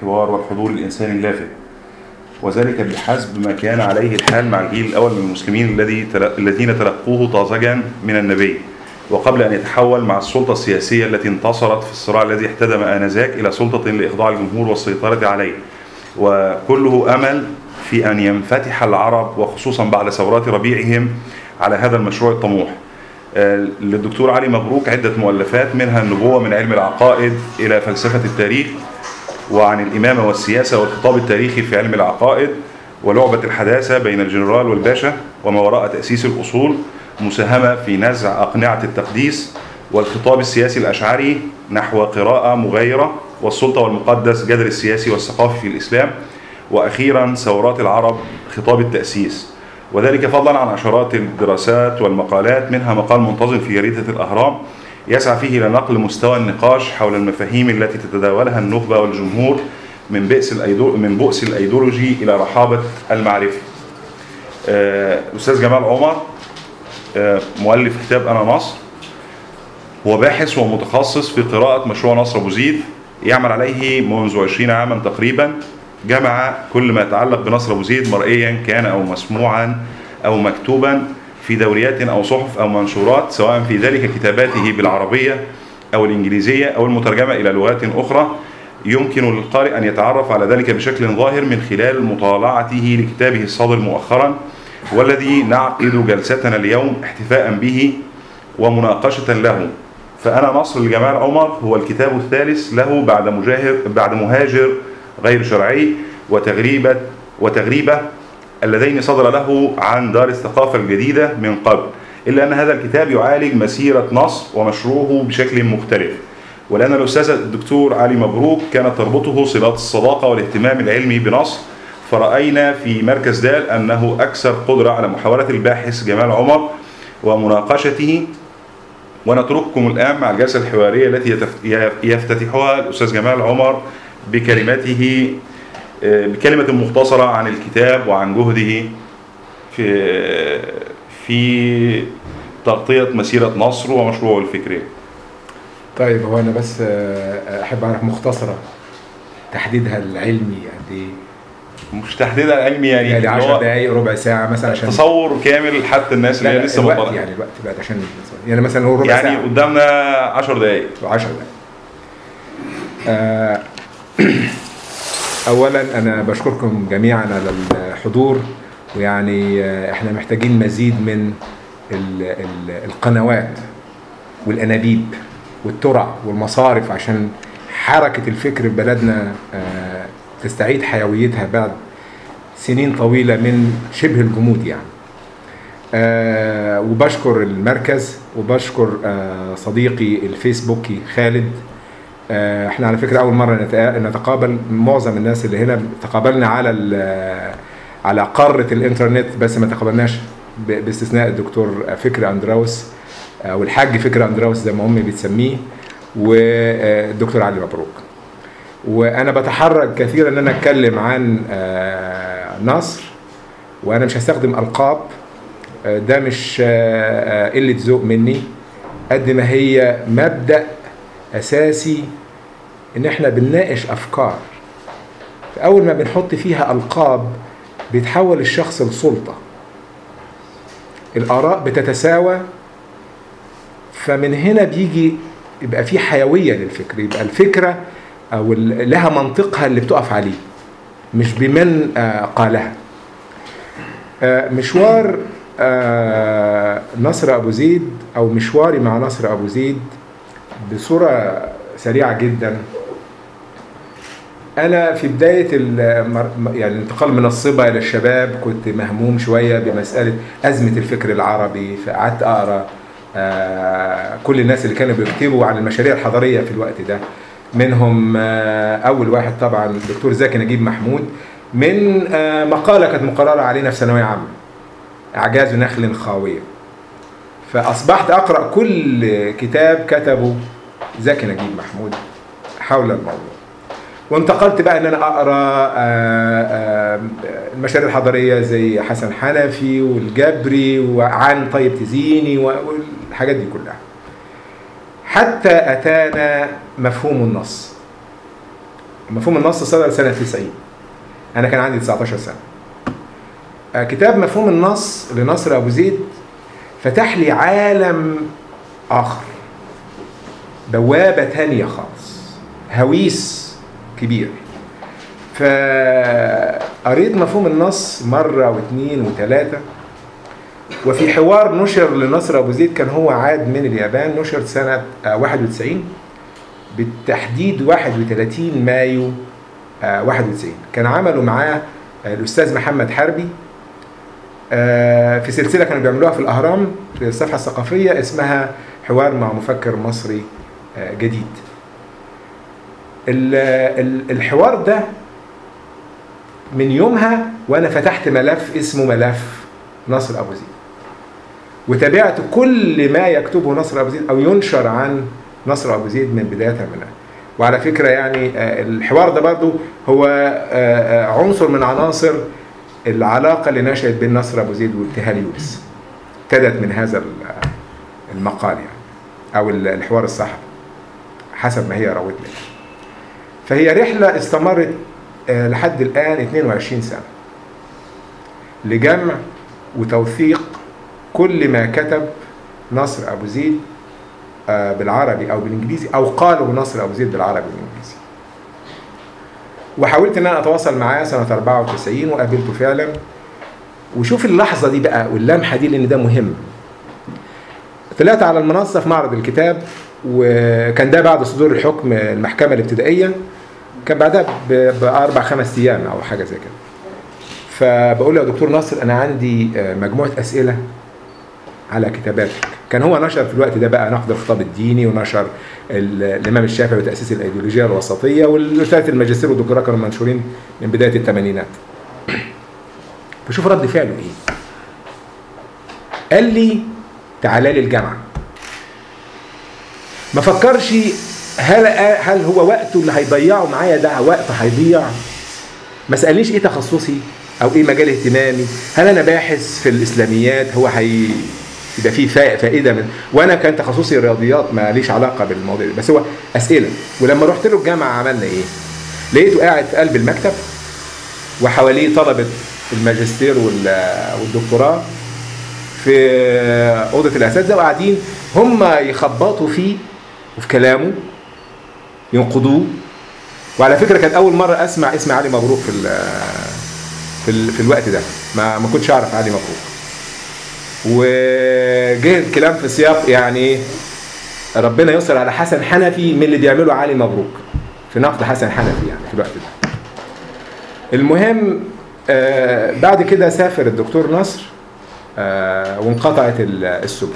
والحوار والحضور الإنساني اللافت وذلك بحسب ما كان عليه الحال مع الجيل الأول من المسلمين الذي تل- الذين تلقوه طازجا من النبي وقبل أن يتحول مع السلطة السياسية التي انتصرت في الصراع الذي احتدم آنذاك إلى سلطة لإخضاع الجمهور والسيطرة عليه وكله أمل في أن ينفتح العرب وخصوصا بعد ثورات ربيعهم على هذا المشروع الطموح آه، للدكتور علي مبروك عدة مؤلفات منها النبوة من علم العقائد إلى فلسفة التاريخ وعن الإمامة والسياسة والخطاب التاريخي في علم العقائد ولعبة الحداثة بين الجنرال والباشا وما وراء تأسيس الأصول مساهمة في نزع أقنعة التقديس والخطاب السياسي الأشعري نحو قراءة مغايرة والسلطة والمقدس جذر السياسي والثقافي في الإسلام وأخيرا ثورات العرب خطاب التأسيس وذلك فضلا عن عشرات الدراسات والمقالات منها مقال منتظم في جريدة الأهرام يسعى فيه إلى نقل مستوى النقاش حول المفاهيم التي تتداولها النخبة والجمهور من بئس الأيدو من بؤس الأيديولوجي إلى رحابة المعرفة. آه، الأستاذ جمال عمر آه، مؤلف كتاب أنا نصر هو باحث ومتخصص في قراءة مشروع نصر أبو زيد يعمل عليه منذ 20 عاما تقريبا جمع كل ما يتعلق بنصر أبو زيد مرئيا كان أو مسموعا أو مكتوبا في دوريات أو صحف أو منشورات سواء في ذلك كتاباته بالعربية أو الإنجليزية أو المترجمة إلى لغات أخرى يمكن للقارئ أن يتعرف على ذلك بشكل ظاهر من خلال مطالعته لكتابه الصادر مؤخرا والذي نعقد جلستنا اليوم احتفاء به ومناقشة له فأنا نصر لجمال عمر هو الكتاب الثالث له بعد مجاهر بعد مهاجر غير شرعي وتغريبة وتغريبة اللذين صدر له عن دار الثقافة الجديدة من قبل إلا أن هذا الكتاب يعالج مسيرة نصر ومشروعه بشكل مختلف ولأن الأستاذ الدكتور علي مبروك كانت تربطه صلات الصداقة والاهتمام العلمي بنصر فرأينا في مركز دال أنه أكثر قدرة على محاولة الباحث جمال عمر ومناقشته ونترككم الآن مع الجلسة الحوارية التي يتف- يفتتحها الأستاذ جمال عمر بكلمته آه، بكلمة مختصرة عن الكتاب وعن جهده في في تغطية مسيرة نصر ومشروعه الفكري طيب هو انا بس آه، احب اعرف مختصره تحديدها العلمي قد ايه؟ مش تحديدا علمي يعني, يعني اللي 10 هو دقائق ربع ساعه مثلا عشان تصور كامل حتى الناس اللي لا هي لا لسه الوقت مطلعة يعني الوقت بعد عشان يعني مثلا هو ربع يعني ساعه قدامنا 10 دقائق 10 دقائق آه، اولا انا بشكركم جميعا على الحضور ويعني آه، احنا محتاجين مزيد من ال- ال- القنوات والانابيب والترع والمصارف عشان حركه الفكر في بلدنا آه، تستعيد حيويتها بعد سنين طويله من شبه الجمود يعني آه وبشكر المركز وبشكر آه صديقي الفيسبوكي خالد آه احنا على فكره اول مره نتقا- نتقابل معظم الناس اللي هنا تقابلنا على ال- على قاره الانترنت بس ما تقابلناش ب- باستثناء الدكتور فكري اندراوس آه والحاج فكري اندراوس زي ما امي بتسميه والدكتور علي مبروك وانا بتحرج كثيرا ان انا اتكلم عن آه نصر وانا مش هستخدم القاب آه، ده مش آه، آه، قله ذوق مني قد ما هي مبدا اساسي ان احنا بنناقش افكار فاول ما بنحط فيها القاب بيتحول الشخص لسلطه الاراء بتتساوى فمن هنا بيجي يبقى في حيويه للفكر يبقى الفكره او ال- لها منطقها اللي بتقف عليه مش بمن آه، قالها آه، مشوار آه، نصر ابو زيد او مشواري مع نصر ابو زيد بصوره سريعه جدا انا في بدايه المر- يعني الانتقال من الصبا الى الشباب كنت مهموم شويه بمساله ازمه الفكر العربي فقعدت اقرا آه، كل الناس اللي كانوا بيكتبوا عن المشاريع الحضاريه في الوقت ده منهم آه، اول واحد طبعا الدكتور زكي نجيب محمود من آه، مقاله كانت مقرره علينا في ثانويه عامه اعجاز نخل خاويه فاصبحت اقرا كل كتاب كتبه زكي نجيب محمود حول الموضوع وانتقلت بقى ان انا اقرا آه، آه، المشاريع الحضاريه زي حسن حنفي والجبري وعن طيب تزيني والحاجات دي كلها حتى اتانا مفهوم النص مفهوم النص صدر سنة 90 أنا كان عندي 19 سنة آه، كتاب مفهوم النص لنصر أبو زيد فتح لي عالم آخر بوابة تانية خالص هويس كبير فقريت مفهوم النص مرة واثنين وثلاثة وفي حوار نشر لنصر أبو زيد كان هو عاد من اليابان نشر سنة آه، 91 بالتحديد 31 مايو آه، 91 كان عملوا معاه آه، الأستاذ محمد حربي آه، في سلسلة كانوا بيعملوها في الأهرام في الصفحة الثقافية اسمها حوار مع مفكر مصري آه، جديد ال- ال- الحوار ده من يومها وانا فتحت ملف اسمه ملف نصر ابو زيد وتابعت كل ما يكتبه نصر ابو زيد او ينشر عن نصر ابو زيد من بدايه منها وعلى فكره يعني آه، الحوار ده برضو هو آه، آه، عنصر من عناصر العلاقه اللي نشأت بين نصر ابو زيد وابتهال يونس ابتدت من هذا ال- المقال يعني او ال- الحوار الصحفي حسب ما هي روت لي فهي رحله استمرت آه، لحد الان 22 سنه لجمع وتوثيق كل ما كتب نصر ابو زيد آه، بالعربي او بالانجليزي او قاله نصر ابو زيد بالعربي والانجليزي وحاولت ان انا اتواصل معاه سنه 94 وقابلته فعلا وشوف اللحظه دي بقى واللمحه دي لان ده مهم طلعت على المنصه في معرض الكتاب وكان ده بعد صدور الحكم المحكمه الابتدائيه كان بعدها ب- باربع خمس ايام او حاجه زي كده فبقول له يا دكتور ناصر انا عندي آه، مجموعه اسئله على كتاباتك كان هو نشر في الوقت ده بقى نقد الخطاب الديني ونشر ال- الامام الشافعي وتاسيس الايديولوجيه الوسطيه والثلاث الماجستير والدكتوراه كانوا منشورين من بدايه الثمانينات فشوف رد فعله ايه قال لي تعالى لي الجامعه ما فكرش هل هل هو وقته اللي هيضيعه معايا ده وقت هيضيع ما سالنيش ايه تخصصي او ايه مجال اهتمامي هل انا باحث في الاسلاميات هو هي يبقى فيه فا- فائده من وانا كان تخصصي رياضيات ما ليش علاقه بالموضوع ده بس هو اسئله ولما رحت له الجامعه عملنا ايه لقيته قاعد في قلب المكتب وحواليه طلبه الماجستير وال- والدكتوراه في اوضه الاساتذه وقاعدين هم يخبطوا فيه وفي كلامه ينقضوه وعلى فكره كانت اول مره اسمع اسم علي مبروك في ال في, ال في الوقت ده ما ما كنتش اعرف علي مبروك وجه الكلام في سياق يعني إيه؟ ربنا يستر على حسن حنفي من اللي بيعمله علي مبروك في نقد حسن حنفي يعني في الوقت ده المهم آه بعد كده سافر الدكتور نصر آه وانقطعت ال- السبل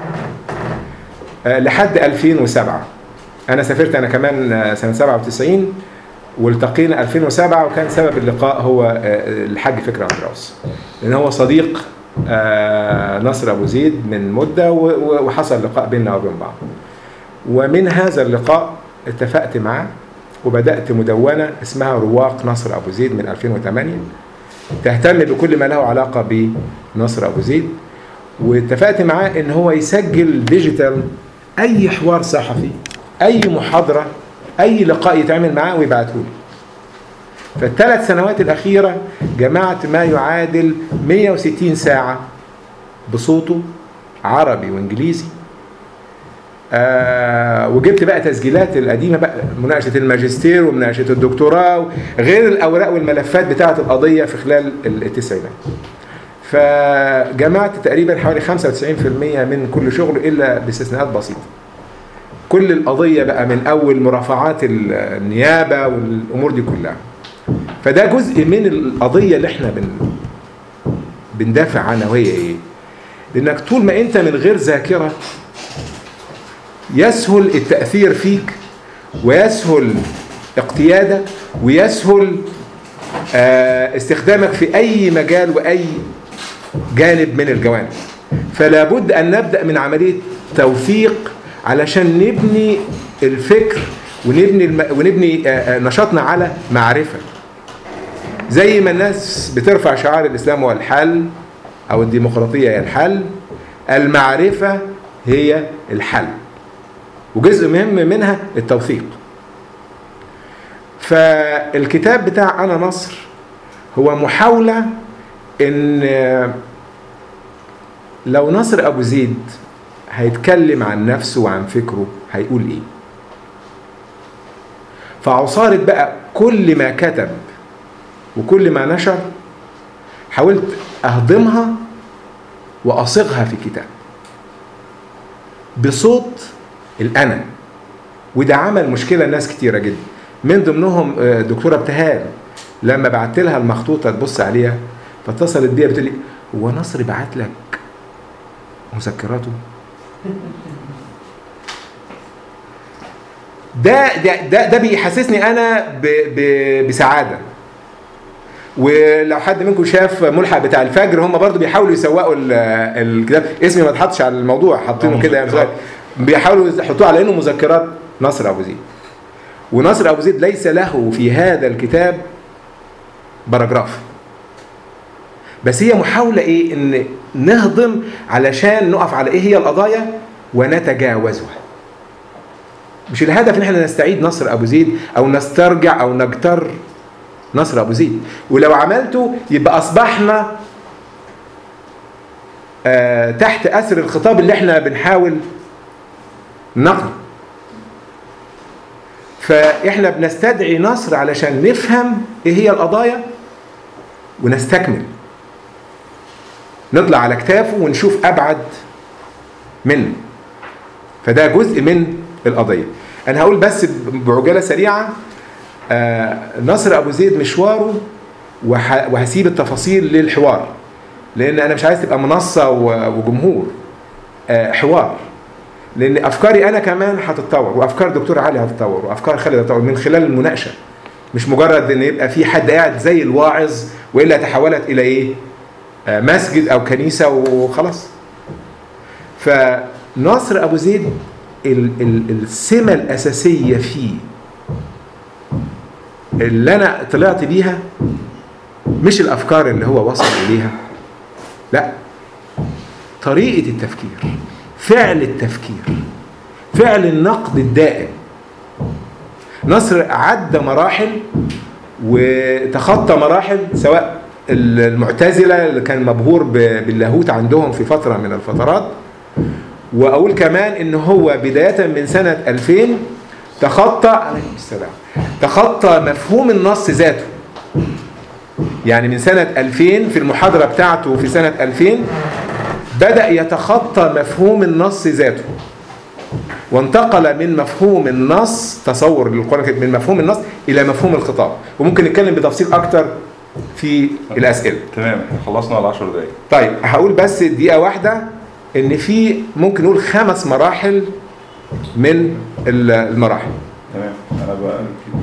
آه لحد 2007 انا سافرت انا كمان آه، سنه 97 والتقينا 2007 وكان سبب اللقاء هو آه، الحاج فكري اندراوس لان هو صديق آه، نصر ابو زيد من مده و- و- وحصل لقاء بيننا وبين بعض ومن هذا اللقاء اتفقت معاه وبدات مدونه اسمها رواق نصر ابو زيد من 2008 تهتم بكل ما له علاقه بنصر ابو زيد واتفقت معاه ان هو يسجل ديجيتال اي حوار صحفي اي محاضره اي لقاء يتعمل معاه ويبعته لي فالثلاث سنوات الاخيره جمعت ما يعادل 160 ساعه بصوته عربي وانجليزي آه وجبت بقى تسجيلات القديمه بقى مناقشه الماجستير ومناقشه الدكتوراه غير الاوراق والملفات بتاعه القضيه في خلال التسعينات فجمعت تقريبا حوالي 95% من كل شغل الا باستثناءات بسيطه كل القضيه بقى من اول مرافعات النيابه والامور دي كلها فده جزء من القضيه اللي احنا بن بندافع عنها وهي ايه لانك طول ما انت من غير ذاكره يسهل التاثير فيك ويسهل اقتيادك ويسهل آه، استخدامك في اي مجال واي جانب من الجوانب فلا بد ان نبدا من عمليه توثيق علشان نبني الفكر ونبني الم... ونبني آه، آه، نشاطنا على معرفه زي ما الناس بترفع شعار الاسلام هو الحل او الديمقراطيه هي الحل المعرفه هي الحل وجزء مهم منها التوثيق فالكتاب بتاع أنا نصر هو محاولة إن لو نصر أبو زيد هيتكلم عن نفسه وعن فكره هيقول إيه فعصارة بقى كل ما كتب وكل ما نشر حاولت أهضمها وأصيغها في كتاب بصوت الأنا وده عمل مشكلة لناس كتيرة جدا من ضمنهم آه، دكتورة ابتهال لما بعت لها المخطوطة تبص عليها فاتصلت بيها بتقول لي هو نصر بعت لك مذكراته ده ده ده, ده بيحسسني انا ب ب بسعاده ولو حد منكم شاف ملحق بتاع الفجر هم برضو بيحاولوا يسوقوا ال- الكتاب اسمي ما اتحطش على الموضوع حاطينه كده يعني صغير. بيحاولوا يحطوه على انه مذكرات نصر ابو زيد ونصر ابو زيد ليس له في هذا الكتاب باراجراف بس هي محاولة ايه ان نهضم علشان نقف على ايه هي القضايا ونتجاوزها مش الهدف ان احنا نستعيد نصر ابو زيد او نسترجع او نجتر نصر ابو زيد ولو عملته يبقى اصبحنا آه تحت اثر الخطاب اللي احنا بنحاول نقله فاحنا بنستدعي نصر علشان نفهم ايه هي القضايا ونستكمل نطلع على كتافه ونشوف ابعد منه فده جزء من القضيه انا هقول بس بعجاله سريعه آه نصر ابو زيد مشواره وح- وهسيب التفاصيل للحوار لان انا مش عايز تبقى منصه و- وجمهور آه حوار لان افكاري انا كمان هتتطور وافكار دكتور علي هتتطور وافكار خالد هتتطور من خلال المناقشه مش مجرد ان يبقى في حد قاعد زي الواعظ والا تحولت الى ايه آه، مسجد او كنيسه وخلاص فناصر ابو زيد ال- ال- السمه الاساسيه فيه اللي انا طلعت بيها مش الافكار اللي هو وصل اليها لا طريقه التفكير فعل التفكير فعل النقد الدائم نصر عدى مراحل وتخطى مراحل سواء المعتزله اللي كان مبهور ب- باللاهوت عندهم في فتره من الفترات واقول كمان ان هو بدايه من سنه 2000 تخطى عليكم السلام تخطى مفهوم النص ذاته يعني من سنه 2000 في المحاضره بتاعته في سنه 2000 بدأ يتخطى مفهوم النص ذاته وانتقل من مفهوم النص تصور للقرآن الكريم من مفهوم النص إلى مفهوم الخطاب وممكن نتكلم بتفصيل أكتر في الأسئلة تمام احنا خلصنا على 10 دقايق طيب هقول بس دقيقة واحدة إن في ممكن نقول خمس مراحل من ال- المراحل تمام انا بقى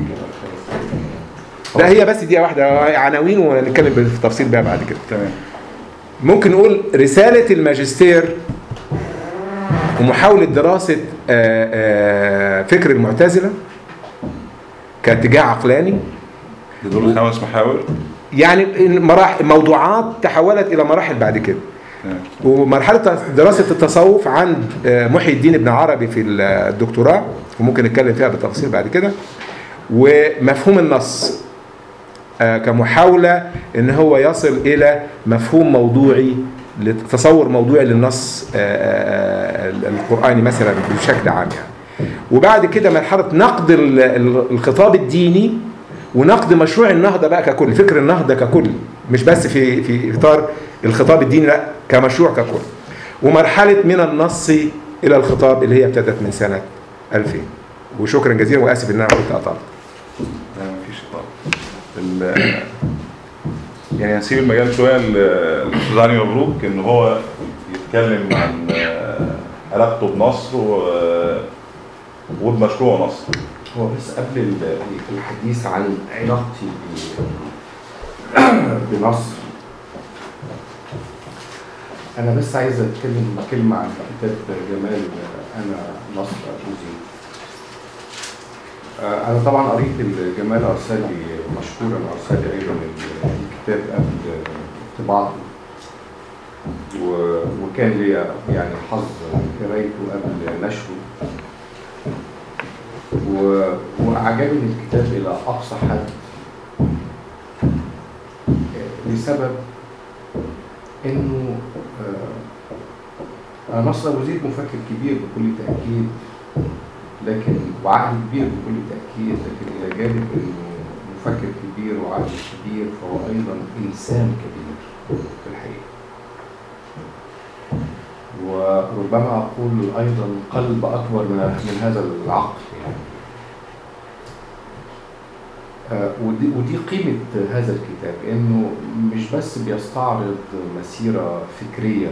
لا هي بس دقيقة واحدة عناوين ونتكلم بالتفصيل بقى بعد كده تمام ممكن نقول رسالة الماجستير ومحاولة دراسة آه، آه، فكر المعتزلة كاتجاه عقلاني ده دول خمس محاور يعني مراحل موضوعات تحولت إلى مراحل بعد كده تمام ومرحلة دراسة التصوف عند آه، محي الدين ابن عربي في الدكتوراه وممكن نتكلم فيها بالتفصيل بعد كده ومفهوم النص آه، كمحاولة ان هو يصل الى مفهوم موضوعي تصور موضوعي للنص آه، آه، آه، القرآني مثلا بشكل عام يعني وبعد كده مرحلة نقد ال- ال- الخطاب الديني ونقد مشروع النهضة بقى ككل فكر النهضة ككل مش بس في في إطار الخطاب الديني لا كمشروع ككل ومرحلة من النص إلى الخطاب اللي هي ابتدت من سنة 2000 وشكرا جزيلا وآسف إن أنا كنت قطعت لا مفيش طبعا ال- يعني هنسيب المجال شويه ل- للاستاذ علي مبروك ان هو يتكلم عن آه، علاقته بنصر و- وبمشروع نصر هو بس قبل ال- الحديث عن علاقتي ب- بمصر أنا بس عايز أتكلم كلمة عن كتاب جمال أنا مصر أبو زيد. آه، أنا طبعا قريت جمال أرسالي مشكورا أرسالي أيضا الكتاب قبل طباعته و- وكان لي يعني حظ قرايته قبل نشره و... وأعجبني الكتاب إلى أقصى حد آه، لسبب إنه آه، نصر أبو زيد مفكر كبير بكل تأكيد لكن وعقل كبير بكل تأكيد لكن إلى جانب إنه مفكر كبير وعقل كبير فهو أيضا إنسان كبير في الحقيقة وربما أقول أيضا قلب أكبر من من هذا العقل يعني آه، ودي, ودي قيمة هذا الكتاب إنه مش بس بيستعرض مسيرة فكرية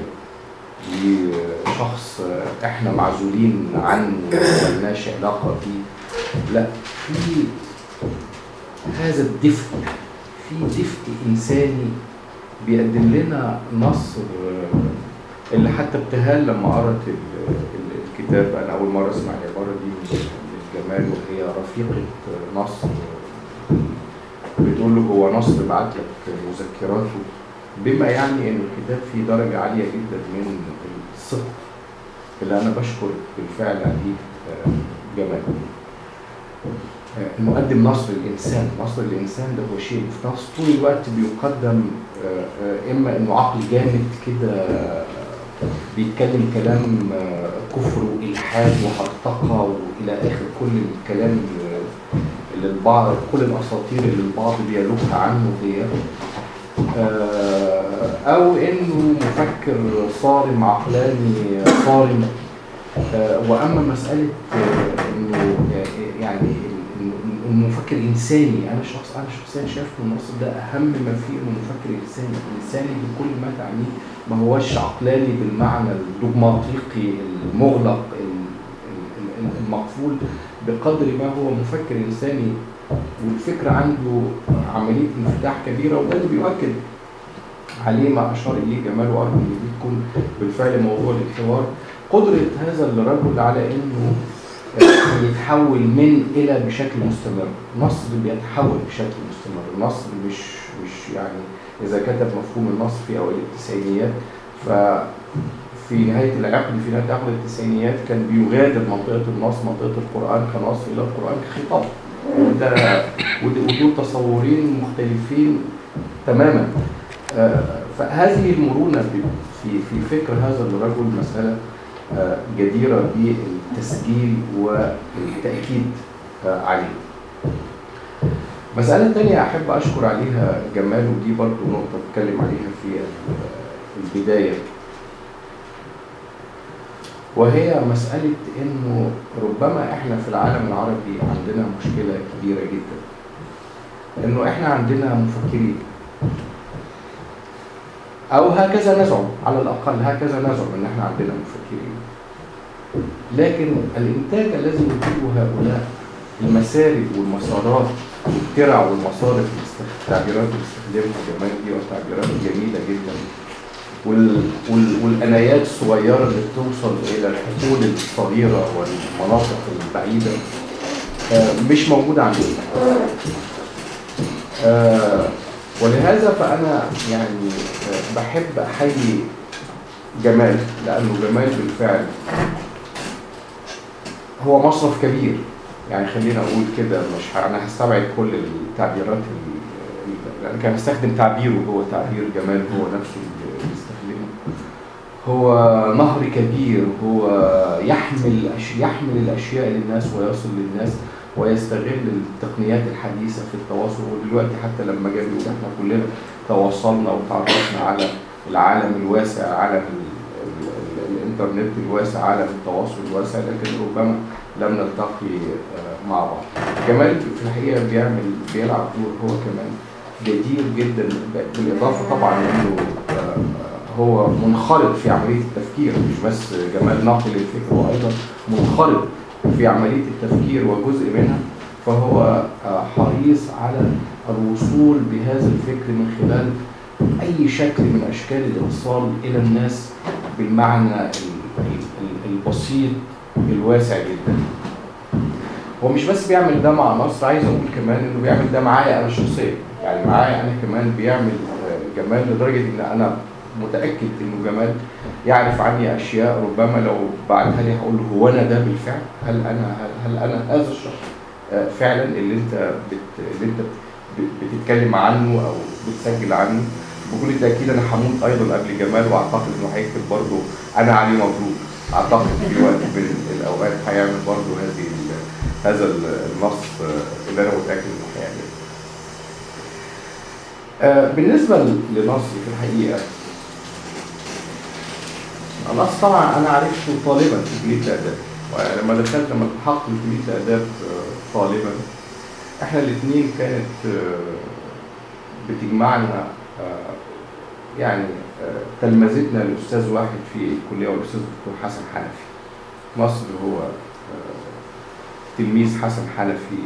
لشخص إحنا معزولين عنه ملناش علاقة بيه لا في هذا الدفء في دفء إنساني بيقدم لنا نصر آه، اللي حتى ابتهال لما قرأت ال- ال- الكتاب أنا أول مرة أسمع العبارة دي من من جمال وهي رفيقة نصر بتقول له هو نصر بعت لك مذكراته بما يعني ان الكتاب فيه درجة عالية جدا من الصدق اللي انا بشكر بالفعل عليه آه، جمال آه، المقدم نصر الانسان نصر الانسان ده هو شيء في نص طول الوقت بيقدم آه، آه، اما انه عقل جامد كده آه، بيتكلم كلام آه، كفر والحاد وهرطقه والى اخر كل الكلام اللي- اللي البعض كل الاساطير اللي البعض بيلوح عنه دي آه، او انه مفكر صارم عقلاني صارم آه، واما مساله آه، انه يعني إنه المفكر انساني انا شخص انا شخصيا شايف ان النص ده اهم ما فيه انه مفكر انساني انساني بكل ما تعنيه ما هوش عقلاني بالمعنى الدogmaطيقي المغلق ال- ال- ال- المقفول بقدر ما هو مفكر انساني والفكر عنده عمليه انفتاح كبيره وده اللي بيؤكد عليه ما اشار اليه جمال وارجو ان دي تكون بالفعل موضوع للحوار قدره هذا الرجل على انه يتحول من الى بشكل مستمر نصر بيتحول بشكل مستمر نصر مش مش يعني اذا كتب مفهوم النصر في اوائل التسعينيات ف في نهاية العقد في نهاية عقد التسعينيات كان بيغادر منطقة النص منطقة القرآن كنص إلى القرآن كخطاب وده ود- ودول تصورين مختلفين تماما آه، فهذه المرونة في في في فكر هذا الرجل مسألة آه، جديرة بالتسجيل والتأكيد آه، عليه مسألة تانية أحب أشكر عليها جمال ودي برضو نقطة اتكلم عليها في ال- البداية وهي مسألة إنه ربما إحنا في العالم العربي عندنا مشكلة كبيرة جدا إنه إحنا عندنا مفكرين أو هكذا نزعم على الأقل هكذا نزعم إن إحنا عندنا مفكرين لكن الإنتاج الذي ينتجه هؤلاء المسارد والمسارات والترع والمصارف التعبيرات اللي استخدمها جمال دي والتعبيرات جميلة جدا وال... وال... والأنايات الصغيرة اللي بتوصل إلى الحقول الصغيرة والمناطق البعيدة آه، مش موجودة عندنا آه، ولهذا فأنا يعني آه، بحب أحيي جمال لأنه جمال بالفعل هو مصرف كبير يعني خلينا أقول كده مش ه- أنا هستبعد كل التعبيرات ال- ال- أنا كان استخدم تعبيره هو تعبير جمال هو نفسه اللي بيستخدمه هو نهر كبير هو يحمل أش- يحمل الأشياء للناس ويصل للناس ويستغل التقنيات الحديثة في التواصل ودلوقتي حتى لما جاء بيقول احنا كلنا تواصلنا وتعرفنا على العالم الواسع عالم ال- ال- ال- الانترنت الواسع عالم التواصل الواسع لكن ربما لم نلتقي آه، مع بعض كمال في الحقيقة بيعمل بيلعب دور هو كمان جدير جدا بالإضافة طبعا لأنه آه، هو منخرط في عملية التفكير مش بس جمال ناقل الفكر هو أيضا منخرط في عملية التفكير وجزء منها فهو آه، حريص على الوصول بهذا الفكر من خلال أي شكل من أشكال الإيصال إلى الناس بالمعنى ال- ال- ال- البسيط الواسع جدا هو مش بس بيعمل ده مع مصر عايز اقول كمان انه بيعمل ده معايا انا شخصيا يعني معايا انا كمان بيعمل آه، جمال لدرجه ان انا متاكد انه جمال يعرف عني اشياء ربما لو بعتها لي هقول له هو انا ده بالفعل هل انا هل, هل انا هذا الشخص آه، فعلا اللي انت بت اللي انت ب- بتتكلم عنه او بتسجل عنه بكل تاكيد انا هموت ايضا قبل جمال واعتقد انه هيكتب برضه انا علي مبروك اعتقد في وقت من الاوقات هيعمل برضه هذه ال- هذا ال- النص آه، اللي انا متاكد انه هيعمله. آه، بالنسبه لنصري في الحقيقه نص طبعا انا عرفته طالبا في كليه الاداب ولما دخلت لما التحقت في كليه الاداب آه، طالبا احنا الاثنين كانت آه، بتجمعنا آه، يعني آه، تلمذتنا الاستاذ واحد في الكليه والاستاذ الدكتور حسن حنفي مصر هو آه، تلميذ حسن حنفي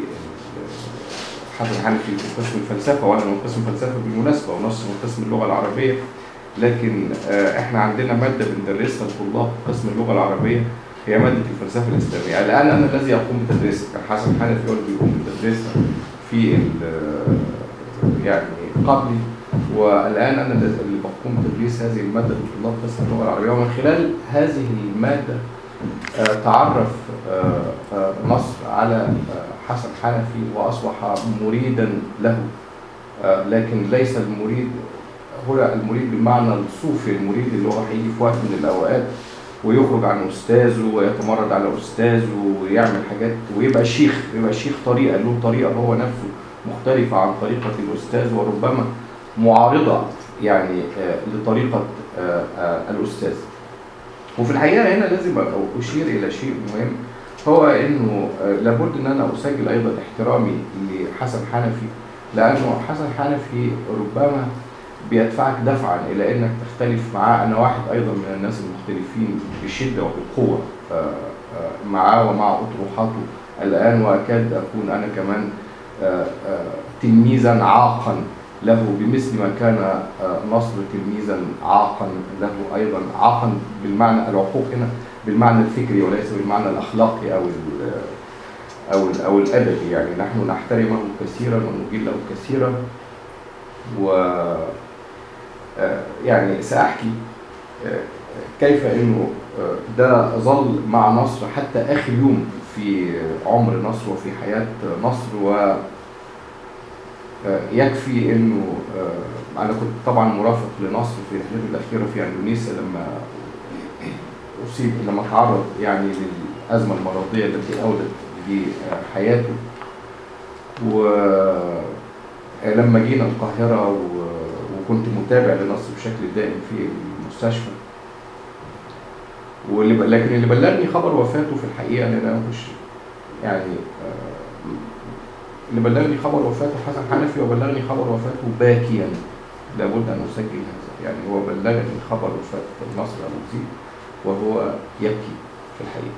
آه، حسن حنفي في قسم الفلسفه وانا من قسم الفلسفه بالمناسبه ونص من قسم اللغه العربيه لكن آه، احنا عندنا ماده بندرسها لطلاب قسم اللغه العربيه هي ماده الفلسفه الاسلاميه الان انا الذي اقوم بتدريسها كان حسن حنفي هو اللي بيقوم بتدريسها في ال- يعني قبلي والان انا اللي بقوم بتدريس هذه الماده لطلاب قسم اللغه العربيه ومن خلال هذه الماده آه، تعرف آه، آه، مصر على آه، حسن حنفي واصبح مريدا له آه، لكن ليس المريد هو المريد بالمعنى الصوفي المريد اللي هو هيجي في وقت من الاوقات ويخرج عن استاذه ويتمرد على استاذه ويعمل حاجات ويبقى شيخ يبقى شيخ طريقه له طريقه هو نفسه مختلفه عن طريقه الاستاذ وربما معارضه يعني آه، لطريقه آه، آه، الاستاذ. وفي الحقيقه هنا لازم اشير الى شيء مهم هو انه آه، لابد ان انا اسجل ايضا احترامي لحسن حنفي لانه حسن حنفي ربما بيدفعك دفعا الى انك تختلف معاه انا واحد ايضا من الناس المختلفين بشده وبقوه آه، آه، معاه ومع اطروحاته الان واكاد اكون انا كمان آه، آه، تلميذا عاقا له بمثل ما كان آه، نصر تلميذا عاقا له ايضا عاقا بالمعنى العقوق هنا بالمعنى الفكري وليس بالمعنى الاخلاقي او ال- او ال- او الادبي يعني نحن نحترمه كثيرا ونجله كثيرا و آه، يعني ساحكي آه، كيف انه آه، ده ظل مع نصر حتى اخر يوم في عمر نصر وفي حياه نصر و آه، يكفي انه آه، انا كنت طبعا مرافق لنصر في رحلته الاخيره في اندونيسيا لما اصيب لما تعرض يعني للازمه المرضيه التي اودت بحياته ولما جينا القاهره و- وكنت متابع لنصر بشكل دائم في المستشفى واللي ب- لكن اللي بلغني خبر وفاته في الحقيقه لان انا مش يعني آه، اللي بلغني خبر وفاته حسن حنفي وبلغني خبر وفاته باكيا لابد ان اسجل هذا يعني هو بلغني خبر وفاه نصر ابو زيد وهو يبكي في الحقيقه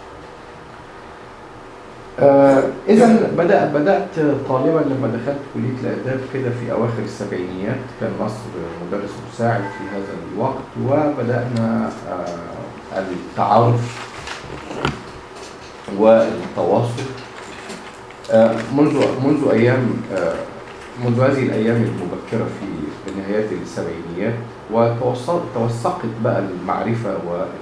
آه اذا بدا بدات طالبا لما دخلت كليه الاداب كده في اواخر السبعينيات كان نصر مدرس مساعد في هذا الوقت وبدانا آه التعارف والتواصل آه، منذ منذ ايام آه، منذ هذه الايام المبكره في نهايات السبعينيات وتوصلت توثقت بقى المعرفه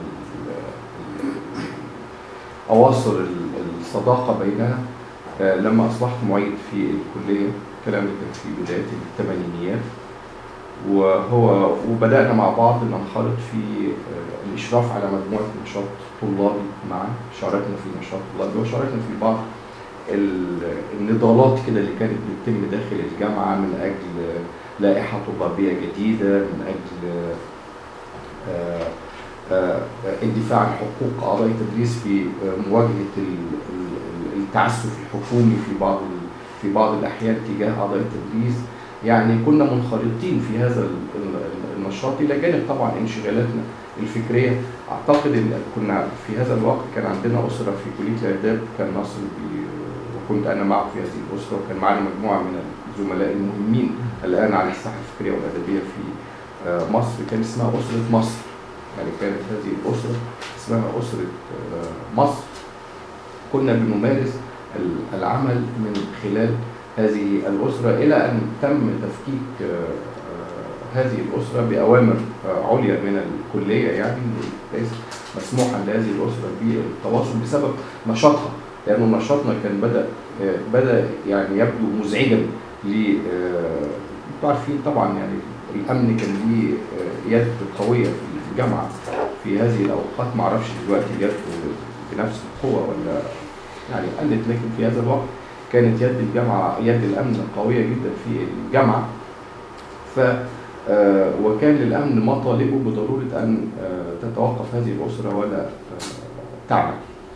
واواصر الصداقه بيننا آه، لما اصبحت معيد في الكليه الكلام ده كان في بدايه الثمانينيات وهو وبدانا مع بعض ننخرط في آه، الاشراف على مجموعه نشاط طلابي معا شاركنا في نشاط طلابي وشاركنا في بعض ال- النضالات كده اللي كانت بتتم داخل الجامعة من أجل لائحة طلابية جديدة من أجل آه، آه، الدفاع عن حقوق أعضاء التدريس في آه، مواجهة ال- ال- التعسف الحكومي في بعض ال- في بعض الأحيان تجاه أعضاء التدريس يعني كنا منخرطين في هذا ال- ال- النشاط إلى جانب طبعا انشغالاتنا الفكرية أعتقد إن كنا في هذا الوقت كان عندنا أسرة في كلية الآداب كان ناصر بي وكنت أنا معه في هذه الأسرة وكان معنا مجموعة من الزملاء المهمين الآن على الساحة الفكرية والأدبية في آه، مصر كان اسمها أسرة مصر يعني كانت هذه الأسرة اسمها أسرة آه، مصر كنا بنمارس ال- العمل من خلال هذه الأسرة إلى أن تم تفكيك آه، آه، هذه الأسرة بأوامر آه، عليا من الكلية يعني ليس مسموحا لهذه الأسرة بالتواصل بسبب نشاطها لأنه نشاطنا كان بدأ آه، بدأ يعني يبدو مزعجا ل آه، انتوا عارفين طبعا يعني الأمن كان ليه آه، يد قوية في الجامعة في هذه الأوقات ما أعرفش دلوقتي اليد بنفس القوة ولا يعني قلت لكن في هذا الوقت كانت يد الجامعة يد الأمن قوية جدا في الجامعة ف آه، وكان للأمن مطالبه بضرورة أن آه، تتوقف هذه الأسرة ولا آه، تعمل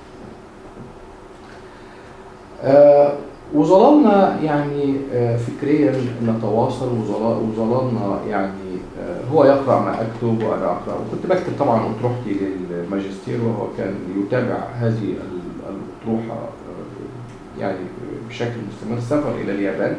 آه، وظللنا يعني آه، فكريا نتواصل وظل- وظللنا يعني آه، هو يقرأ ما أكتب وأنا أقرأ وكنت بكتب طبعا أطروحتي للماجستير وهو كان يتابع هذه ال- الأطروحة آه، يعني بشكل مستمر سافر إلى اليابان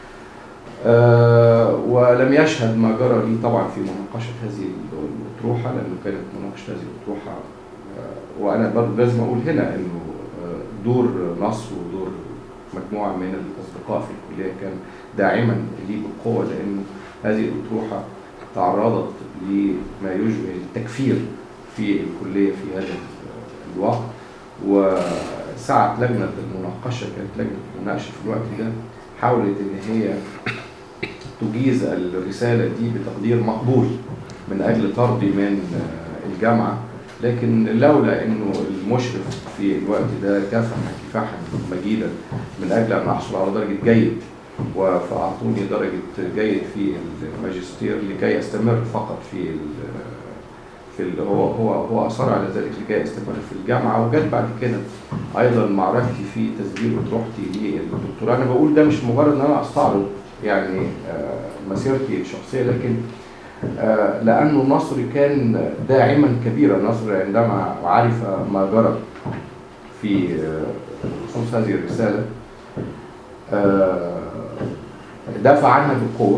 آه، ولم يشهد ما جرى لي طبعا في مناقشة هذه الأطروحة لأنه كانت مناقشة هذه الأطروحة آه، وأنا برضه لازم أقول هنا إنه آه، دور نصر ودور مجموعة من الأصدقاء في الكلية كان داعما لي بقوة لأنه هذه الأطروحة تعرضت لما يشبه التكفير في الكلية في هذا الوقت وسعت لجنة المناقشة كانت لجنة المناقشة في الوقت ده حاولت إن هي تجيز الرسالة دي بتقدير مقبول من أجل طردي من آه، الجامعة لكن لولا انه المشرف في الوقت ده كافح كفاحا مجيدا من اجل ان احصل على درجه جيد و- فاعطوني درجه جيد في الماجستير لكي استمر فقط في ال في ال هو هو هو اصر على ذلك لكي استمر في الجامعه وجت بعد كده ايضا معركتي في تسجيل اطروحتي للدكتوراه انا بقول ده مش مجرد ان انا استعرض يعني آه، مسيرتي الشخصيه لكن آه، لأنه النصر كان داعما كبيرا النصر عندما عرف ما جرى في آه، خصوص هذه الرسالة آه، دافع عنها بقوة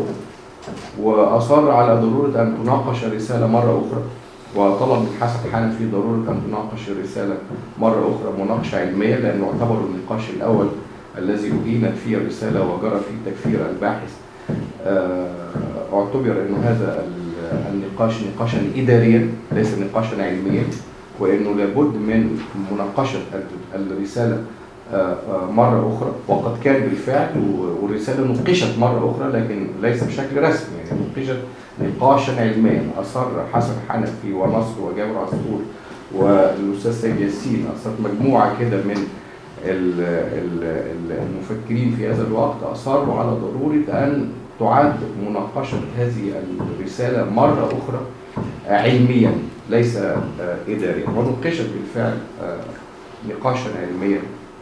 وأصر على ضرورة أن تناقش الرسالة مرة أخرى وطلب من حسن حنفي ضرورة أن تناقش الرسالة مرة أخرى مناقشة علمية لأنه اعتبر النقاش الأول الذي أدينت فيه الرسالة وجرى فيه تكفير الباحث آه، اعتبر انه هذا ال- النقاش نقاشا اداريا ليس نقاشا علميا وانه لابد من مناقشه ال- الرساله آه، آه، مره اخرى وقد كان بالفعل و- والرساله نقشت مره اخرى لكن ليس بشكل رسمي يعني نقشت نقاشا علميا اصر حسن حنفي ونصر وجابر عصفور والاستاذ سيد ياسين اصرت مجموعه كده من ال- ال- ال- المفكرين في هذا الوقت اصروا على ضروره ان تعاد مناقشه هذه الرساله مره اخرى آه، علميا ليس آه، اداريا ونوقشت بالفعل آه، نقاشا علميا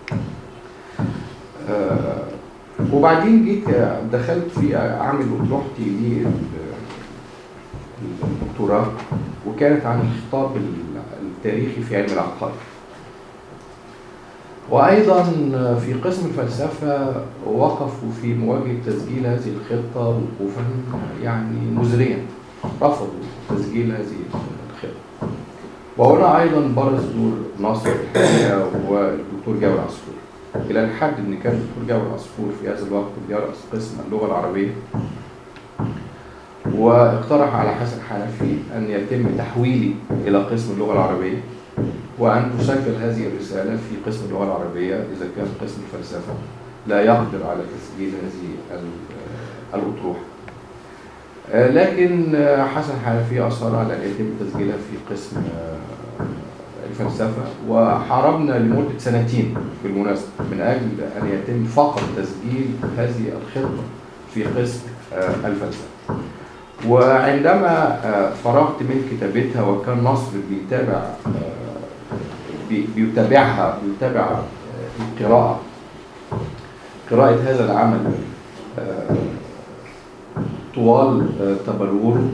آه، وبعدين جيت آه، دخلت في آه، اعمل اطروحتي للدكتوراه وكانت عن الخطاب ال- التاريخي في علم العقائد وأيضا في قسم الفلسفة وقفوا في مواجهة تسجيل هذه الخطة وقوفا يعني مزريا رفضوا تسجيل هذه الخطة وهنا أيضا برز دور ناصر الحقيقة والدكتور جابر عصفور إلى الحد أن كان الدكتور جابر عصفور في هذا الوقت بيرأس قسم اللغة العربية واقترح على حسن حنفي أن يتم تحويلي إلى قسم اللغة العربية وأن تسجل هذه الرسالة في قسم اللغة العربية إذا كان قسم الفلسفة لا يقدر على تسجيل هذه ال- الأطروحة آه، لكن آه، حسن حنفي أصر على أن يتم تسجيلها في قسم آه، الفلسفة وحاربنا لمدة سنتين بالمناسبة من أجل أن يتم فقط تسجيل هذه الخطة في قسم آه، الفلسفة وعندما آه، فرغت من كتابتها وكان نصر بيتابع آه، بي- بيتابعها بيتابع آه، القراءة قراءة هذا العمل آه، طوال آه، تبلوره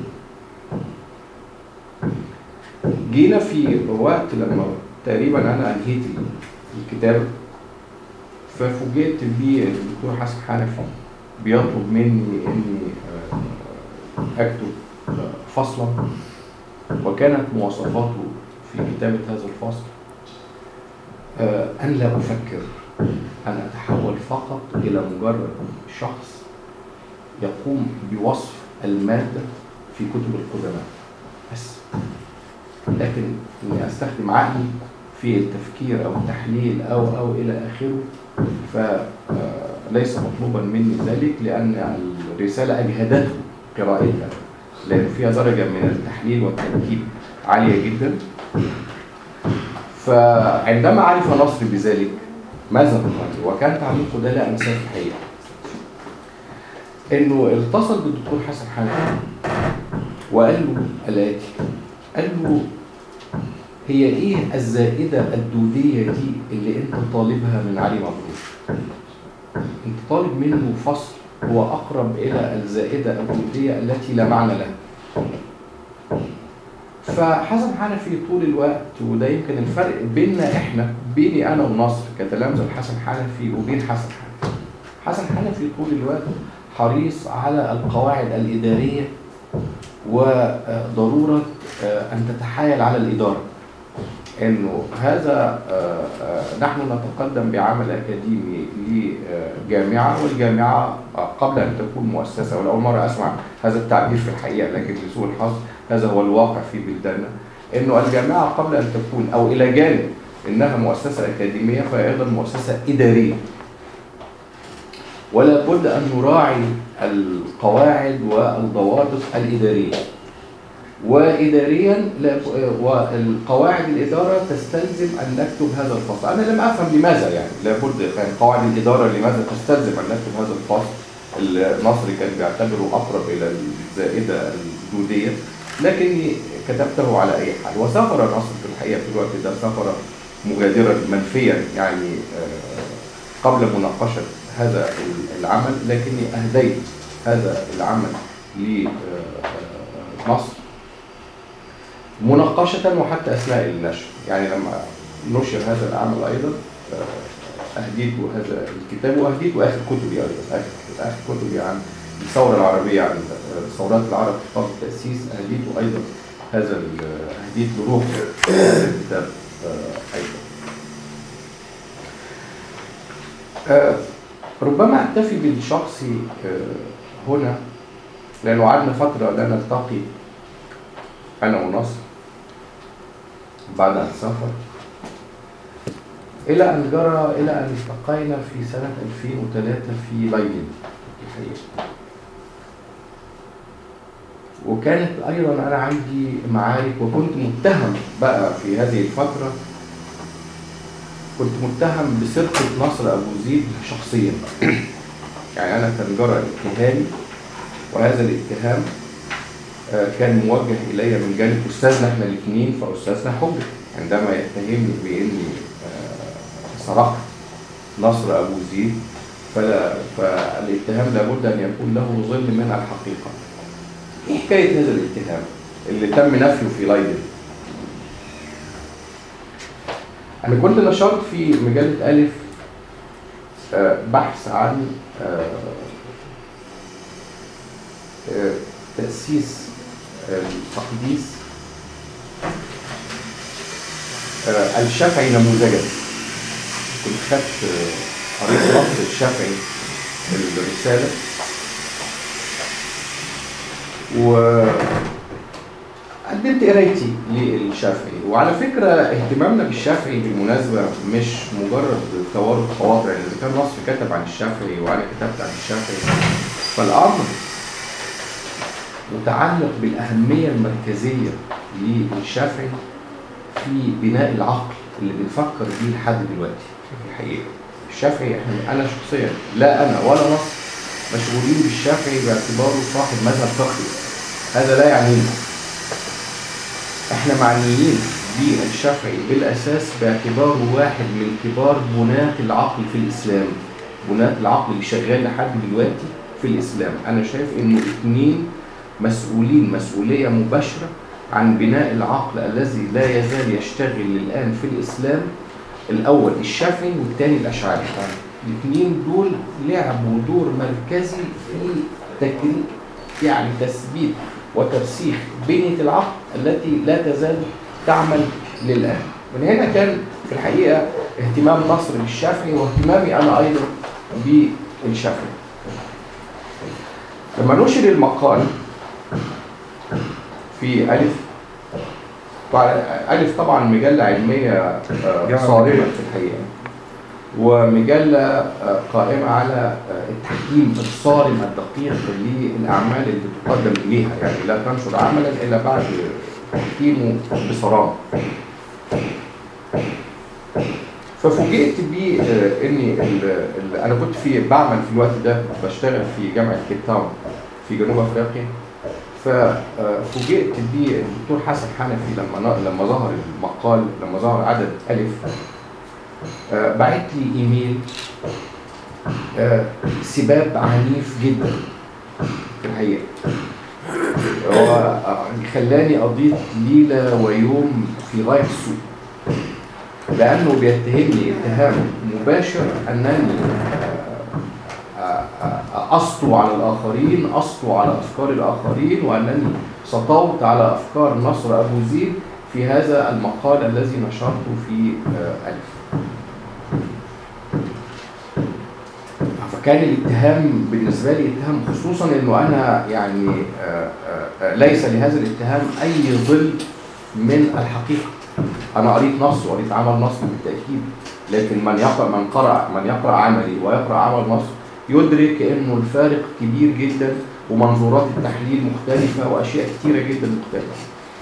جينا في وقت لما تقريبا انا انهيت الكتاب ففوجئت بالدكتور حسن حنفي بيطلب مني اني آه، اكتب آه، فصلا وكانت مواصفاته في كتابة هذا الفصل آه، أن لا أفكر أن أتحول فقط إلى مجرد شخص يقوم بوصف المادة في كتب القدماء بس لكن اني استخدم عقلي في التفكير او التحليل او او الى اخره فليس مطلوبا مني ذلك لان الرساله اجهدته قراءتها لان فيها درجه من التحليل والتركيب عاليه جدا فعندما عرف نصر بذلك ماذا فعل وكان تعليقه ده لا انساه في الحقيقه انه اتصل بالدكتور حسن حنفي وقال له الاتي قال له هي ايه الزائده الدوديه دي اللي انت طالبها من علي مبروك انت طالب منه فصل هو اقرب الى الزائده الدوديه التي لا معنى لها فحسن حنفي طول الوقت وده يمكن الفرق بيننا احنا بيني انا ونصر كتلامذه لحسن حنفي وبين حسن حنفي حسن حنفي طول الوقت حريص على القواعد الإدارية وضرورة أن تتحايل على الإدارة انه هذا آه، آه، نحن نتقدم بعمل اكاديمي لجامعه والجامعه قبل ان تكون مؤسسه ولاول مره اسمع هذا التعبير في الحقيقه لكن لسوء الحظ هذا هو الواقع في بلداننا انه الجامعه قبل ان تكون او الى جانب انها مؤسسه اكاديميه فهي ايضا مؤسسه اداريه ولا بد ان نراعي القواعد والضوابط الاداريه وإداريا لا- والقواعد الإدارة تستلزم أن نكتب هذا الفصل أنا لم أفهم لماذا يعني لابد يعني قواعد الإدارة لماذا تستلزم أن نكتب هذا الفصل المصري كان بيعتبره أقرب إلى الزائدة الدودية لكني كتبته على أي حال وسافر نصر في الحقيقة في الوقت ده سافر مغادرا منفيا يعني آه، قبل مناقشة هذا العمل لكني أهديت هذا العمل لمصر مناقشة وحتى أثناء النشر يعني لما نشر هذا العمل أيضا آه، أهديت هذا الكتاب وأهديت آخر كتبي أيضا آخر آخر كتبي عن الثورة العربية عن آه، ثورات العرب في فترة التأسيس أهديت أيضا هذا ال- أهديت بروح هذا الكتاب آه، أيضا آه، ربما أكتفي بالشخصي آه، هنا لأنه قعدنا فترة لا نلتقي أنا ونصر بعد أن سافر إلى أن جرى إلى أن التقينا في سنة 2003 في ليبيا الحقيقة وكانت أيضا أنا عندي معارك وكنت متهم بقى في هذه الفترة كنت متهم بسرقة نصر أبو زيد شخصيا يعني أنا كان جرى اتهامي وهذا الاتهام آه، كان موجه الي من جانب استاذنا احنا الاثنين فاستاذنا حجه عندما يتهمني باني آه، سرقت نصر ابو زيد فلا فالاتهام لابد ان يكون له ظل من الحقيقه. ايه حكايه هذا الاتهام اللي تم نفيه في لايدن؟ انا كنت نشرت في مجله الف آه، بحث عن آه، آه، تأسيس التقديس آه، الشافعي نموذجا كنت خدت آه، قريت نصر الشافعي الرسالة وقدمت قرايتي للشافعي وعلى فكرة اهتمامنا بالشافعي بالمناسبة مش مجرد توارد خواطر يعني إذا كان نصر كتب عن الشافعي وأنا كتبت عن الشافعي فالأمر متعلق بالأهمية المركزية للشافعي في بناء العقل اللي بنفكر بيه لحد دلوقتي في الحقيقة الشافعي احنا أنا شخصيا لا أنا ولا مصر مشغولين بالشافعي باعتباره صاحب مذهب فقهي هذا لا يعنينا احنا معنيين بالشافعي بالأساس باعتباره واحد من كبار بناة العقل في الإسلام بناة العقل اللي شغال لحد دلوقتي في الإسلام أنا شايف إنه اثنين مسؤولين مسؤولية مباشرة عن بناء العقل الذي لا يزال يشتغل الآن في الإسلام الأول الشافعي والثاني الأشعري الاثنين دول لعبوا دور مركزي في تكريم يعني تثبيت وترسيخ بنية العقل التي لا تزال تعمل للآن من هنا كان في الحقيقة اهتمام نصر بالشافعي واهتمامي أنا أيضا بالشافعي لما نشر المقال في ألف طبعاً ألف طبعا مجلة علمية آه، يعني صارمة في الحقيقة ومجلة آه، قائمة على آه، التحكيم الصارم الدقيق للأعمال اللي بتقدم إليها يعني لا تنشر عملا إلا بعد تحكيمه بصرامة ففوجئت بيه آه، اني ال- ال- انا كنت في بعمل في الوقت ده بشتغل في جامعه كيب تاون في جنوب افريقيا ففوجئت بيه الدكتور حسن حنفي لما ن- لما ظهر المقال لما ظهر عدد الف آه، بعت لي ايميل آه، سباب عنيف جدا في الحقيقه هو آه، خلاني قضيت ليله ويوم في غايه السوء لأنه بيتهمني اتهام مباشر أنني آه، آه، آه، أسطو على الآخرين أسطو على أفكار الآخرين وأنني سطوت على أفكار نصر أبو زيد في هذا المقال الذي نشرته في آه، ألف فكان الاتهام بالنسبة لي اتهام خصوصا أنه أنا يعني آه، آه، آه، ليس لهذا الاتهام أي ظل من الحقيقة انا قريت نص وقريت عمل نص بالتاكيد لكن من يقرا من قرا من يقرا عملي ويقرا عمل نص يدرك انه الفارق كبير جدا ومنظورات التحليل مختلفه واشياء كثيره جدا مختلفه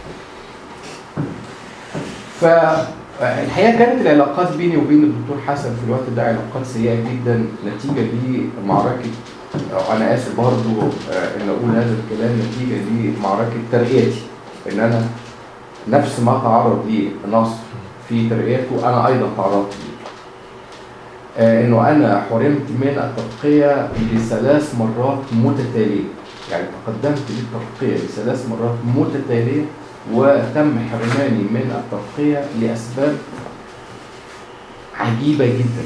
فالحقيقه كانت العلاقات بيني وبين الدكتور حسن في الوقت ده علاقات سيئه جدا نتيجه لمعركه أو انا اسف برضه آه، ان اقول هذا الكلام نتيجه لمعركه ترقيتي ان انا نفس ما تعرض ليه نصر في ترقيته انا ايضا تعرضت ليه آه، انه انا حرمت من الترقيه لثلاث مرات متتاليه يعني تقدمت للترقيه لثلاث مرات متتاليه وتم حرماني من الترقيه لاسباب عجيبه جدا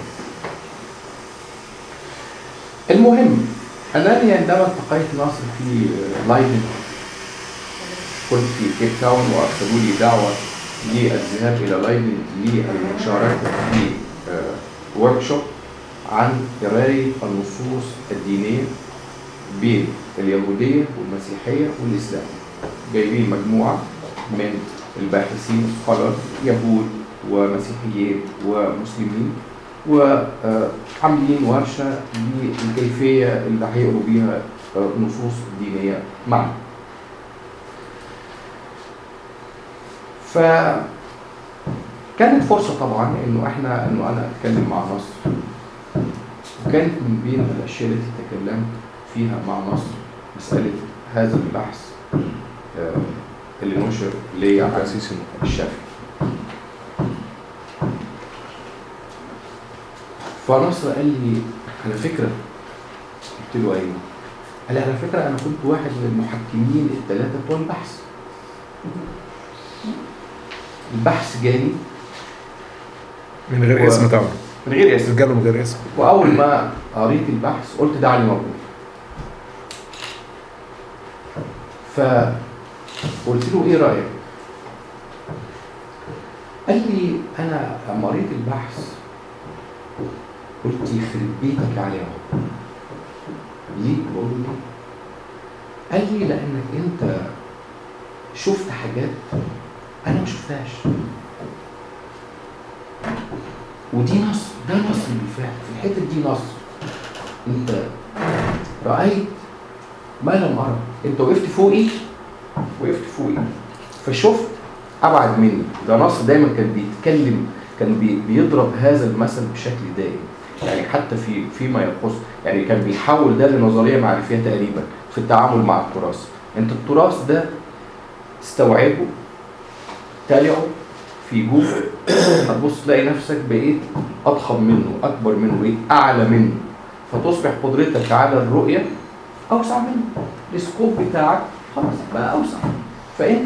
المهم انني عندما التقيت ناصر في لايدن كنت في كيب تاون وارسلوا لي دعوه للذهاب الى لايدن للمشاركه في ورك شوب عن قرايه النصوص الدينيه بين اليهوديه والمسيحيه والاسلام جايبين مجموعه من الباحثين سكولر يهود ومسيحيين ومسلمين وعاملين ورشه للكيفيه اللي هيقروا بيها آه، نصوص دينيه معا فكانت فرصة طبعا انه احنا انه انا اتكلم مع نصر وكانت من بين الاشياء التي تكلمت فيها مع نصر مسألة هذا البحث آه، اللي نشر لي عن تأسيس المقام. الشافعي فنصر قال لي على فكرة قلت له ايوه قال لي على فكرة انا كنت واحد من المحكمين الثلاثة بتوع البحث البحث جالي من غير و- اسم طبعا من غير اسم رجاله من غير اسم واول ما قريت البحث قلت ده علي مبروك فقلت له ايه رايك قال لي انا لما قريت البحث قلت يخرب بيتك على يا ليه بقول له ليه قال لي لانك انت شفت حاجات انا ما شفتهاش ودي نصر ده نصر بالفعل في الحته دي نصر انت رايت ما لم ارى انت وقفت فوقي وقفت فوقي فشفت ابعد مني ده نصر دايما كان بيتكلم كان بي بيضرب هذا المثل بشكل دائم يعني حتى في فيما يخص يعني كان بيحول ده لنظريه معرفيه تقريبا في التعامل مع التراث انت التراث ده استوعبه تابعه في جوجل هتبص تلاقي نفسك بقيت اضخم منه اكبر منه بقيت اعلى منه فتصبح قدرتك على الرؤيه اوسع منه السكوب بتاعك خلاص بقى اوسع فانت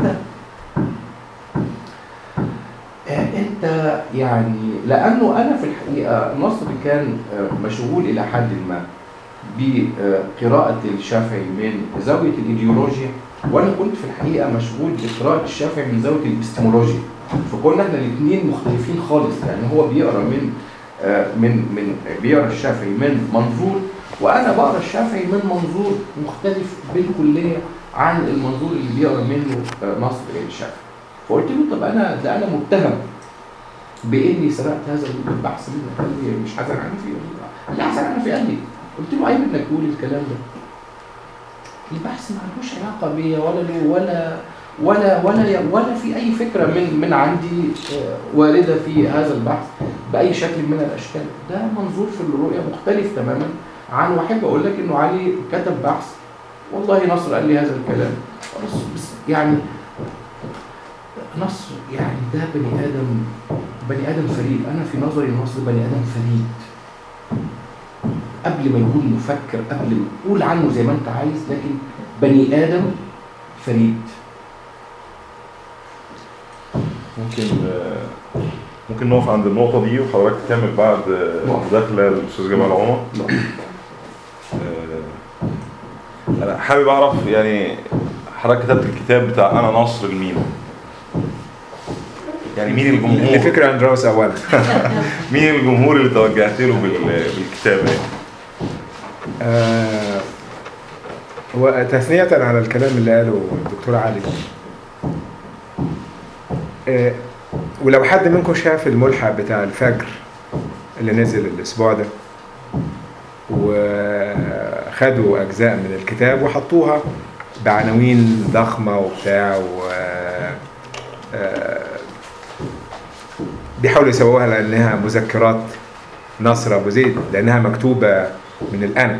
آه، انت يعني لانه انا في الحقيقه نصر كان آه، مشغول الى حد ما بقراءه الشافعي من زاويه الايديولوجيا وانا كنت في الحقيقه مشغول بقراءه الشافعي من زاويه الابستمولوجيا فكنا احنا الاثنين مختلفين خالص يعني هو بيقرا من آه، من من بيقرا الشافعي من منظور وانا بقرا الشافعي من منظور مختلف بالكليه عن المنظور اللي بيقرا منه آه، نصر الشافعي فقلت له طب انا ده انا متهم باني سرقت هذا البحث منك قال لي مش حزن عني فيه قال لي حزن عني في قلبي قلت له عيب انك تقول الكلام ده البحث ما لهوش علاقه بيا ولا له ولا ولا ولا ولا في اي فكره من من عندي آه، وارده في هذا البحث باي شكل من الاشكال ده منظور في الرؤيه مختلف تماما عن واحب اقول لك انه علي كتب بحث والله نصر قال لي هذا الكلام بس, بس يعني نصر يعني ده بني ادم بني ادم فريد انا في نظري نصر بني ادم فريد قبل ما يكون مفكر قبل ما قول عنه زي ما انت عايز لكن بني ادم فريد ممكن آه، ممكن نقف عند النقطة دي وحضرتك تكمل بعد آه، نقف. مداخلة الأستاذ جمال عمر آه، أنا حابب أعرف يعني حضرتك كتبت الكتاب بتاع أنا نصر لمين؟ يعني مين الجمهور؟ لفكرة أندراوس أولا مين الجمهور اللي توجهت له بال- بالكتابة يعني؟ آه، وتثنية على الكلام اللي قاله الدكتور علي آه، ولو حد منكم شاف الملحق بتاع الفجر اللي نزل الأسبوع ده وخدوا أجزاء من الكتاب وحطوها بعناوين ضخمة وبتاع و آه، بيحاولوا يسووها لأنها مذكرات نصر أبو زيد لأنها مكتوبة من الآن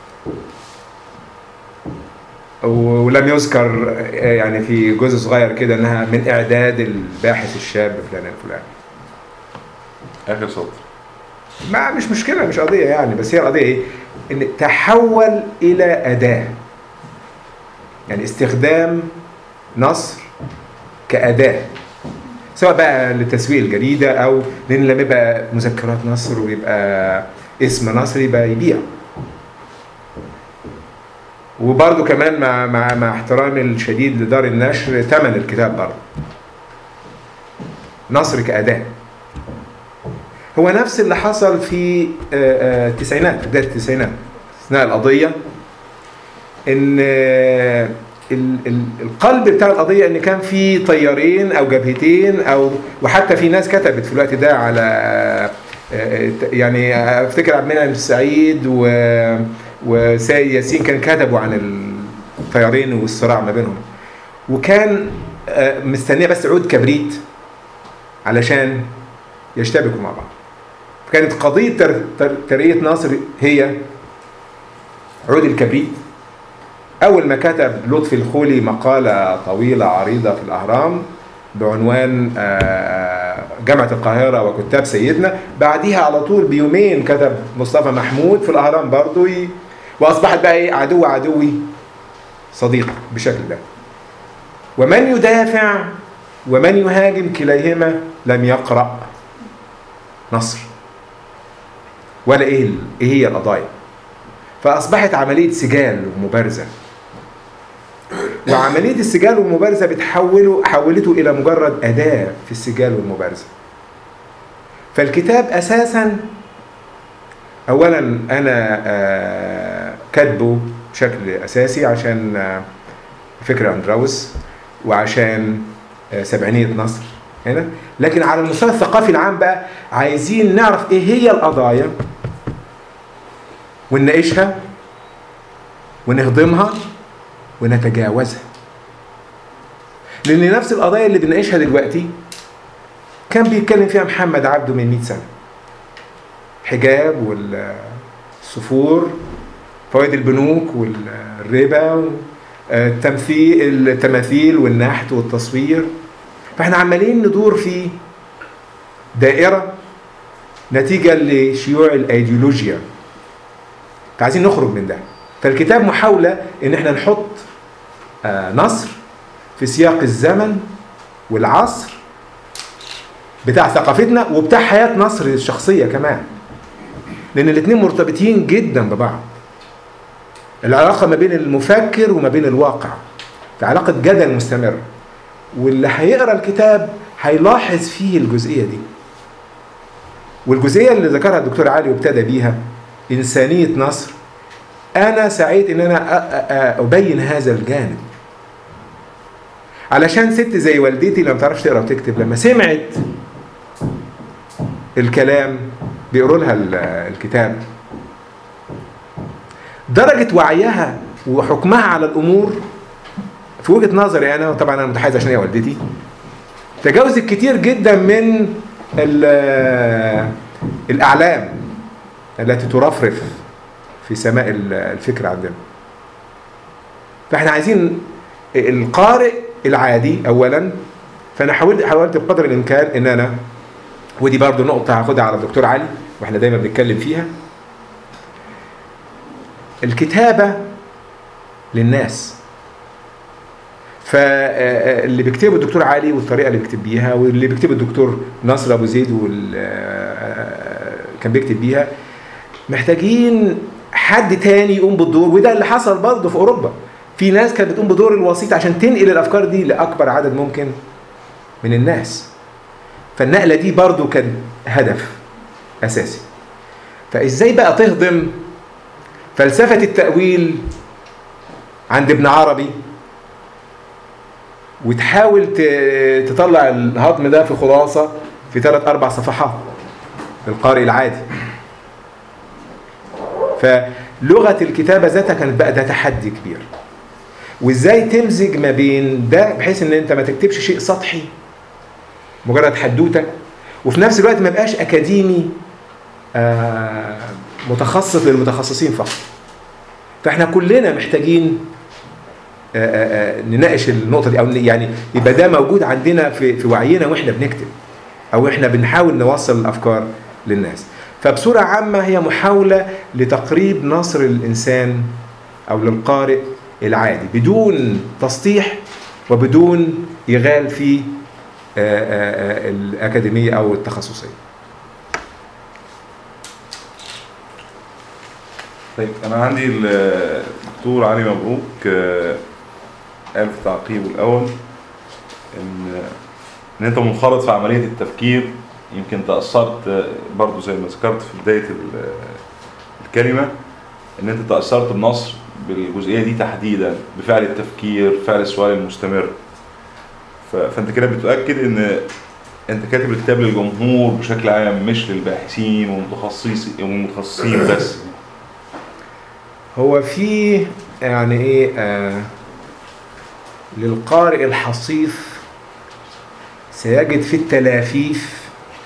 ولم يذكر يعني في جزء صغير كده انها من اعداد الباحث الشاب فلان الفلاني آخر سطر ما مش مشكله مش قضيه يعني بس هي قضيه ايه ان تحول الى اداه يعني استخدام نصر كاداه سواء بقى لتسويق الجريده او لان لما يبقى مذكرات نصر ويبقى اسم نصر يبقى يبيع وبرضه كمان مع مع مع احترامي الشديد لدار النشر ثمن الكتاب برضه نصر كأداة هو نفس اللي حصل في آه، آه، التسعينات في بداية التسعينات أثناء القضية إن آه، ال- ال- القلب بتاع القضية إن كان في طيارين أو جبهتين أو وحتى في ناس كتبت في الوقت ده على آه، آه، يعني أفتكر عبد المنعم السعيد و وسيد ياسين كان كتبوا عن الطيارين والصراع ما بينهم وكان آه، مستنيه بس عود كبريت علشان يشتبكوا مع بعض فكانت قضية تر- تر- ترقية ناصر هي عود الكبريت أول ما كتب لطفي الخولي مقالة طويلة عريضة في الأهرام بعنوان آه، جامعة القاهرة وكتاب سيدنا بعديها على طول بيومين كتب مصطفى محمود في الأهرام برضو ي- وأصبحت بقى إيه عدو عدوي صديق بشكل ده ومن يدافع ومن يهاجم كليهما لم يقرأ نصر ولا إيه ال- إيه هي القضايا فأصبحت عملية سجال ومبارزة وعملية السجال والمبارزة بتحوله حولته إلى مجرد أداة في السجال والمبارزة فالكتاب أساسا أولا أنا آه، كاتبه بشكل أساسي عشان آه، فكر أندراوس وعشان آه، سبعينية نصر هنا لكن على المستوى الثقافي العام بقى عايزين نعرف إيه هي القضايا ونناقشها ونهضمها ونتجاوزها لان نفس القضايا اللي بنعيشها دلوقتي كان بيتكلم فيها محمد عبده من 100 سنه حجاب والصفور فوائد البنوك والربا التمثيل التماثيل والنحت والتصوير فاحنا عمالين ندور في دائره نتيجه لشيوع الايديولوجيا فعايزين نخرج من ده فالكتاب محاوله ان احنا نحط آه، نصر في سياق الزمن والعصر بتاع ثقافتنا وبتاع حياة نصر الشخصية كمان لأن الاتنين مرتبطين جدا ببعض العلاقة ما بين المفكر وما بين الواقع في علاقة جدل مستمر واللي هيقرا الكتاب هيلاحظ فيه الجزئية دي والجزئية اللي ذكرها الدكتور علي وابتدى بيها إنسانية نصر انا سعيت ان انا أ- أ- ابين هذا الجانب علشان ست زي والدتي اللي ما بتعرفش تقرا وتكتب لما سمعت الكلام بيقروا لها ال- الكتاب درجة وعيها وحكمها على الأمور في وجهة نظري أنا وطبعا أنا متحيز عشان هي والدتي تجاوزت كتير جدا من ال- الأعلام التي ترفرف في سماء ال- الفكر عندنا فاحنا عايزين القارئ العادي اولا فانا حاولت حاولت بقدر الامكان ان انا ودي برضو نقطة هاخدها على الدكتور علي واحنا دايما بنتكلم فيها الكتابة للناس فاللي بيكتبه الدكتور علي والطريقة اللي بيكتب بيها واللي بيكتبه الدكتور ناصر أبو زيد وال كان بيكتب بيها محتاجين حد تاني يقوم بالدور وده اللي حصل برضه في أوروبا في ناس كانت بتقوم بدور الوسيط عشان تنقل الأفكار دي لأكبر عدد ممكن من الناس فالنقلة دي برضه كان هدف أساسي فإزاي بقى تهضم فلسفة التأويل عند ابن عربي وتحاول ت- تطلع الهضم ده في خلاصة في ثلاث أربع صفحات للقارئ العادي فلغة الكتابة ذاتها كانت بقى ده تحدي كبير وازاي تمزج ما بين ده بحيث ان انت ما تكتبش شيء سطحي مجرد حدوته وفي نفس الوقت ما يبقاش اكاديمي آه، متخصص للمتخصصين فقط فاحنا كلنا محتاجين آه، آه، آه، نناقش النقطه دي او ن- يعني يبقى ده موجود عندنا في في وعينا واحنا بنكتب او احنا بنحاول نوصل الافكار للناس فبصوره عامه هي محاوله لتقريب نصر الانسان او للقارئ العادي بدون تسطيح وبدون يغال في آه، آه، آه، الاكاديميه او التخصصيه طيب انا عندي الدكتور علي مبروك آه، قال في تعقيبه الاول ان ان انت منخرط في عمليه التفكير يمكن تاثرت آه، برضو زي ما ذكرت في بدايه ال- الكلمه ان انت تاثرت بنصر بالجزئيه دي تحديدا بفعل التفكير فعل السؤال المستمر ف- فانت كده بتؤكد ان انت كاتب الكتاب للجمهور بشكل عام مش للباحثين والمتخصصين والمتخصصين بس هو في يعني ايه آه للقارئ الحصيف سيجد في التلافيف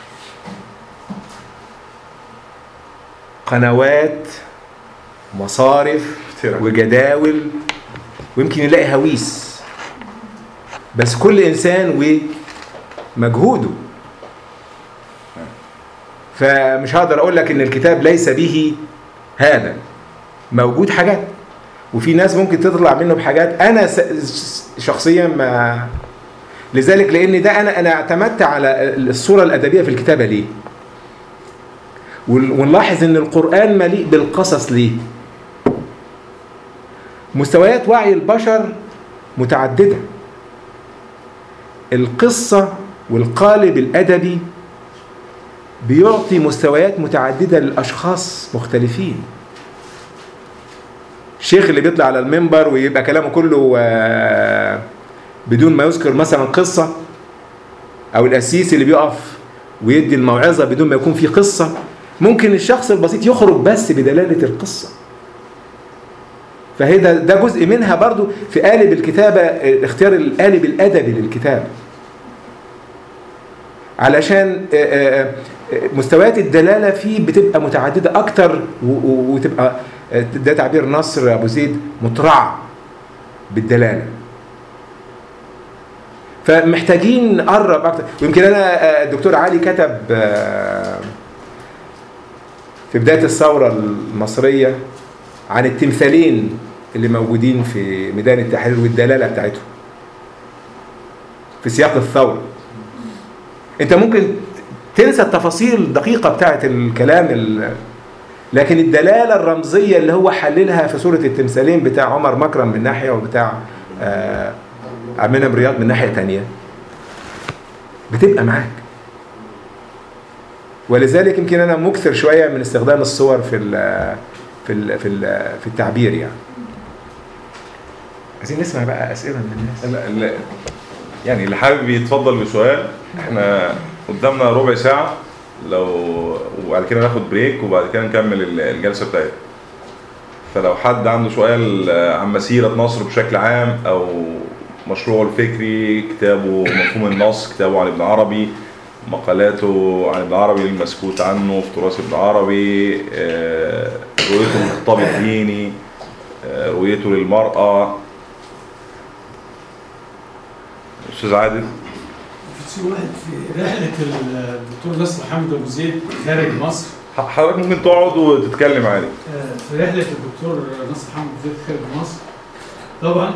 قنوات مصارف وجداول ويمكن يلاقي هويس بس كل انسان ومجهوده فمش هقدر اقول لك ان الكتاب ليس به هذا موجود حاجات وفي ناس ممكن تطلع منه بحاجات انا س- شخصيا ما لذلك لان ده انا انا اعتمدت على الصوره الادبيه في الكتابه ليه ون- ونلاحظ ان القران مليء بالقصص ليه مستويات وعي البشر متعدده القصه والقالب الادبي بيعطي مستويات متعدده للاشخاص مختلفين الشيخ اللي بيطلع على المنبر ويبقى كلامه كله آه، بدون ما يذكر مثلا قصة أو القسيس اللي بيقف ويدي الموعظة بدون ما يكون في قصة ممكن الشخص البسيط يخرج بس بدلالة القصة فهي ده, ده جزء منها برضو في قالب الكتابة آه، اختيار القالب الأدبي للكتابة علشان آه، آه، آه، مستويات الدلالة فيه بتبقى متعددة أكتر و- و- وتبقى آه، ده تعبير نصر أبو زيد مطرعة بالدلالة فمحتاجين نقرب أكتر ويمكن أنا آه، الدكتور علي كتب آه، في بداية الثورة المصرية عن التمثالين اللي موجودين في ميدان التحرير والدلالة بتاعتهم في سياق الثورة انت ممكن تنسى التفاصيل الدقيقة بتاعت الكلام ال- لكن الدلالة الرمزية اللي هو حللها في صورة التمثالين بتاع عمر مكرم من ناحية وبتاع آه، عبد المنعم رياض من ناحية تانية بتبقى معاك ولذلك يمكن انا مكثر شوية من استخدام الصور في ال- في ال في ال في التعبير يعني عايزين نسمع بقى اسئله من الناس لا- لا. يعني اللي حابب يتفضل بسؤال احنا قدامنا ربع ساعة لو وبعد كده ناخد بريك وبعد كده نكمل ال- الجلسة بتاعتنا فلو حد عنده سؤال آه، عن مسيرة نصر بشكل عام أو مشروعه الفكري كتابه مفهوم النص كتابه عن ابن عربي مقالاته عن ابن عربي المسكوت عنه في تراث ابن عربي آه، رؤيته للخطاب الديني آه، رؤيته للمرأة أستاذ عادل في واحد في رحلة الدكتور نصر محمد أبو زيد خارج مصر حضرتك ممكن تقعد وتتكلم عادي آه، في رحلة الدكتور نصر محمد أبو زيد خارج مصر طبعا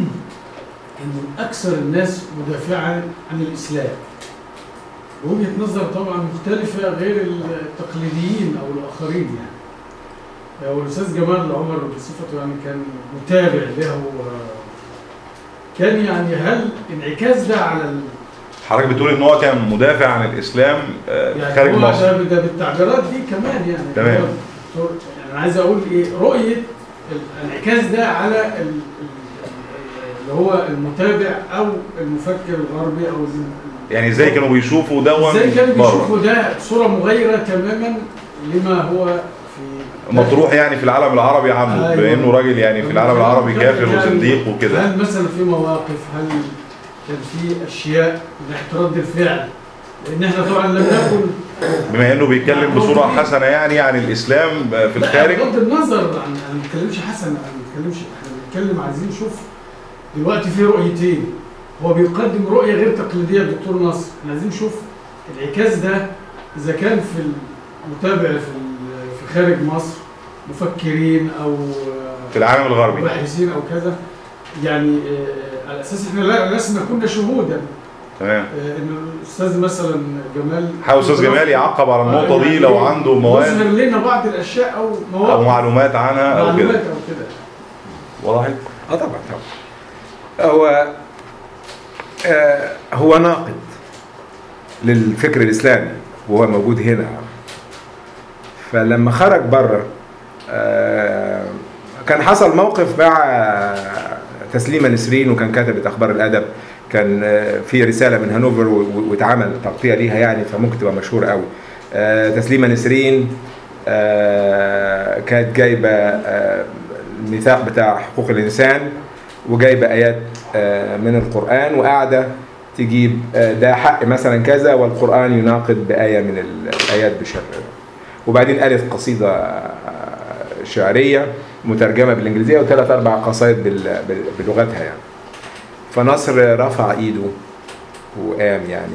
إنه أكثر الناس مدافعا عن الإسلام وجهة نظر طبعا مختلفة غير التقليديين أو الآخرين يعني آه، والأستاذ جمال عمر بصفته يعني كان متابع له آه، كان يعني هل انعكاس ده على ال- حضرتك بتقول ان هو كان مدافع عن الاسلام آه، يعني خارج هو مصر ده, ده بالتعبيرات دي كمان يعني تمام. هو دكتور- يعني انا عايز اقول ايه رؤيه الانعكاس ده على ال- ال- اللي هو المتابع او المفكر الغربي او ال- يعني ازاي كانوا بيشوفوا دون ازاي كانوا بره بيشوفوا ده صوره مغايره تماما لما هو في مطروح يعني في العالم العربي عنه أيوة. بانه راجل يعني في العالم العربي كافر يعني وزنديق وكده هل مثلا في مواقف هل كان في اشياء من ناحيه رد الفعل لان احنا طبعا لم نكن بما انه بيتكلم بصوره حسنه يعني عن الاسلام آه، في لا، الخارج بغض النظر عن انا ما بتكلمش حسن انا ما بتكلمش احنا بنتكلم عايزين نشوف دلوقتي في رؤيتين هو بيقدم رؤيه غير تقليديه الدكتور نصر احنا عايزين نشوف الانعكاس ده اذا كان في المتابع في ال- في خارج مصر مفكرين او في العالم الغربي باحثين او كذا يعني آه، على اساس احنا لا- لسنا كنا شهودا تمام آه، ان الاستاذ مثلا جمال حاول استاذ جمال يعقب على النقطه دي لو عنده مواد يظهر لنا بعض الاشياء او مواقف او معلومات عنها او معلومات كده او كده وضحت اه طبعا طبعا هو آه هو ناقد للفكر الاسلامي وهو موجود هنا فلما خرج بره آه كان حصل موقف مع تسليمة نسرين وكان كتبت اخبار الادب كان آه، في رساله من هانوفر و- و- واتعمل تغطيه ليها يعني فممكن تبقى مشهوره قوي آه، تسليمة نسرين آه، كانت جايبه آه، الميثاق بتاع حقوق الانسان وجايبه ايات آه، من القران وقاعده تجيب آه، ده حق مثلا كذا والقران يناقض بايه من الايات بشكل وبعدين قالت قصيده آه، شعريه مترجمه بالانجليزيه وثلاث اربع قصائد بال- بال- بلغتها يعني فنصر رفع ايده وقام يعني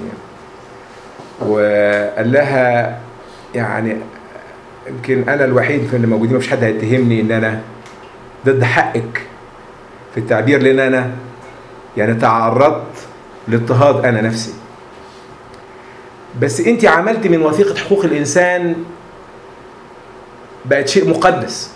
وقال لها يعني يمكن انا الوحيد في اللي موجودين مفيش حد هيتهمني ان انا ضد حقك في التعبير لان انا يعني تعرضت لاضطهاد انا نفسي بس انت عملت من وثيقه حقوق الانسان بقت شيء مقدس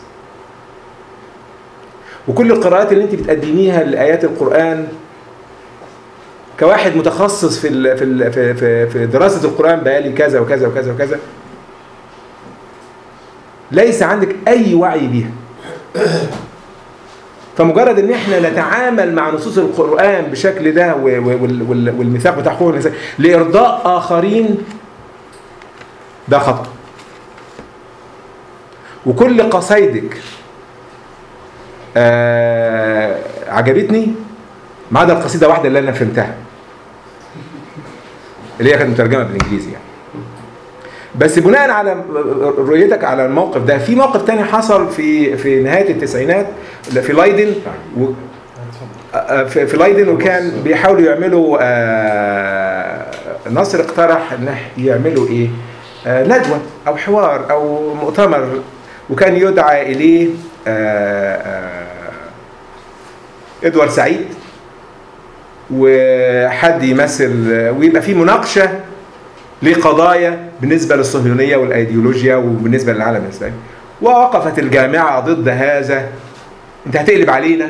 وكل القراءات اللي انت بتقدميها لايات القران كواحد متخصص في ال في ال في, في, في دراسه القران بقالي كذا وكذا وكذا وكذا ليس عندك اي وعي بيها فمجرد ان احنا نتعامل مع نصوص القران بالشكل ده و- و- وال- وال- والميثاق بتاع حقوق الانسان لارضاء اخرين ده خطا وكل قصايدك آه عجبتني ما عدا القصيده واحده اللي انا فهمتها اللي هي كانت مترجمه بالانجليزي يعني بس بناء على رؤيتك على الموقف ده في موقف تاني حصل في في نهايه التسعينات في لايدن و آه، في في لايدن وكان بيحاولوا يعملوا آه، نصر اقترح ان إح- يعملوا ايه آه، ندوه او حوار او مؤتمر وكان يدعى اليه آه، آه، ادوارد سعيد وحد يمثل ويبقى في مناقشه لقضايا بالنسبه للصهيونيه والايديولوجيا وبالنسبه للعالم الاسلامي ووقفت الجامعه ضد هذا انت هتقلب علينا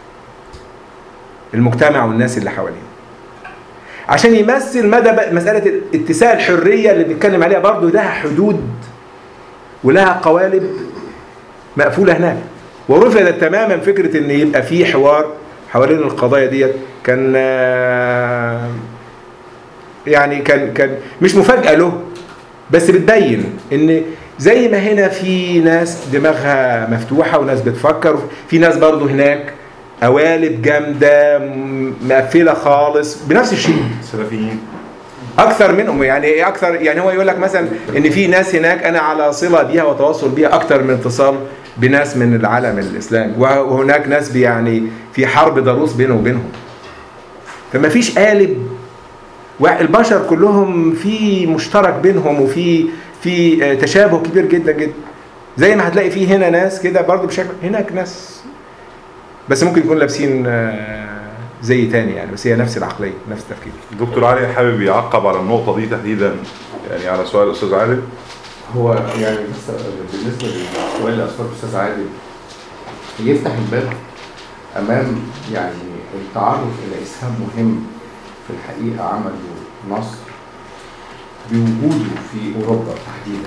المجتمع والناس اللي حوالينا عشان يمثل مدى بقى مساله اتساع الحريه اللي بنتكلم عليها برضو لها حدود ولها قوالب مقفوله هناك ورفضت تماما فكره ان يبقى في حوار حوالين القضايا ديت كان آه، يعني كان كان مش مفاجاه له بس بتبين ان زي ما هنا في ناس دماغها مفتوحه وناس بتفكر في ناس برضو هناك قوالب جامده م- مقفله خالص بنفس الشيء السلفيين اكثر منهم يعني ايه اكثر يعني هو يقول لك مثلا ان في ناس هناك انا على صله بيها وتواصل بيها اكثر من اتصال بناس من العالم الاسلامي وهناك ناس بي- يعني في حرب ضروس بينه وبينهم فما فيش قالب والبشر كلهم في مشترك بينهم وفي في آه، تشابه كبير جدا جدا زي ما هتلاقي في هنا ناس كده برضه بشكل هناك ناس بس ممكن يكون لابسين آه، زي تاني يعني بس هي نفس العقليه نفس التفكير الدكتور علي حابب يعقب على النقطة دي تحديدا يعني على سؤال الأستاذ عادل هو يعني بس بالنسبه للسؤال اللي اثاره الاستاذ عادل يفتح الباب امام يعني التعرف الى اسهام مهم في الحقيقه عمله مصر بوجوده في اوروبا تحديدا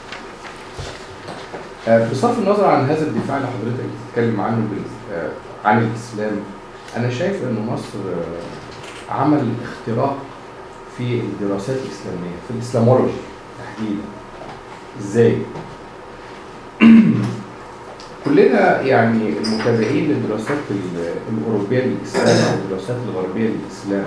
آه، بصرف النظر عن هذا الدفاع اللي حضرتك بتتكلم عنه بال- آه، عن الاسلام انا شايف ان مصر آه، عمل اختراق في الدراسات الاسلاميه في الاسلامولوجي تحديدا ازاي كلنا يعني المتابعين للدراسات ال- الاوروبيه للاسلام او الدراسات الغربيه للاسلام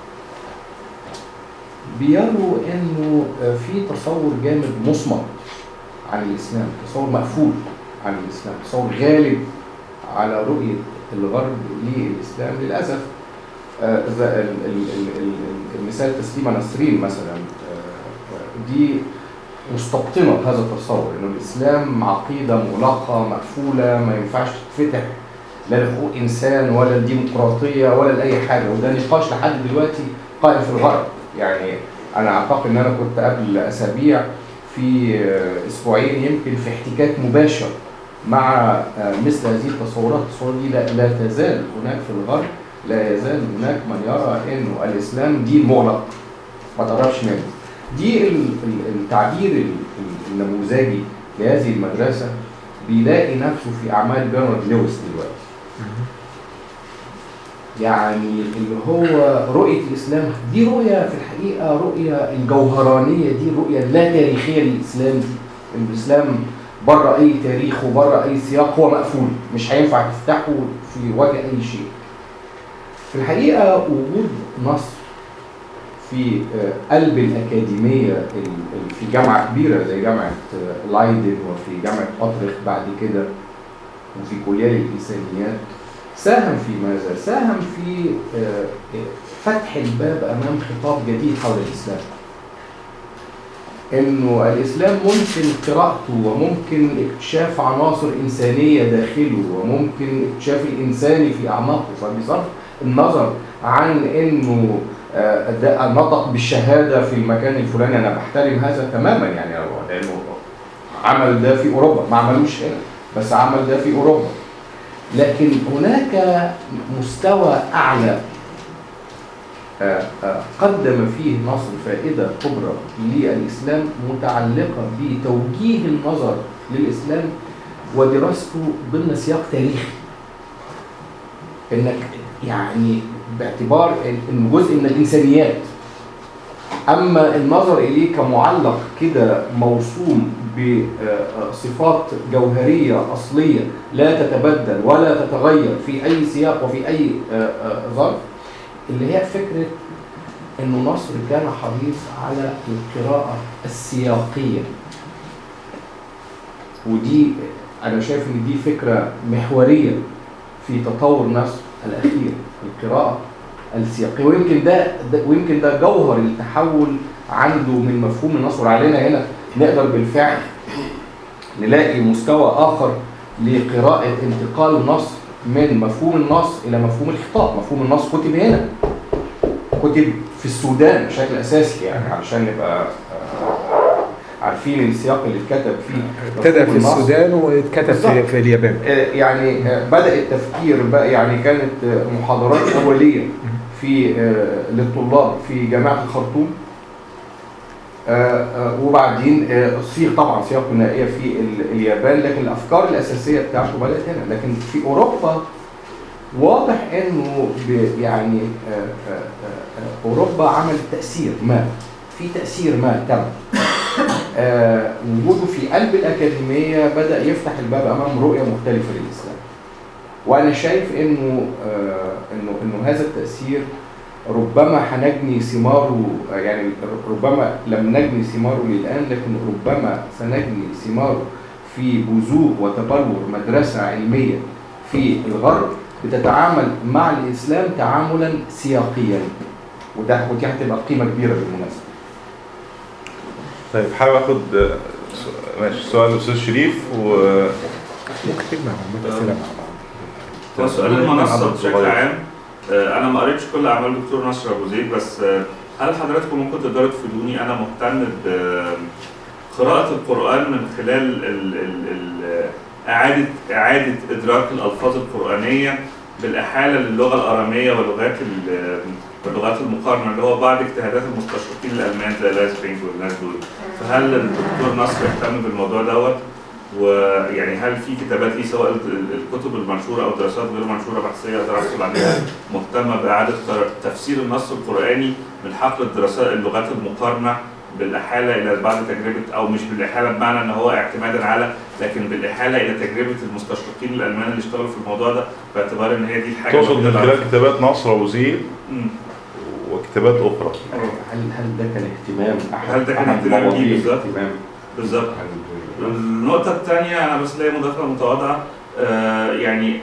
بيروا انه في تصور جامد مصمت عن الاسلام تصور مقفول عن الاسلام تصور غالب على رؤيه الغرب للاسلام للاسف آه، ذا- ال- ال- ال- ال- المثال تسليمه نسرين مثلا آه، آه، دي مستبطنه هذا التصور انه الاسلام عقيده مغلقه مقفوله ما ينفعش تتفتح لا لحقوق انسان ولا الديمقراطيه ولا لاي حاجه وده نقاش لحد دلوقتي قائم في الغرب يعني انا اعتقد ان انا كنت قبل اسابيع في آه، اسبوعين يمكن في احتكاك مباشر مع آه، مثل هذه التصورات التصورات دي لا, لا تزال هناك في الغرب لا يزال هناك من يرى انه الاسلام دين مغلق ما تقربش منه دي ال- ال- التعبير ال- ال- النموذجي لهذه المدرسة بيلاقي نفسه في أعمال بيرنارد لويس دلوقتي يعني اللي هو رؤية الإسلام دي رؤية في الحقيقة رؤية الجوهرانية دي الرؤية اللا تاريخية للإسلام دي الإسلام بره أي تاريخ وبره أي سياق هو مقفول مش هينفع تفتحه في وجه أي شيء في الحقيقة وجود مصر في آه، قلب الأكاديمية ال- ال- في جامعة كبيرة زي جامعة آه، لايدن وفي جامعة أطرخ بعد كده وفي كلية الإنسانيات ساهم في ماذا؟ ساهم في آه، فتح الباب أمام خطاب جديد حول الإسلام انه الاسلام ممكن قراءته وممكن اكتشاف عناصر انسانيه داخله وممكن اكتشاف الانساني في اعماقه فبصرف النظر عن انه آه، ده نطق بالشهاده في المكان الفلاني انا بحترم هذا تماما يعني هو لانه عمل ده في اوروبا ما عملوش هنا بس عمل ده في اوروبا لكن هناك مستوى اعلى آه، آه، قدم فيه نصر فائدة كبرى للإسلام متعلقة بتوجيه النظر للإسلام ودراسته ضمن سياق تاريخي انك يعني باعتبار انه جزء من الانسانيات اما النظر اليه كمعلق كده موصوم بصفات جوهريه اصليه لا تتبدل ولا تتغير في اي سياق وفي اي آه، آه، ظرف اللي هي فكره انه نصر كان حريص على القراءه السياقيه ودي انا شايف ان دي فكره محوريه في تطور نصر الاخير القراءه السياقيه ويمكن ده, ده ويمكن ده جوهر التحول عنده من مفهوم النصر علينا هنا نقدر بالفعل نلاقي مستوى اخر لقراءه انتقال النص من مفهوم النص الى مفهوم الخطاب مفهوم النص كتب هنا كتب في السودان بشكل اساسي يعني علشان نبقى آه، عارفين السياق اللي اتكتب فيه ابتدى مفهوم في النص. السودان واتكتب في, بالظبط. في اليابان آه، يعني آه، بدأ التفكير بقى يعني كانت آه، محاضرات أولية في آه، للطلاب في جامعة الخرطوم آه، آه، وبعدين آه، صيغ طبعا صيغ ثنائيه في ال- اليابان لكن الافكار الاساسيه بتاعته بدات هنا لكن في اوروبا واضح انه ب- يعني آه، آه، آه، اوروبا عمل تاثير ما في تاثير ما تم آه، وجوده في قلب الاكاديميه بدا يفتح الباب امام رؤيه مختلفه للاسلام وانا شايف انه آه، انه انه هذا التاثير ربما هنجني ثماره آه، يعني ربما لم نجني ثماره للان لكن ربما سنجني ثماره في بزوغ وتبلور مدرسه علميه في الغرب بتتعامل مع الاسلام تعاملا سياقيا وده ودي هتبقى قيمه كبيره بالمناسبه طيب حابب اخد آه، س- ماشي سؤال الاستاذ شريف و ممكن تجمعهم اسئله مع بعض هو سؤال المنصة بشكل عام آه، أنا ما قريتش كل أعمال الدكتور نصر أبو زيد بس آه، هل حضراتكم ممكن تقدروا تفيدوني أنا مهتم بقراءة القرآن من خلال ال ال ال إعادة إعادة إدراك الألفاظ القرآنية بالإحالة للغة الأرامية واللغات ال- واللغات المقارنة اللي هو بعض اجتهادات المستشرقين الألمان زي لازبينج والناس دول فهل الدكتور نصر يهتم بالموضوع دوت؟ ويعني هل في كتابات ليه سواء ال- ال- الكتب المنشوره او دراسات غير منشوره بحثيه اقدر احصل عليها مهتمه باعاده قر- تفسير النص القراني من حقل الدراسات اللغات المقارنه بالاحاله الى بعض تجربه او مش بالاحاله بمعنى ان هو اعتمادا على لكن بالاحاله الى تجربه المستشرقين الالمان اللي اشتغلوا في الموضوع ده باعتبار ان هي دي الحاجه تقصد الوحيدة من اللي خلال كتابات نصر ابو زيد مم. وكتابات اخرى هل هل ده كان اهتمام احد هل ده كان أحد اهتمام ليه مواضيع بالظبط؟ اهتمام بالظبط النقطة الثانية أنا بس ليا مداخلة متواضعة آه يعني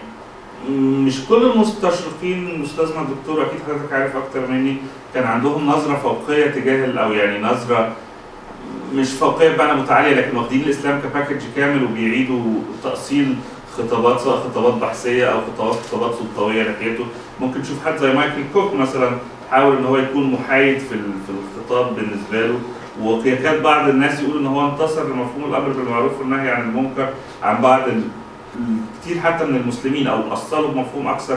مش كل المستشرقين أستاذنا الدكتور أكيد حضرتك عارف أكتر مني كان عندهم نظرة فوقية تجاه ال- أو يعني نظرة مش فوقية بمعنى متعالية لكن واخدين الإسلام كباكج كامل وبيعيدوا تأصيل خطابات سواء خطابات بحثية أو خطابات خطابات سلطوية ناحيته ممكن تشوف حد زي مايكل كوك مثلا حاول إن هو يكون محايد في ال- في الخطاب بالنسبة له وكان بعض الناس يقول ان هو انتصر لمفهوم الامر بالمعروف والنهي عن المنكر عن بعض ال- كتير حتى من المسلمين او اصلوا بمفهوم اكثر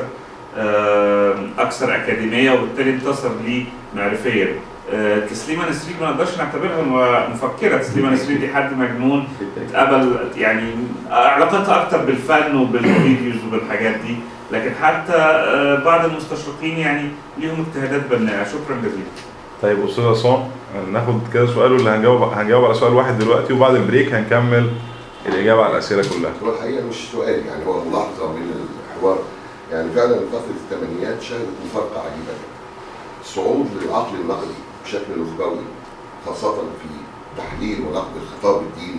آه، اكثر اكاديميه وبالتالي انتصر ليه معرفيا آه، تسليمه نسرين ما نقدرش نعتبرها م- مفكره تسليمه نسرين دي حد مجنون اتقبل يعني علاقتها اكتر بالفن وبالفيديوز وبالحاجات دي لكن حتى آه، بعض المستشرقين يعني ليهم اجتهادات بناءه شكرا جزيلا طيب استاذ عصام ناخد كده سؤال واللي هنجاوب هنجاوب على سؤال واحد دلوقتي وبعد البريك هنكمل الاجابه على الاسئله كلها هو الحقيقه مش سؤال يعني هو ملاحظه من الحوار يعني فعلا فتره الثمانينات شهدت مفارقه عجيبه جدا. صعود للعقل النقدي بشكل نخبوي خاصه في تحليل ونقد الخطاب الديني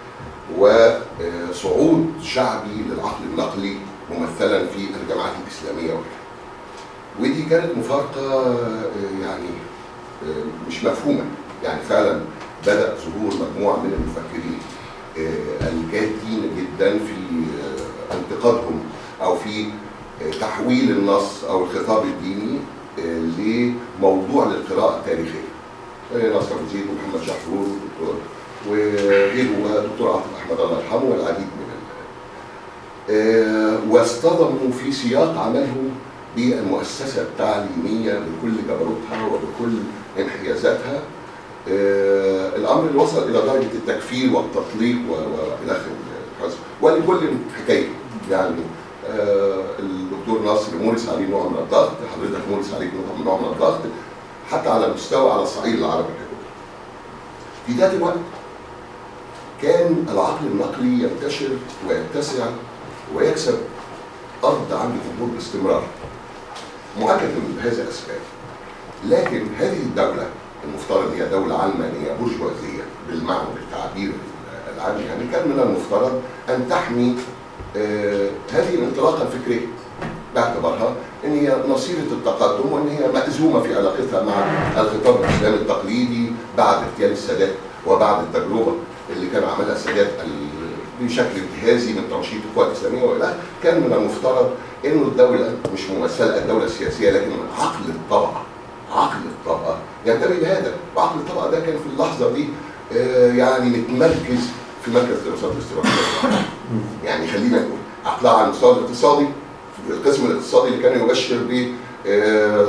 وصعود شعبي للعقل النقلي ممثلا في الجامعات الاسلاميه وغيرها. ودي كانت مفارقه آه، يعني آه، مش مفهومه يعني فعلا بدا ظهور مجموعه من المفكرين آه، الجادين جدا في آه، انتقادهم او في آه، تحويل النص او الخطاب الديني آه، لموضوع للقراءه التاريخيه. آه، نصر أبو زيد ومحمد شحرور والدكتور وغيره ودكتور عاطف احمد الله يرحمه والعديد من ال- آه، واصطدموا في سياق عملهم بالمؤسسه التعليميه بكل جبروتها وبكل انحيازاتها آه، الامر اللي وصل الى درجه التكفير والتطليق و- والى اخره الحزب ولكل حكايه يعني آه، الدكتور ناصر مورس عليه نوع من الضغط حضرتك مورس عليك نوع- نوع من الضغط حتى على المستوى على الصعيد العربي كله في ذات الوقت كان العقل النقلي ينتشر ويتسع ويكسب ارض عند الجمهور باستمرار مؤكد من هذه الاسباب لكن هذه الدوله المفترض هي دولة علمانية برجوازية بالمعنى بالتعبير العام يعني كان من المفترض أن تحمي آه، هذه الانطلاقة الفكرية باعتبارها أن هي نصيرة التقدم وأن هي مأزومة في علاقتها مع الخطاب الإسلامي التقليدي بعد اغتيال السادات وبعد التجربة اللي كان عملها السادات ال- بشكل انتهازي من تنشيط القوى الإسلامية وإلى آخره. كان من المفترض أنه الدولة مش ممثلة الدولة السياسية لكن عقل الطبقة عقل الطبقه ينتمي لهذا وعقل الطبقه ده كان في اللحظه دي آه، يعني متمركز في مركز دراسات الاستراتيجيه يعني خلينا نقول عقلها على المستوى الاقتصادي في القسم الاقتصادي اللي كان يبشر ب آه،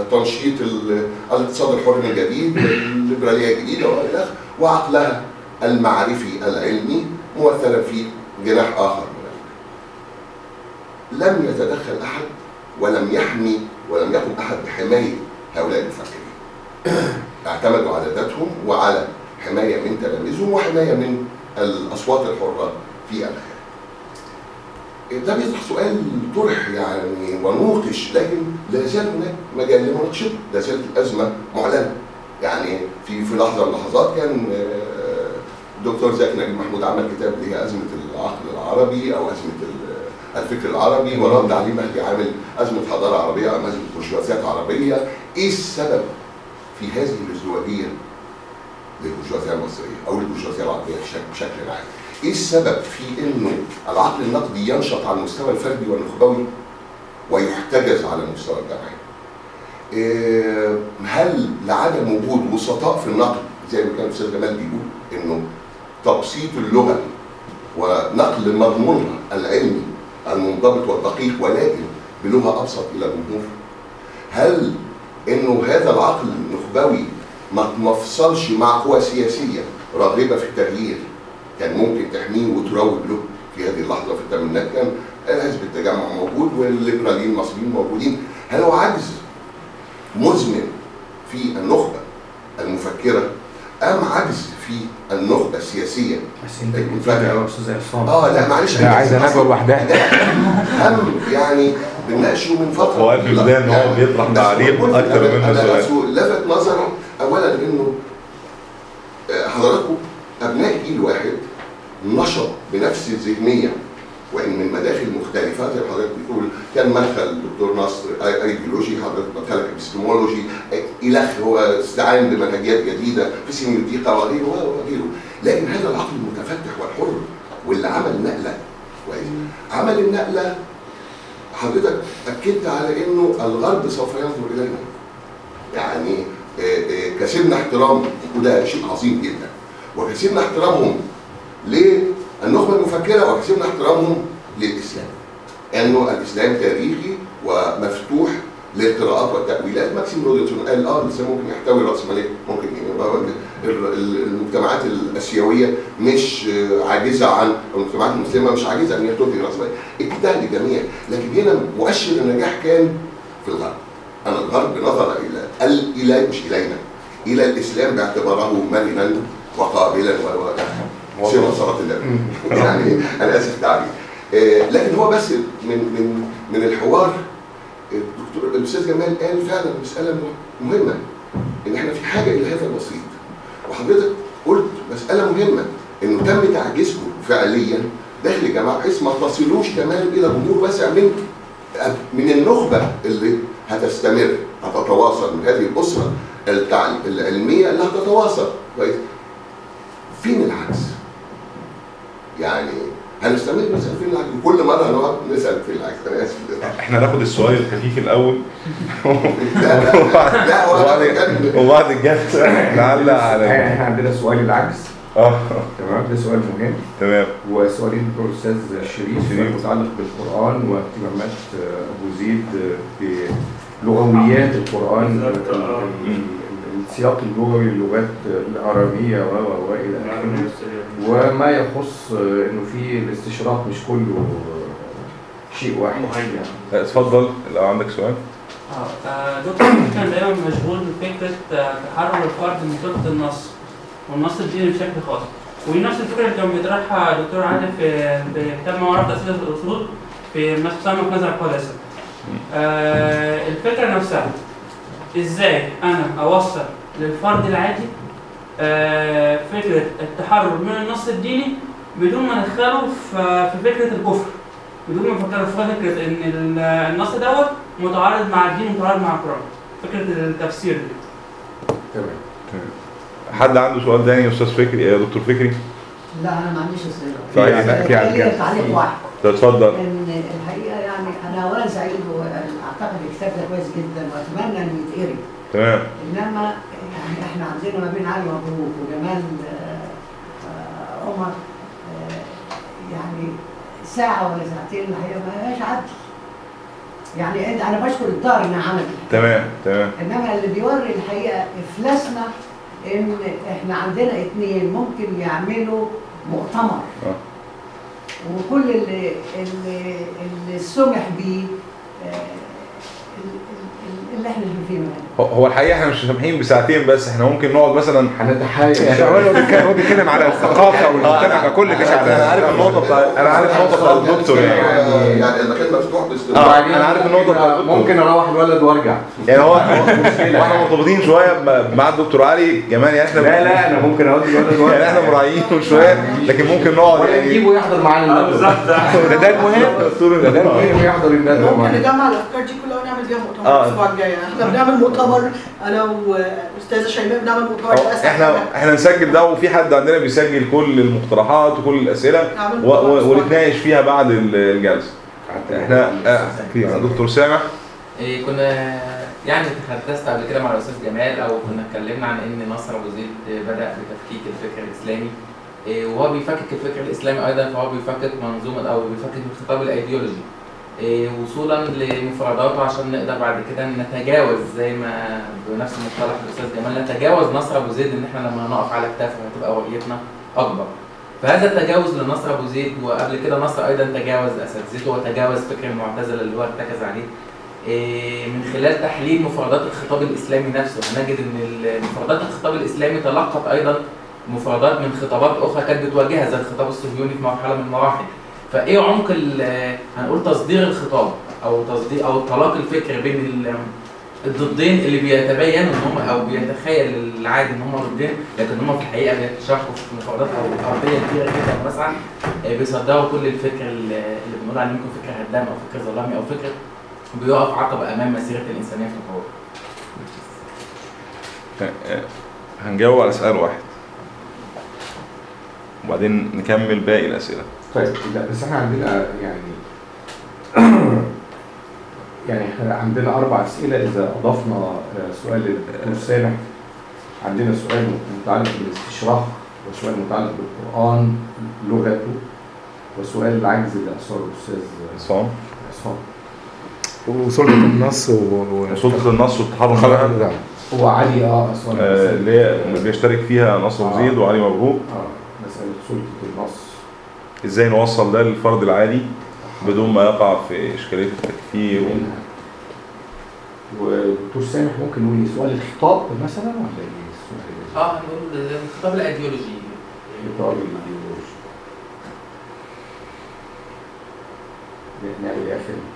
تنشيط ال- الاقتصاد الحر الجديد الليبراليه الجديده والى اخره وعقلها المعرفي العلمي ممثلا في جناح اخر من لم يتدخل احد ولم يحمي ولم يقم احد بحمايه هؤلاء المفكرين اعتمدوا على ذاتهم وعلى حمايه من تلاميذهم وحمايه من الاصوات الحره في الخارج ده بيطرح سؤال طرح يعني ونوقش لكن لا زال هناك مجال لمناقشته لا زالت الازمه معلنه يعني في في لحظه من اللحظات كان آه، الدكتور زكي نجيب محمود عمل كتاب اللي هي ازمه العقل العربي او ازمه ال- الفكر العربي ورد عليه مهدي عامل ازمه حضاره عربيه او ازمه برجوازيات عربيه ايه السبب في هذه الازدواجيه للبرجوازيه المصريه او للبرجوازيه العربيه بشكل بشكل عام ايه السبب في انه العقل النقدي ينشط على المستوى الفردي والنخبوي ويحتجز على المستوى الجماعي إيه، هل لعدم وجود وسطاء في النقد زي ما كان الاستاذ جمال بيقول انه تبسيط اللغه ونقل مضمونها العلمي المنضبط والدقيق ولكن بلغه ابسط الى الجمهور هل انه هذا العقل النخبوي ما مفصلش مع قوى سياسيه راغبه في التغيير كان ممكن تحميه وتروج له في هذه اللحظه في الثمانينات كان حزب التجمع موجود والليبراليين المصريين موجودين هل هو عجز مزمن في النخبه المفكره ام عجز في النخبه السياسيه بس انت كنت يا استاذ عصام اه لا معلش لا عايز ندوه لوحدها هم يعني بنناقشه من فتره هو قال في البداية إن هو بيطرح بس تعليق قلت أكتر أنا- منه أنا سؤال. بس لفت نظري اولا انه آه، حضراتكم ابناء جيل واحد نشط بنفس الذهنيه وان من مداخل مختلفه زي ما حضرتك بتقول كان مدخل الدكتور نصر أي- ايديولوجي حضرتك مدخلك ابستمولوجي الخ هو استعان بمنهجيات جديده في سيميوتيقا وغيره وغيره لكن هذا العقل المتفتح والحر واللي عمل نقله كويس عمل النقله حضرتك اكدت على انه الغرب سوف ينظر الينا يعني آه، آه، كسبنا احترام وده شيء عظيم جدا وكسبنا احترامهم للنخبه المفكره وكسبنا احترامهم للاسلام انه الاسلام تاريخي ومفتوح للقراءات والتاويلات ماكسيم رودرسون قال اه الاسلام ممكن يحتوي الراسماليه ممكن يبقى ال- ال- المجتمعات الاسيويه مش آه، عاجزه عن المجتمعات المسلمه مش عاجزه ان هي تلغي الراسماليه اجتهد الجميع لكن هنا مؤشر النجاح كان في الغرب أن الغرب نظر إلى ال- إلى مش إلينا إلى الإسلام باعتباره مرنا وقابلا و و سوى صلاة الله يعني أنا آسف التعبير آه، لكن هو بس من من من الحوار الدكتور الأستاذ جمال قال فعلا مسألة مه- مهمة إن إحنا في حاجة إلى هذا الوسيط وحضرتك قلت مسألة مهمة إنه تم تعجيزكم فعليا داخل الجماعة بحيث ما تصلوش كمان إلى جمهور واسع من من النخبة اللي هتستمر هتتواصل من هذه الأسرة التعليم العلمية اللي هتتواصل كويس فين العكس؟ يعني هنستمر نسأل فين العكس كل مرة هنقعد نسأل فين العكس أنا آسف احنا ناخد السؤال الخفيف الاول لا لا لا, لا هو أنا وبعد بتكلم- وبعد الجد نعلق على احنا عندنا سؤال العكس اه تمام ده سؤال مهم تمام وسؤالين الدكتور الاستاذ شريف شريف. متعلق بالقران واهتمامات آه، ابو زيد آه، بلغويات القران بالظبط، ال- آه. ال- ال- السياق اللغوي للغات الاراميه و و والى اخره وما يخص آه، انه في الاستشراق مش كله آه، شيء واحد مهيمن. يعني. اتفضل لو عندك سؤال اه آه، دكتور كان دايما مشغول بفكره آه، تحرر الفرد من فكره النص والنص الديني بشكل خاص ودي نفس الفكره اللي كان بيطرحها دكتور عادل في في كتاب ما وراء تاسيس الاصول في ما تسمى بنظر القداسه. آه الفكره نفسها ازاي انا اوصل للفرد العادي آه فكره التحرر من النص الديني بدون ما ادخله في في فكره الكفر بدون ما افكر في فكره ان ال- النص دوت متعارض مع الدين ومتعارض مع القران فكره التفسير دي تمام حد عنده سؤال تاني يا استاذ فكري يا دكتور فكري لا انا ما عنديش اسئله طيب. لا، في على ليا الجنب. تعليق واحد طب اتفضل ان الحقيقه يعني انا اولا سعيد واعتقد الكتاب ده كويس جدا واتمنى انه يتقري تمام انما يعني احنا عندنا ما بين علي مبروك وجمال آه، آه، عمر آه، يعني ساعه ولا ساعتين الحقيقه ما هياش عدل يعني انت انا بشكر الدار انها عملت تمام تمام انما اللي بيوري الحقيقه افلاسنا ان احنا عندنا اتنين ممكن يعملوا مؤتمر آه. وكل اللي اللي, اللي سمح بيه آه، ال- ال- اللي احنا فيه هو- هو الحقيقه احنا مش سامحين بساعتين بس احنا ممكن نقعد مثلا هنتحايل يعني هو هو بيتكلم هو بيتكلم على الثقافه والمجتمع ككل مش على انا عارف النقطه بتاع انا عارف النقطه بتاع الدكتور يعني يعني يعني المكان مفتوح باستمرار آه. وبعدين أنا عارف النقطة بتاعت الدكتور. ممكن اروح الولد وارجع يعني هو واحنا مرتبطين شويه ب- مع الدكتور علي كمان يعني احنا لا لا انا ممكن اودي الولد وارجع يعني احنا مراعيين شويه لكن ممكن نقعد ولا يعني نجيبه يحضر معانا آه، الندوه بالظبط ده ده المهم ده ده المهم يحضر الندوه ممكن معانا نجمع الافكار دي كلها ونعمل بيها مؤتمر آه. الاسبوع الجاي احنا بنعمل مؤتمر انا واستاذه شيماء بنعمل مؤتمر أو للاسف احنا احنا نسجل ده وفي حد عندنا بيسجل كل المقترحات وكل الاسئله نعمل و- مؤتمر و- الأسبوع ونتناقش فيها بعد ال- الجلسه احنا آه، في دكتور سامح إيه كنا يعني تحدثت قبل كده مع الاستاذ جمال او كنا اتكلمنا عن ان نصر ابو زيد بدا بتفكيك الفكر الاسلامي إيه وهو بيفكك الفكر الاسلامي ايضا فهو بيفكك منظومه او بيفكك الخطاب الايديولوجي إيه وصولا لمفرداته عشان نقدر بعد كده نتجاوز زي ما بنفس مصطلح الاستاذ جمال نتجاوز نصر ابو زيد ان احنا لما نقف على كتافه هتبقى رؤيتنا اكبر فهذا التجاوز لنصر ابو زيد وقبل كده نصر ايضا تجاوز اساتذته وتجاوز فكر المعتزله اللي هو ارتكز عليه إيه، من خلال تحليل مفردات الخطاب الاسلامي نفسه هنجد ان ال- مفردات الخطاب الاسلامي تلقت ايضا مفردات من خطابات اخرى كانت بتواجهها زي الخطاب الصهيوني في مرحله من المراحل فايه عمق ال- هنقول تصدير الخطاب او تصدير او تلاقي الفكر بين ال- الضدين اللي بيتبين ان هم او بيتخيل العادي ان هم ضدين لكن هم في الحقيقه بيتشاركوا في مفردات او ارضيه كبيره جدا واسعه آه، بيصدروا كل الفكر اللي اللي بنقول عليه ممكن فكر هدام او فكر ظلامي او فكر بيقف عقبة أمام مسيرة الإنسانية في الحوار. هنجاوب على سؤال واحد وبعدين نكمل باقي الاسئله طيب لا بس احنا عندنا يعني يعني احنا عندنا اربع اسئله اذا اضفنا آه، سؤال للدكتور سامح عندنا سؤال متعلق بالاستشراق وسؤال متعلق بالقران لغته وسؤال العجز اللي اثاره الاستاذ عصام عصام وسلطه النص و... و... سلطه النص والتحرر خلاص منها ده. هو علي اه اصلا آه، اللي هي اللي بيشترك فيها نصر أبو زيد وعلي مبروك اه مساله سلطه النص ازاي نوصل ده للفرد العادي بدون ما يقع في اشكاليه التكفير و... ودكتور سامح ممكن نقول سؤال الخطاب مثلا ولا ايه السؤال اه هنقول الخطاب الأيديولوجي الخطاب الايديولوجي نعمل ايه يا اخي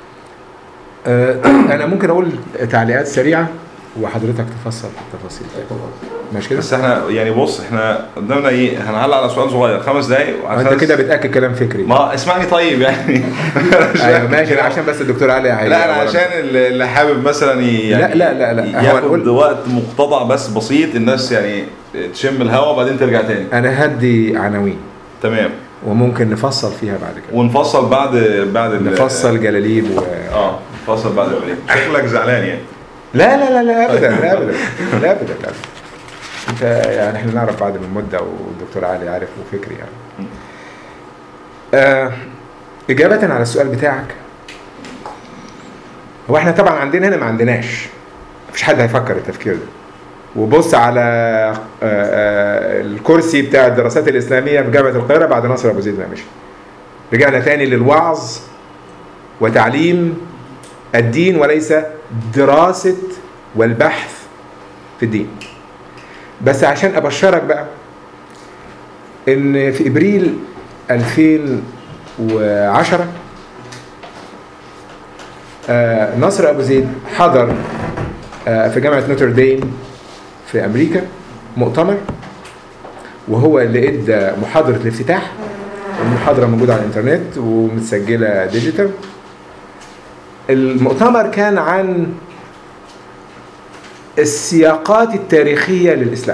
آه، انا ممكن اقول تعليقات سريعه وحضرتك تفصل في التفاصيل ماشي كده بس احنا يعني بص احنا قدامنا ايه هنعلق على سؤال صغير خمس دقايق وعلى انت خمس- كده بتاكد كلام فكري ما اسمعني طيب يعني ايوه ماشي عشان بس الدكتور علي هي- لا انا عشان اللي اللي حابب مثلا ي- يعني لا لا لا لا هو ياخد نقول وقت مقتضع بس بسيط الناس يعني تشم الهواء وبعدين ترجع تاني انا هدي عناوين تمام وممكن نفصل فيها بعد كده ونفصل بعد بعد ال- نفصل جلاليب و... اه نفصل بعد البريك شكلك زعلان يعني لا لا لا لا ابدا لا ابدا لا ابدا لا انت يعني احنا نعرف بعد من مده والدكتور علي عارف وفكري يعني آه اجابه على السؤال بتاعك هو احنا طبعا عندنا هنا ما عندناش مفيش حد هيفكر التفكير ده وبص على آه، آه، الكرسي بتاع الدراسات الاسلاميه في جامعه القاهره بعد نصر ابو زيد ما مشي رجعنا تاني للوعظ وتعليم الدين وليس دراسة والبحث في الدين بس عشان أبشرك بقى إن في إبريل 2010 آه، نصر أبو زيد حضر آه، في جامعة نوتردام في أمريكا مؤتمر وهو اللي ادى محاضرة الافتتاح المحاضرة موجودة على الإنترنت ومتسجلة ديجيتال المؤتمر كان عن السياقات التاريخية للإسلام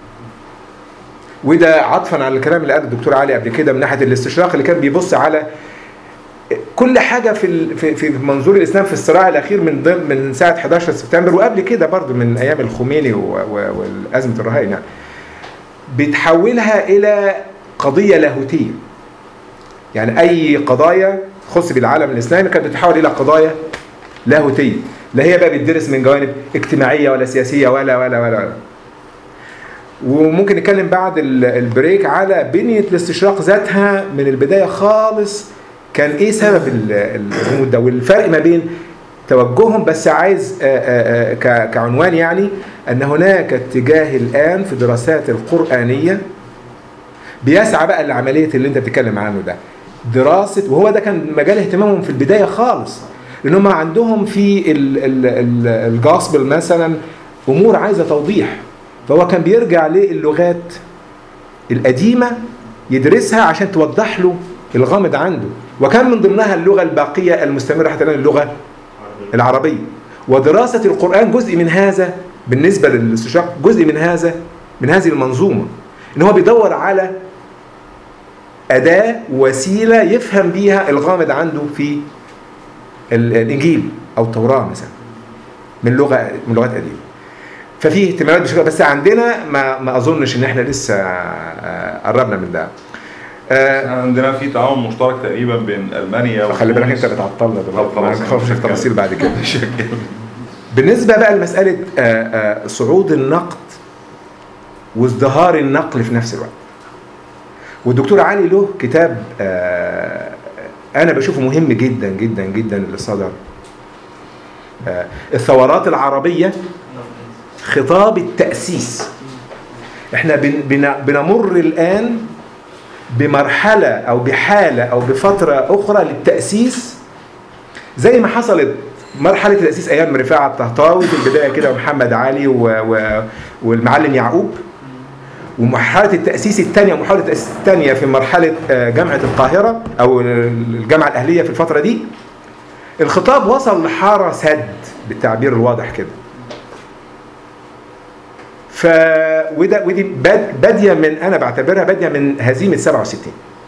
وده عطفا على الكلام اللي قاله الدكتور علي قبل كده من ناحية الاستشراق اللي كان بيبص على كل حاجة في ال- في في منظور الإسلام في الصراع الأخير من ضمن من ساعة 11 سبتمبر وقبل كده برضو من أيام الخميني و- و- والأزمة الرهائن يعني بتحولها إلى قضية لاهوتية يعني أي قضايا تخص بالعالم الإسلامي كانت بتتحول إلى قضايا لاهوتيه لا هي بقى بتدرس من جوانب اجتماعيه ولا سياسيه ولا ولا ولا, ولا. وممكن نتكلم بعد ال- البريك على بنيه الاستشراق ذاتها من البدايه خالص كان ايه سبب ال- الغموض ده والفرق ما بين توجههم بس عايز آه، آه، آه، ك- كعنوان يعني ان هناك اتجاه الان في الدراسات القرانيه بيسعى بقى لعمليه اللي انت بتتكلم عنه ده دراسه وهو ده كان مجال اهتمامهم في البدايه خالص لان هم عندهم في ال- ال- ال- الجاسبل مثلا امور عايزه توضيح فهو كان بيرجع للغات القديمه يدرسها عشان توضح له الغامض عنده وكان من ضمنها اللغه الباقيه المستمره حتى الان اللغه العربيه ودراسه القران جزء من هذا بالنسبه للاستشراق جزء من هذا من هذه المنظومه ان هو بيدور على اداه وسيله يفهم بيها الغامض عنده في ال- الانجيل او التوراه مثلا من لغه من لغات قديمه ففي اهتمامات بشكل بس عندنا ما ما اظنش ان احنا لسه آه، قربنا من ده آه، احنا عندنا في تعاون مشترك تقريبا بين المانيا خلي بالك وتونس. انت بتعطلنا طب دلوقتي خلاص، ما نخش في مش تفاصيل بعد كده مش هتكلم. بالنسبه بقى لمساله آه، آه، صعود النقد وازدهار النقل في نفس الوقت والدكتور علي له كتاب آه، انا بشوفه مهم جدا جدا جدا اللي صدر آه، الثورات العربيه خطاب التاسيس احنا بن- بن- بنمر الان بمرحله او بحاله او بفتره اخرى للتاسيس زي ما حصلت مرحله التاسيس ايام رفاعه الطهطاوي في البدايه كده ومحمد علي و... و... والمعلم يعقوب ومرحله التاسيس الثانيه ومحاوله التاسيس الثانيه في مرحله آه، جامعه القاهره او الجامعه الاهليه في الفتره دي الخطاب وصل لحاره سد بالتعبير الواضح كده ف وده ودي باد- باديه من انا بعتبرها باديه من هزيمه 67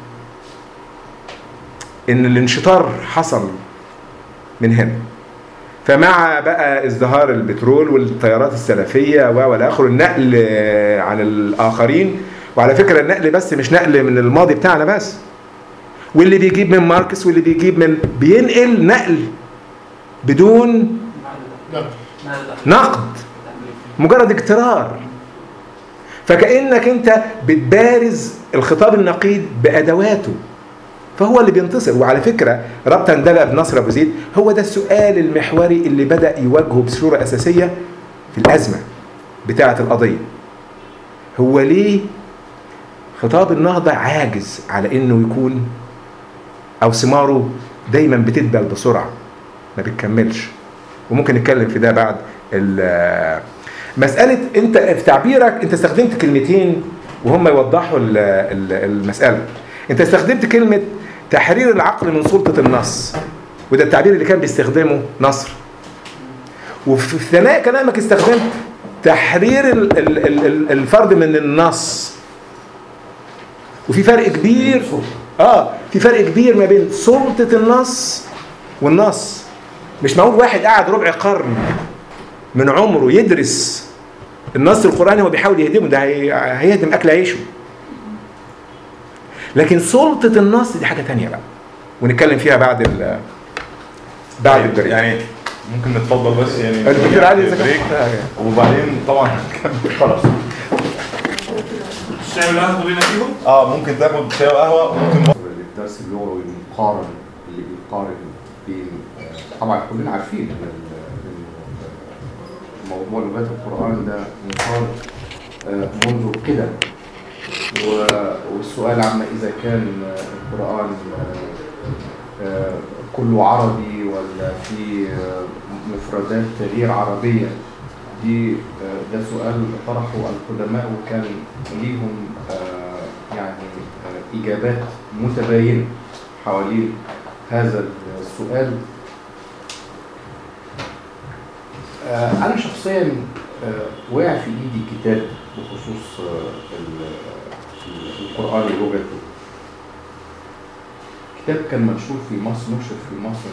ان الانشطار حصل من هنا فمع بقى ازدهار البترول والطيارات السلفيه و والى اخره النقل آه، عن الاخرين وعلى فكره النقل بس مش نقل من الماضي بتاعنا بس واللي بيجيب من ماركس واللي بيجيب من بينقل نقل بدون نقد مجرد اجترار فكأنك انت بتبارز الخطاب النقيض بأدواته فهو اللي بينتصر وعلى فكرة ربطا ده بقى بنصر أبو زيد هو ده السؤال المحوري اللي بدأ يواجهه بصورة أساسية في الأزمة بتاعة القضية هو ليه خطاب النهضة عاجز على إنه يكون أو ثماره دايما بتدبل بسرعة ما بتكملش وممكن نتكلم في ده بعد ال- مسألة أنت في تعبيرك أنت استخدمت كلمتين وهم يوضحوا ال- ال- المسألة أنت استخدمت كلمة تحرير العقل من سلطة النص وده التعبير اللي كان بيستخدمه نصر وفي ثناء كلامك استخدمت تحرير ال- ال- ال- ال- الفرد من النص وفي فرق كبير اه في فرق كبير ما بين سلطة النص والنص مش معقول واحد قاعد ربع قرن من عمره يدرس النص القرآني وبيحاول يهدمه ده هي- هيهدم أكل عيشه لكن سلطة النص دي حاجة تانية بقى ونتكلم فيها بعد ال بعد طيب، البريك يعني ممكن نتفضل بس يعني الدكتور علي إذا كان- بريك وبعدين طبعا هنكمل خلاص الشاي والقهوه بينا فيهم اه ممكن تاخد شاي وقهوه وممكن الدرس اللغوي المقارن اللي بيقارن بين آه، طبعا كلنا عارفين ان ال- إن موضوع لغات القران ده مقارن آه، منذ كده و- والسؤال عما اذا كان آه، القران آه، آه، كله عربي ولا في آه، مفردات غير عربيه دي آه، ده سؤال طرحه القدماء وكان ليهم آه، يعني آه، إجابات متباينة حوالين هذا السؤال آه، أنا شخصيا آه، وقع في إيدي كتاب بخصوص آه، ال- ال- القرآن ولغته كتاب كان منشور في مصر نشر في مصر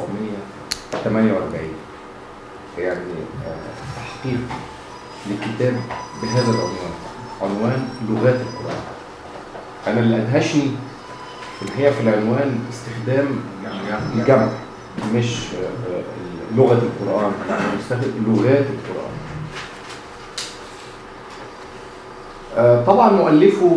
1948 يعني آه، تحقيق لكتاب بهذا العنوان عنوان لغات القرآن أنا اللي أدهشني في الحقيقة في العنوان استخدام الجمع مش آه، آه، لغة القرآن احنا بنستخدم لغات القرآن آه، طبعا مؤلفه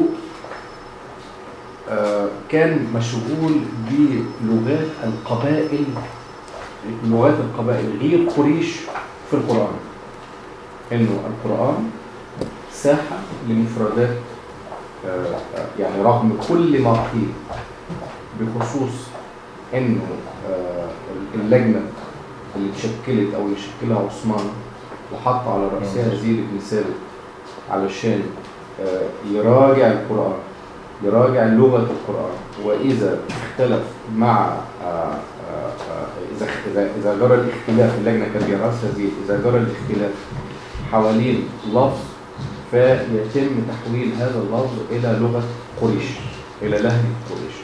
آه، كان مشغول بلغات القبائل لغات القبائل غير قريش في القرآن انه القرآن ساحة لمفردات آه، آه، يعني رغم كل ما قيل بخصوص انه آه، اللجنة اللي اتشكلت او اللي شكلها عثمان وحط على رأسها زير بن ثابت علشان آه، يراجع القرآن يراجع لغة القرآن وإذا اختلف مع آه، آه، آه، إذا إذا إذا جرى الاختلاف اللجنة كان بيرأسها زيد إذا جرى الاختلاف حوالين لفظ فيتم تحويل هذا اللفظ إلى لغة قريش إلى لهجة قريش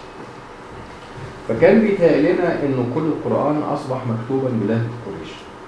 فكان بيتهيأ لنا إنه كل القرآن أصبح مكتوبا بلهجة قريش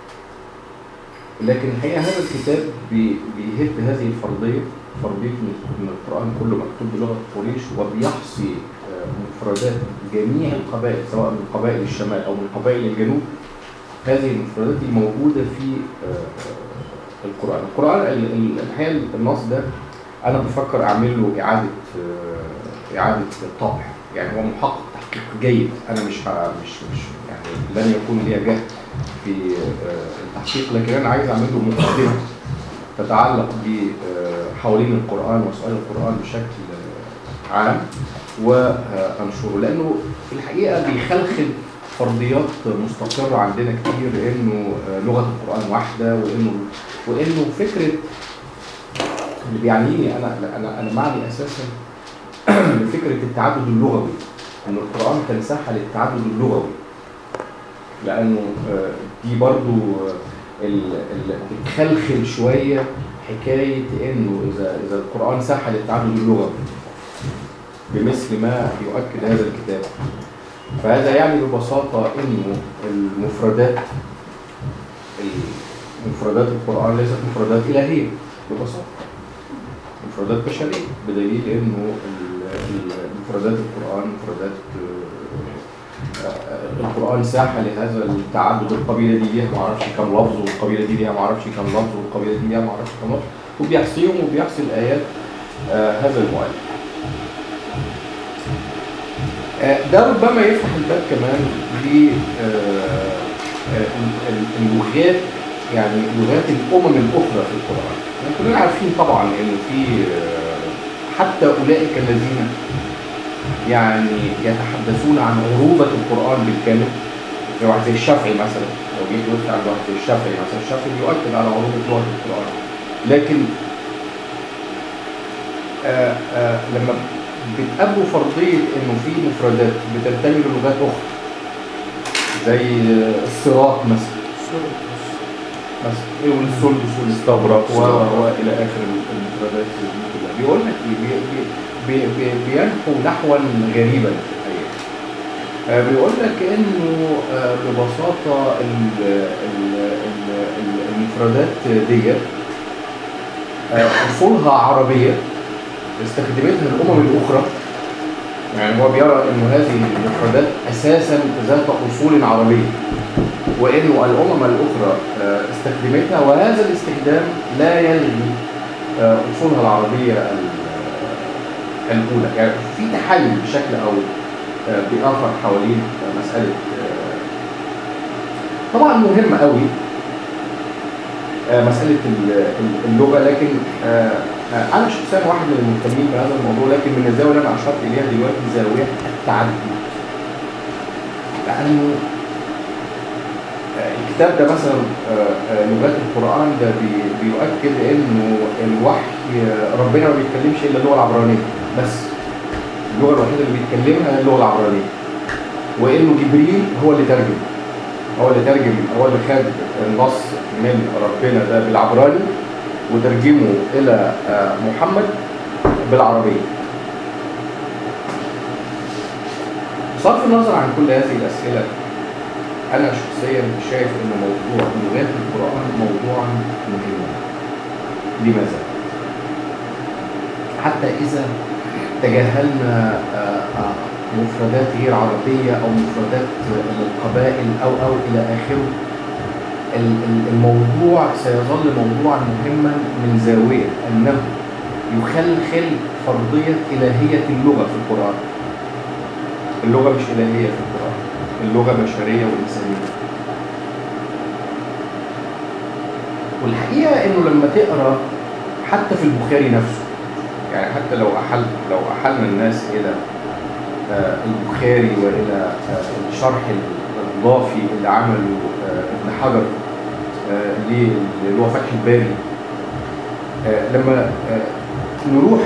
لكن الحقيقة هذا الكتاب بي- بيهد هذه الفرضية فرضية إن- إن القرآن كله مكتوب بلغة قريش وبيحصي آه، مفردات جميع القبائل سواء من قبائل الشمال أو من قبائل الجنوب هذه المفردات الموجودة في آه، آه، القرآن القرآن ال- ال- الحقيقة النص ده أنا بفكر أعمل له إعادة آه، إعادة طبع يعني هو محقق تحقيق جيد أنا مش ه- مش مش يعني لن يكون لي جهد في آه، التحقيق لكن أنا عايز أعمل له مقدمة تتعلق بحوالين القرآن وسؤال القرآن بشكل آه، عام وأنشره لأنه في الحقيقة بيخلخل فرضيات مستقرة عندنا كتير إنه آه، لغة القرآن واحدة وإنه وإنه فكرة اللي بيعنيني أنا أنا أنا معني أساسا لفكرة التعدد اللغوي إن القرآن كان ساحة للتعدد اللغوي لأنه آه، دي برضو آه، ال- ال- بتخلخل شوية حكاية إنه إذا إذا القرآن ساحة للتعدد اللغوي بمثل ما يؤكد هذا الكتاب فهذا يعني ببساطة إنه المفردات مفردات القرآن ليست مفردات إلهية ببساطة مفردات بشرية بدليل إنه ال- ال- مفردات القرآن مفردات آه، آه، القرآن ساحة لهذا التعدد القبيلة دي ليها معرفش كم لفظ والقبيلة دي ليها معرفش كم لفظ والقبيلة دي ليها معرفش كم لفظ وبيحصيهم وبيحصي الآيات آه، هذا المؤلف آه، ده ربما يفتح الباب كمان ل آه، آه، ال- ال- اللغات يعني لغات الأمم الأخرى في القرآن يعني كلنا عارفين طبعا إنه في آه، حتى أولئك الذين يعني يتحدثون عن عروبة القرآن بالكامل زي واحد زي الشافعي مثلا لو جيت قلت على واحد زي الشافعي مثلا الشافعي بيؤكد على عروبة لغة القرآن لكن آه آه لما بتقابلوا فرضية انه في مفردات بتنتمي للغات اخرى زي آه، الصراط مثلا مثلا ايه والسلس والاستبرق و و- والى اخر المفردات دي كلها بيقول لك إيه؟ بي بي بي بي بينحو نحوا غريبا الحقيقة. آه، بيقول لك انه آه، ببساطه ال- ال- ال- ال- المفردات ديت آه، اصولها عربيه استخدمتها الامم الاخرى يعني هو بيرى انه هذه المفردات اساسا ذات اصول عربيه وانه الامم الاخرى آه، استخدمتها وهذا الاستخدام لا يلغي آه، اصولها العربيه ال- الاولى يعني في تحيز بشكل او آه، باخر حوالين آه، مساله آه، طبعا مهمه قوي آه، مساله ال- ال- اللغه لكن آه، آه، انا شخصيا واحد من المهتمين بهذا الموضوع لكن من الزاويه اللي انا اشرت اليها دلوقتي زاويه التعدد لانه آه، الكتاب ده مثلا آه، آه، لغات القرآن ده بي- بيؤكد انه الوحي آه، ربنا ما بيتكلمش الا اللغة العبرانية بس اللغة الوحيدة اللي بيتكلمها هي اللغة العبرانية وانه جبريل هو اللي ترجم هو اللي ترجم هو اللي خد النص من ربنا ده بالعبراني وترجمه الى آه، محمد بالعربية بصرف النظر عن كل هذه الأسئلة أنا شخصيا شايف إن موضوع لغات القرآن موضوعا مهما لماذا؟ حتى إذا تجاهلنا آه، آه، مفردات غير عربية أو مفردات للقبائل أو أو إلى آخره ال- ال- الموضوع سيظل موضوعا مهما من زاوية أنه يخلخل فرضية إلهية اللغة في القرآن اللغة مش إلهية في القرآن اللغة بشرية وإنسانية والحقيقة إنه لما تقرأ حتى في البخاري نفسه يعني حتى لو أحل لو أحلنا الناس إلى آه، البخاري وإلى آه، الشرح الإضافي اللي عمله آه، ابن حجر آه، ليه اللي هو فتح الباري آه، لما آه، نروح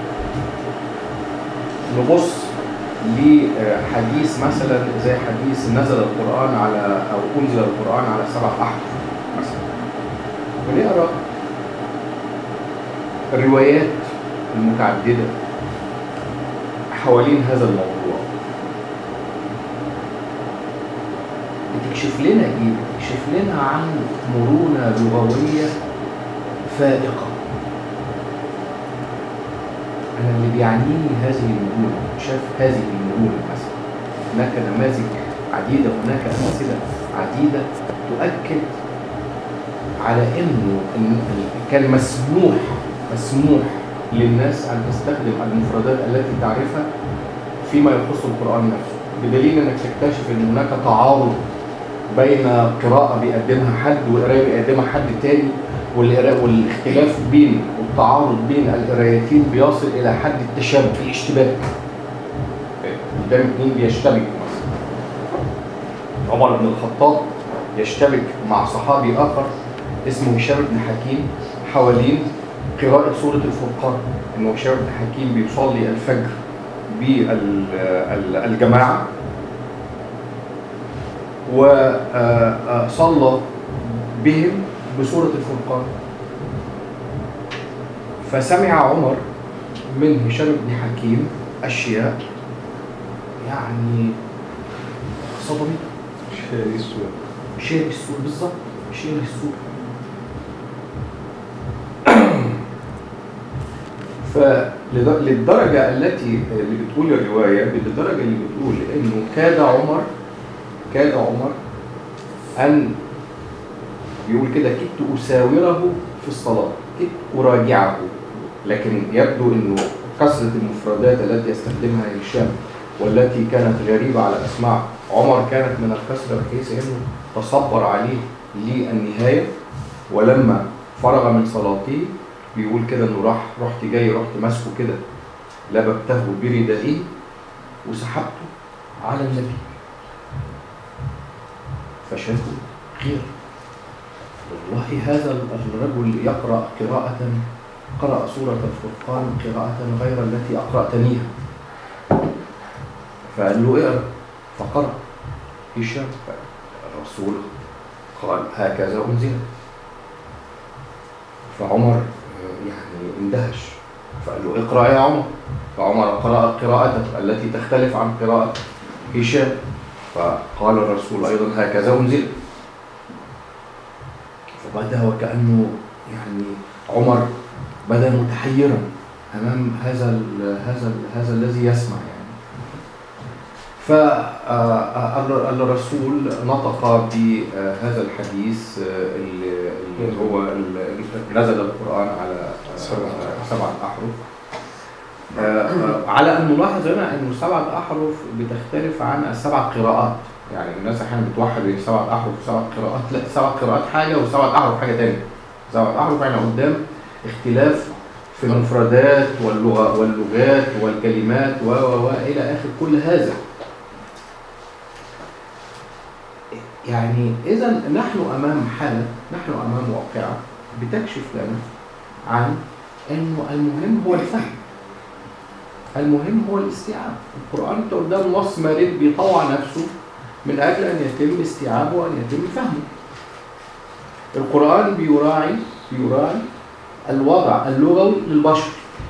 نبص لحديث مثلا زي حديث نزل القرآن على أو أنزل القرآن على سبع أحرف مثلا ونقرأ الروايات المتعددة حوالين هذا الموضوع بتكشف لنا ايه؟ بتكشف لنا عن مرونة لغوية فائقة أنا اللي بيعنيني هذه المرونة شاف هذه المرونة مثلا هناك نماذج عديدة هناك أمثلة عديدة تؤكد على إنه إن كان مسموح مسموح للناس أن تستخدم المفردات التي تعرفها فيما يخص القرآن نفسه بدليل أنك تكتشف أن هناك تعارض بين قراءة بيقدمها حد وقراية بيقدمها حد تاني والقراءة والاختلاف بين والتعارض بين القرايتين بيصل إلى حد التشابه الاشتباك قدام اتنين بيشتبكوا مثلا عمر بن الخطاب يشتبك مع صحابي آخر اسمه هشام بن حكيم حوالين قراءة سورة الفرقان إنه هشام بن حكيم بيصلي الفجر بالجماعة وصلى بهم بسورة الفرقان فسمع عمر من هشام بن حكيم أشياء يعني صدمت شاري السورة شير السور بالظبط شير السور فللدرجة التي اللي بتقول الرواية للدرجة اللي بتقول إنه كاد عمر كاد عمر أن بيقول كده كدت أساوره في الصلاة كدت أراجعه لكن يبدو إنه كثرة المفردات التي يستخدمها هشام والتي كانت غريبة على أسماع عمر كانت من الكثرة بحيث إنه تصبر عليه للنهاية ولما فرغ من صلاته بيقول كده انه راح رحت جاي رحت ماسكه كده لببته بردائه وسحبته على النبي فشافوا خير والله هذا الرجل يقرأ قراءة قرأ سورة الفرقان قراءة غير التي أقرأتنيها فقال له اقرأ فقرأ هشام الرسول قال هكذا أنزلت فعمر يعني اندهش فقال له اقرأ يا عمر فعمر قرأ قراءته التي تختلف عن قراءة هشام فقال الرسول أيضا هكذا أنزل فبدأ وكأنه يعني عمر بدأ متحيرا أمام هذا ال هذا ال هذا الذي يسمع يعني فالرسول نطق بهذا الحديث اللي اللي هو اللي نزل القرآن على سبعة أحرف على أن نلاحظ هنا أن سبعة أحرف بتختلف عن السبع قراءات يعني الناس أحيانا بتوحد بين سبعة أحرف وسبع قراءات لا سبع قراءات حاجة وسبعة أحرف حاجة تانية سبعة أحرف احنا قدام اختلاف في المفردات واللغة واللغات والكلمات و و إلى آخر كل هذا يعني إذا نحن أمام حالة نحن أمام واقعة بتكشف لنا عن أنه المهم هو الفهم المهم هو الاستيعاب القرآن أنت قدام نص مارد بيطوع نفسه من أجل أن يتم استيعابه وأن يتم فهمه القرآن بيراعي بيراعي الوضع اللغوي للبشر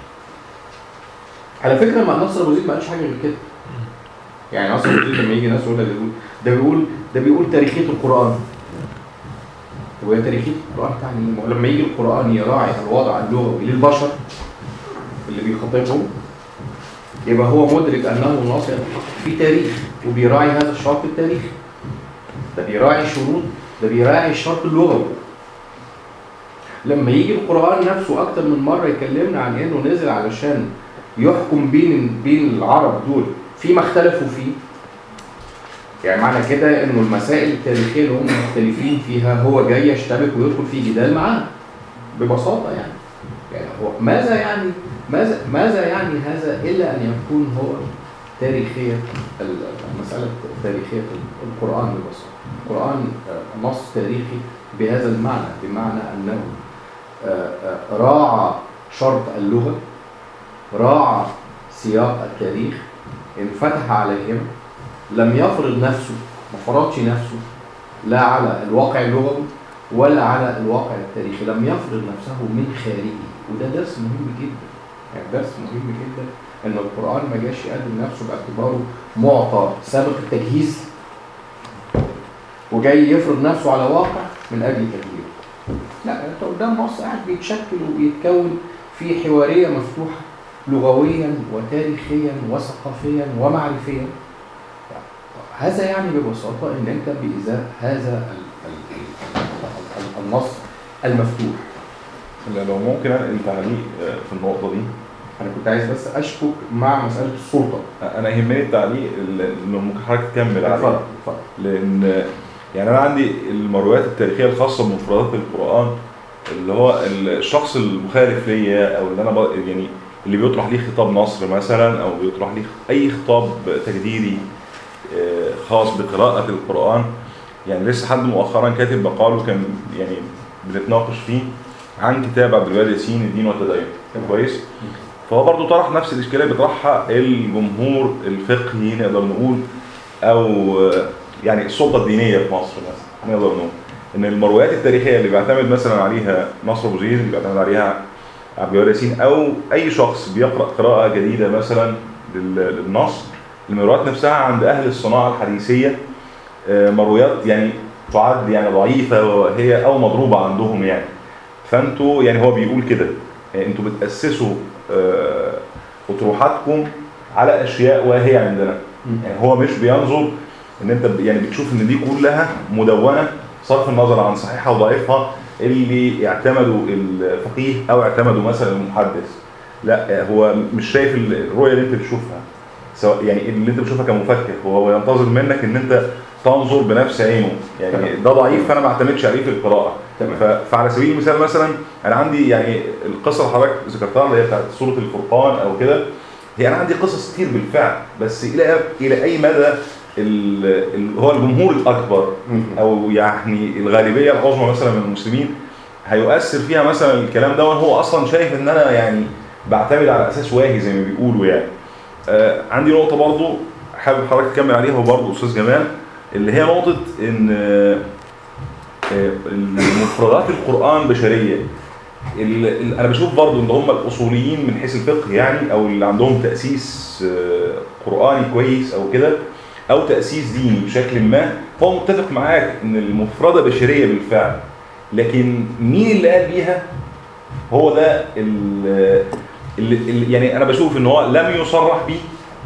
على فكرة ما نصر أبو زيد ما قالش حاجة غير كده يعني نصر أبو زيد لما يجي ناس يقول لك ده بيقول ده بيقول تاريخية القرآن طب وهي تاريخية القرآن تعني ايه؟ ما هو لما يجي القرآن يراعي الوضع اللغوي للبشر اللي بيخاطبهم يبقى هو مدرك انه ناصر في تاريخ وبيراعي هذا الشرط التاريخي ده بيراعي شروط ده بيراعي الشرط اللغوي لما يجي القرآن نفسه أكتر من مرة يكلمنا عن إنه نزل علشان يحكم بين بين العرب دول فيما اختلفوا فيه يعني معنى كده إنه المسائل التاريخية اللي هم مختلفين فيها هو جاي يشتبك ويدخل في جدال معاه ببساطة يعني يعني هو ماذا يعني ماذا ماذا يعني هذا إلا أن يكون هو تاريخية ال- مسألة تاريخية القرآن ببساطة القرآن آه، نص تاريخي بهذا المعنى بمعنى أنه آه، آه، راعى شرط اللغة راعى سياق التاريخ انفتح عليهم لم يفرض نفسه ما فرضش نفسه لا على الواقع اللغوي ولا على الواقع التاريخي لم يفرض نفسه من خارجه وده درس مهم جدا يعني درس مهم جدا ان القرآن ما جاش يقدم نفسه باعتباره معطى سابق التجهيز وجاي يفرض نفسه على واقع من اجل تغييره لا انت قدام نص قاعد بيتشكل وبيتكون في حواريه مفتوحه لغويا وتاريخيا وثقافيا ومعرفيا هذا يعني ببساطه ان انت بازاء هذا ال- ال- ال- ال- النص المفتوح لا، لو ممكن انقل تعليق آه، في النقطه دي انا كنت عايز بس اشكك مع مساله السلطه انا يهمني التعليق اللي اللي ممكن حضرتك تكمل عليه اتفضل اتفضل لان يعني انا عندي المرويات التاريخيه الخاصه بمفردات القران اللي هو الشخص المخالف ليا او اللي انا ب- يعني اللي بيطرح ليه خطاب نصر مثلا او بيطرح ليه اي خطاب تجديدي آه، خاص بقراءه القران يعني لسه حد مؤخرا كاتب مقال كان يعني بنتناقش فيه عن كتاب عبد الوهاب ياسين الدين والتدين كويس فهو برضه طرح نفس الاشكاليه اللي بيطرحها الجمهور الفقهي نقدر نقول او آه، يعني السلطه الدينيه في مصر مثلا نقدر نقول ان المرويات التاريخيه اللي بيعتمد مثلا عليها نصر ابو زيد اللي بيعتمد عليها عبد الوهاب ياسين او اي شخص بيقرا قراءه جديده مثلا لل- للنص المرويات نفسها عند اهل الصناعه الحديثيه آه، مرويات يعني تعد يعني ضعيفه وهي او مضروبه عندهم يعني فانتوا يعني هو بيقول كده يعني انتوا بتاسسوا آه، اطروحاتكم على اشياء واهيه عندنا يعني هو مش بينظر ان انت ب- يعني بتشوف ان دي كلها مدونه صرف النظر عن صحيحها وضعيفها اللي اعتمدوا الفقيه او اعتمدوا مثلا المحدث لا هو مش شايف ال- الرؤيه اللي انت بتشوفها سواء يعني اللي انت بتشوفها كمفكر هو ينتظر منك ان انت تنظر بنفس عينه يعني تمام. ده ضعيف فانا ما اعتمدش عليه في القراءه تمام. ف- فعلى سبيل المثال مثلا انا عندي يعني القصه اللي حضرتك ذكرتها اللي هي بتاعت سوره الفرقان او كده هي انا عندي قصص كتير بالفعل بس الى الى اي مدى ال- ال- هو الجمهور الاكبر او يعني الغالبيه العظمى مثلا من المسلمين هيؤثر فيها مثلا الكلام ده وهو اصلا شايف ان انا يعني بعتمد على اساس واهي زي ما بيقولوا يعني آه عندي نقطه برضو حابب حضرتك تكمل عليها وبرضو استاذ جمال اللي هي نقطه ان آه آه، مفردات القران بشريه ال- ال- انا بشوف برضو ان هم الاصوليين من حيث الفقه يعني او اللي عندهم تاسيس آه، قراني كويس او كده او تاسيس ديني بشكل ما هو متفق معاك ان المفرده بشريه بالفعل لكن مين اللي قال بيها هو ده ال- اللي اللي- يعني انا بشوف ان هو لم يصرح بيه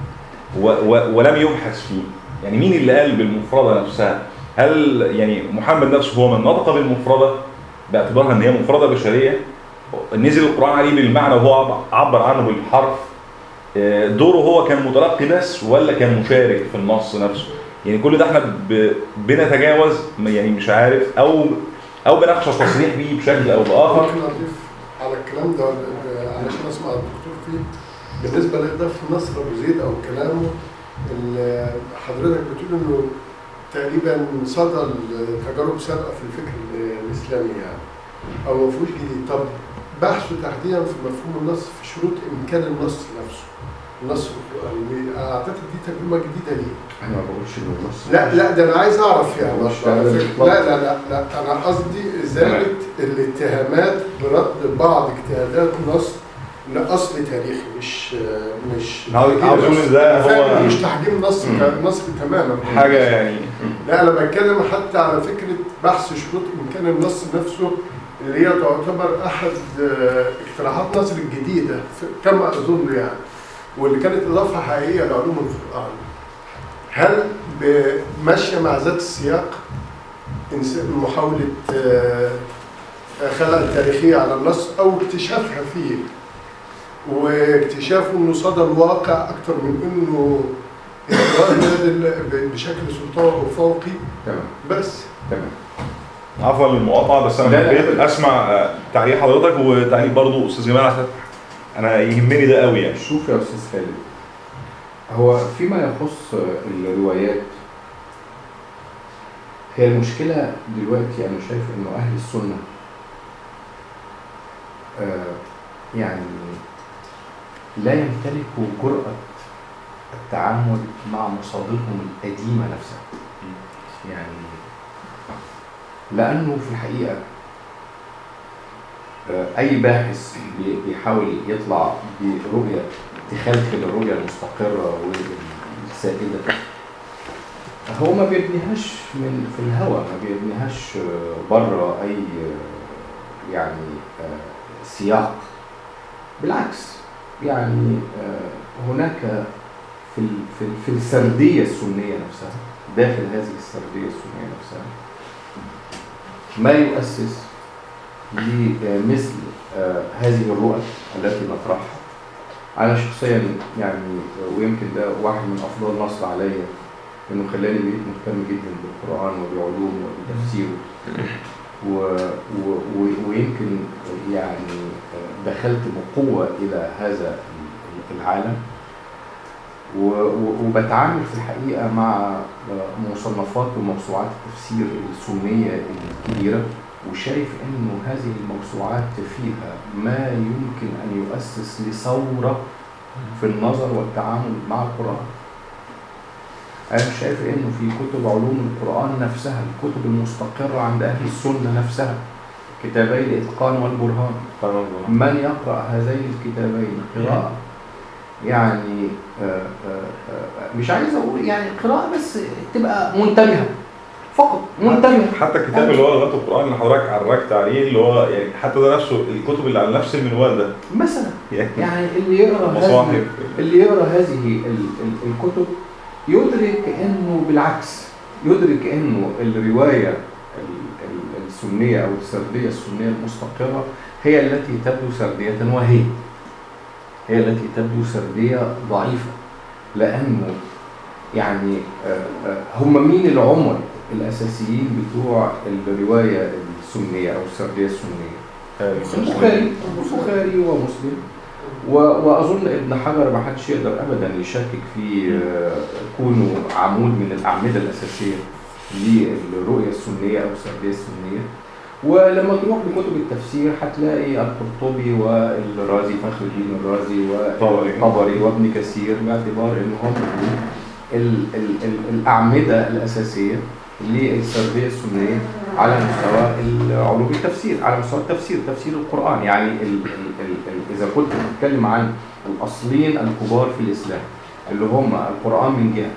و- و- ولم يبحث فيه يعني مين اللي قال بالمفردة نفسها هل يعني محمد نفسه هو من نطق بالمفردة باعتبارها ان هي مفردة بشرية نزل القرآن عليه بالمعنى وهو عبر عنه بالحرف آه، دوره هو كان متلقي بس ولا كان مشارك في النص نفسه يعني كل ده احنا ب- بنتجاوز يعني مش عارف او او بنخشى التصريح بيه بشكل او باخر ممكن اضيف على الكلام ده آه، علشان اسمع الدكتور فيه بالنسبه لاضافه نصر ابو زيد او كلامه ال- حضرتك بتقول انه تقريبا صدى تجارب سابقه في الفكر الاسلامي يعني او ما فيهوش جديد طب بحثه تحديدا في مفهوم النص في شروط امكان النص نفسه النص القرآني اعتقد دي تجربه جديده ليه انا ما بقولش انه النص لا لا ده انا عايز اعرف يعني مش على ده فكرة. الإطلاق. لا لا لا لا انا قصدي ازاله الاتهامات برد بعض اجتهادات نص لاصل تاريخي مش مش عاوز عاوز اقول ان ده فعلا هو مش تحجيم نص نص تماما حاجة يعني لا انا بتكلم حتى على فكره بحث شروط امكان النص نفسه اللي هي تعتبر احد آه، اقتراحات نصر الجديده في- كما اظن يعني واللي كانت اضافه حقيقيه لعلوم القران هل ب- ماشيه مع ذات السياق إنس- محاوله آه، خلق تاريخيه على النص او اكتشافها فيه واكتشافه انه صدى الواقع اكثر من انه إجراء نادل ب- بشكل سلطوي فوقي تمام بس تمام عفوا للمقاطعه بس انا لا، لا، حبيت أبداً. اسمع آه، تعليق حضرتك وتعليق برضه استاذ جمال عشان انا يهمني ده قوي يعني شوف يا استاذ خالد هو فيما يخص الروايات هي المشكلة دلوقتي أنا شايف إنه أهل السنة آه، يعني لا يمتلكوا جرأة التعامل مع مصادرهم القديمة نفسها يعني لأنه في الحقيقة آه، أي باحث بي- بيحاول يطلع برؤية تخلخل الرؤية المستقرة والسائدة هو ما بيبنيهاش من في الهواء ما بيبنيهاش آه، بره أي آه، يعني آه، سياق بالعكس يعني آه، هناك في ال- في ال- في السردية السنية نفسها داخل هذه السردية السنية نفسها ما يؤسس لمثل آه، هذه الرؤى التي نطرحها أنا شخصيا يعني ويمكن ده واحد من أفضل نصر عليا إنه خلاني بقيت مهتم جدا بالقرآن وبعلومه وبتفسيره و و و ويمكن يعني دخلت بقوة إلى هذا العالم و- و- وبتعامل في الحقيقة مع مصنفات وموسوعات التفسير السنية الكبيرة وشايف انه هذه الموسوعات فيها ما يمكن ان يؤسس لثورة في النظر والتعامل مع القرآن أنا شايف إنه في كتب علوم القرآن نفسها الكتب المستقرة عند أهل السنة نفسها كتابي الإتقان والبرهان من يقرأ هذين الكتابين قراءة يعني آه، آه، آه، مش عايز أقول يعني قراءة بس تبقى منتبهة فقط منتبهة حتى الكتاب اللي هو لغات القران اللي حضرتك عرجت عليه اللي هو يعني حتى ده نفسه الكتب اللي على نفس المنوال ده مثلا يعني يعني اللي يقرأ هذه مصاحف اللي يقرا هذه ال- ال- الكتب يدرك انه بالعكس يدرك انه الروايه ال- ال- السنيه او السرديه السنيه المستقره هي التي تبدو سرديه وهي هي التي تبدو سرديه ضعيفه لانه يعني آه، آه، هم مين العمر الاساسيين بتوع الروايه السنيه او السرديه السنيه البخاري البخاري ومسلم و- واظن ابن حجر ما حدش يقدر ابدا يشكك في آه، كونه عمود من الاعمده الاساسيه للرؤيه السنيه او السرديه السنيه ولما تروح لكتب التفسير هتلاقي القرطبي والرازي فخر الدين الرازي والطبري وابن كثير باعتبار ان هم ال- ال- ال- الاعمده الاساسيه للسرديه السنيه على مستوى علوم التفسير على مستوى التفسير تفسير القرآن يعني ال ال ال ال إذا كنت بتتكلم عن الأصلين الكبار في الإسلام اللي هم القرآن من جهة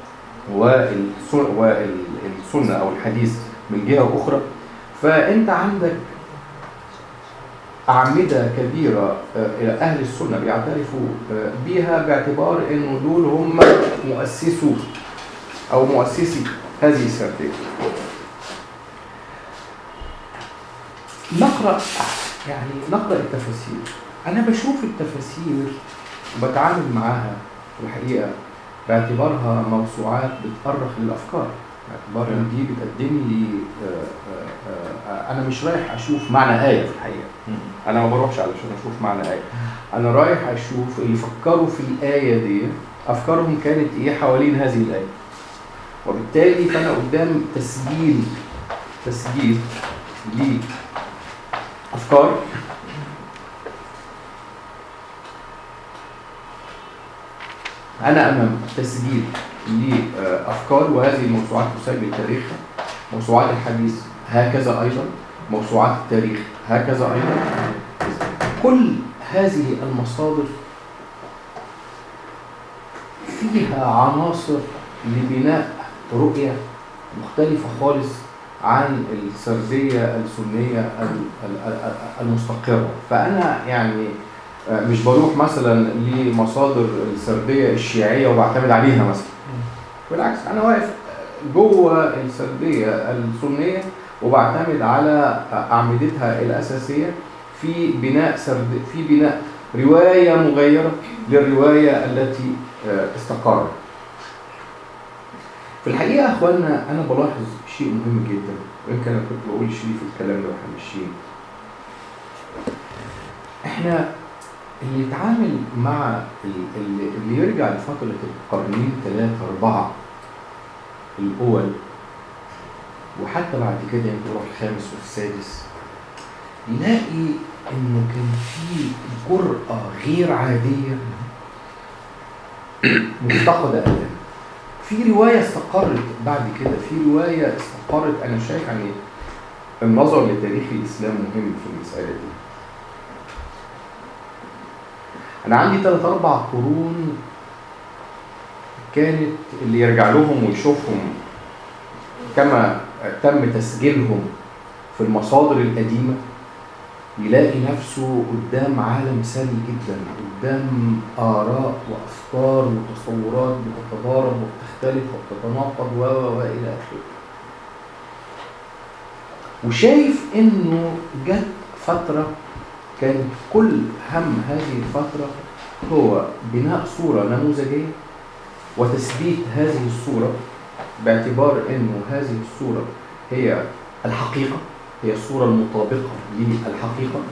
والسنة, والسنة أو الحديث من جهة أخرى فأنت عندك أعمدة كبيرة آه، إلى أهل السنة بيعترفوا آه، بيها باعتبار إنه دول هم مؤسسو أو مؤسسي هذه السردية نقرأ يعني نقرأ التفاسير أنا بشوف التفاسير وبتعامل معاها في الحقيقة باعتبارها موسوعات بتأرخ للأفكار باعتبار إن دي بتقدم لي آه، آه، آه، أنا مش رايح أشوف معنى آية في الحقيقة أنا ما بروحش علشان أشوف معنى آية أنا رايح أشوف اللي فكروا في الآية دي أفكارهم كانت إيه حوالين هذه الآية وبالتالي فأنا قدام تسجيل تسجيل لأفكار أنا أمام تسجيل لأفكار وهذه الموسوعات تسجل تاريخها موسوعات الحديث هكذا أيضا موسوعات التاريخ هكذا أيضا كل هذه المصادر فيها عناصر لبناء رؤية مختلفة خالص عن السردية السنية ال- ال- ال- المستقرة فأنا يعني آه، مش بروح مثلا لمصادر السرديه الشيعيه وبعتمد عليها مثلا بالعكس انا واقف جوه السرديه السنيه وبعتمد على اعمدتها الاساسيه في بناء سرد في بناء روايه مغيره للروايه التي آه، استقرت في الحقيقه يا اخوانا انا بلاحظ شيء مهم جدا ويمكن انا كنت بقول شريف الكلام ده واحنا ماشيين احنا اللي يتعامل مع ال- اللي, اللي يرجع لفتره القرنين ثلاثه اربعه الاول وحتى بعد كده يمكن يروح الخامس والسادس يلاقي انه كان في جرأة غير عادية مفتقدة ابدا في رواية استقرت بعد كده في رواية استقرت انا شايف يعني النظر لتاريخ الاسلام مهم في المسألة دي انا عندي ثلاث اربع قرون كانت اللي يرجع لهم ويشوفهم كما تم تسجيلهم في المصادر القديمة يلاقي نفسه قدام عالم ثري جدا قدام آراء وأفكار وتصورات بتتضارب وبتختلف وبتتناقض و و و إلى آخره وشايف إنه جت فترة كانت كل هم هذه الفترة هو بناء صورة نموذجية وتثبيت هذه الصورة باعتبار انه هذه الصورة هي الحقيقة هي الصورة المطابقة للحقيقة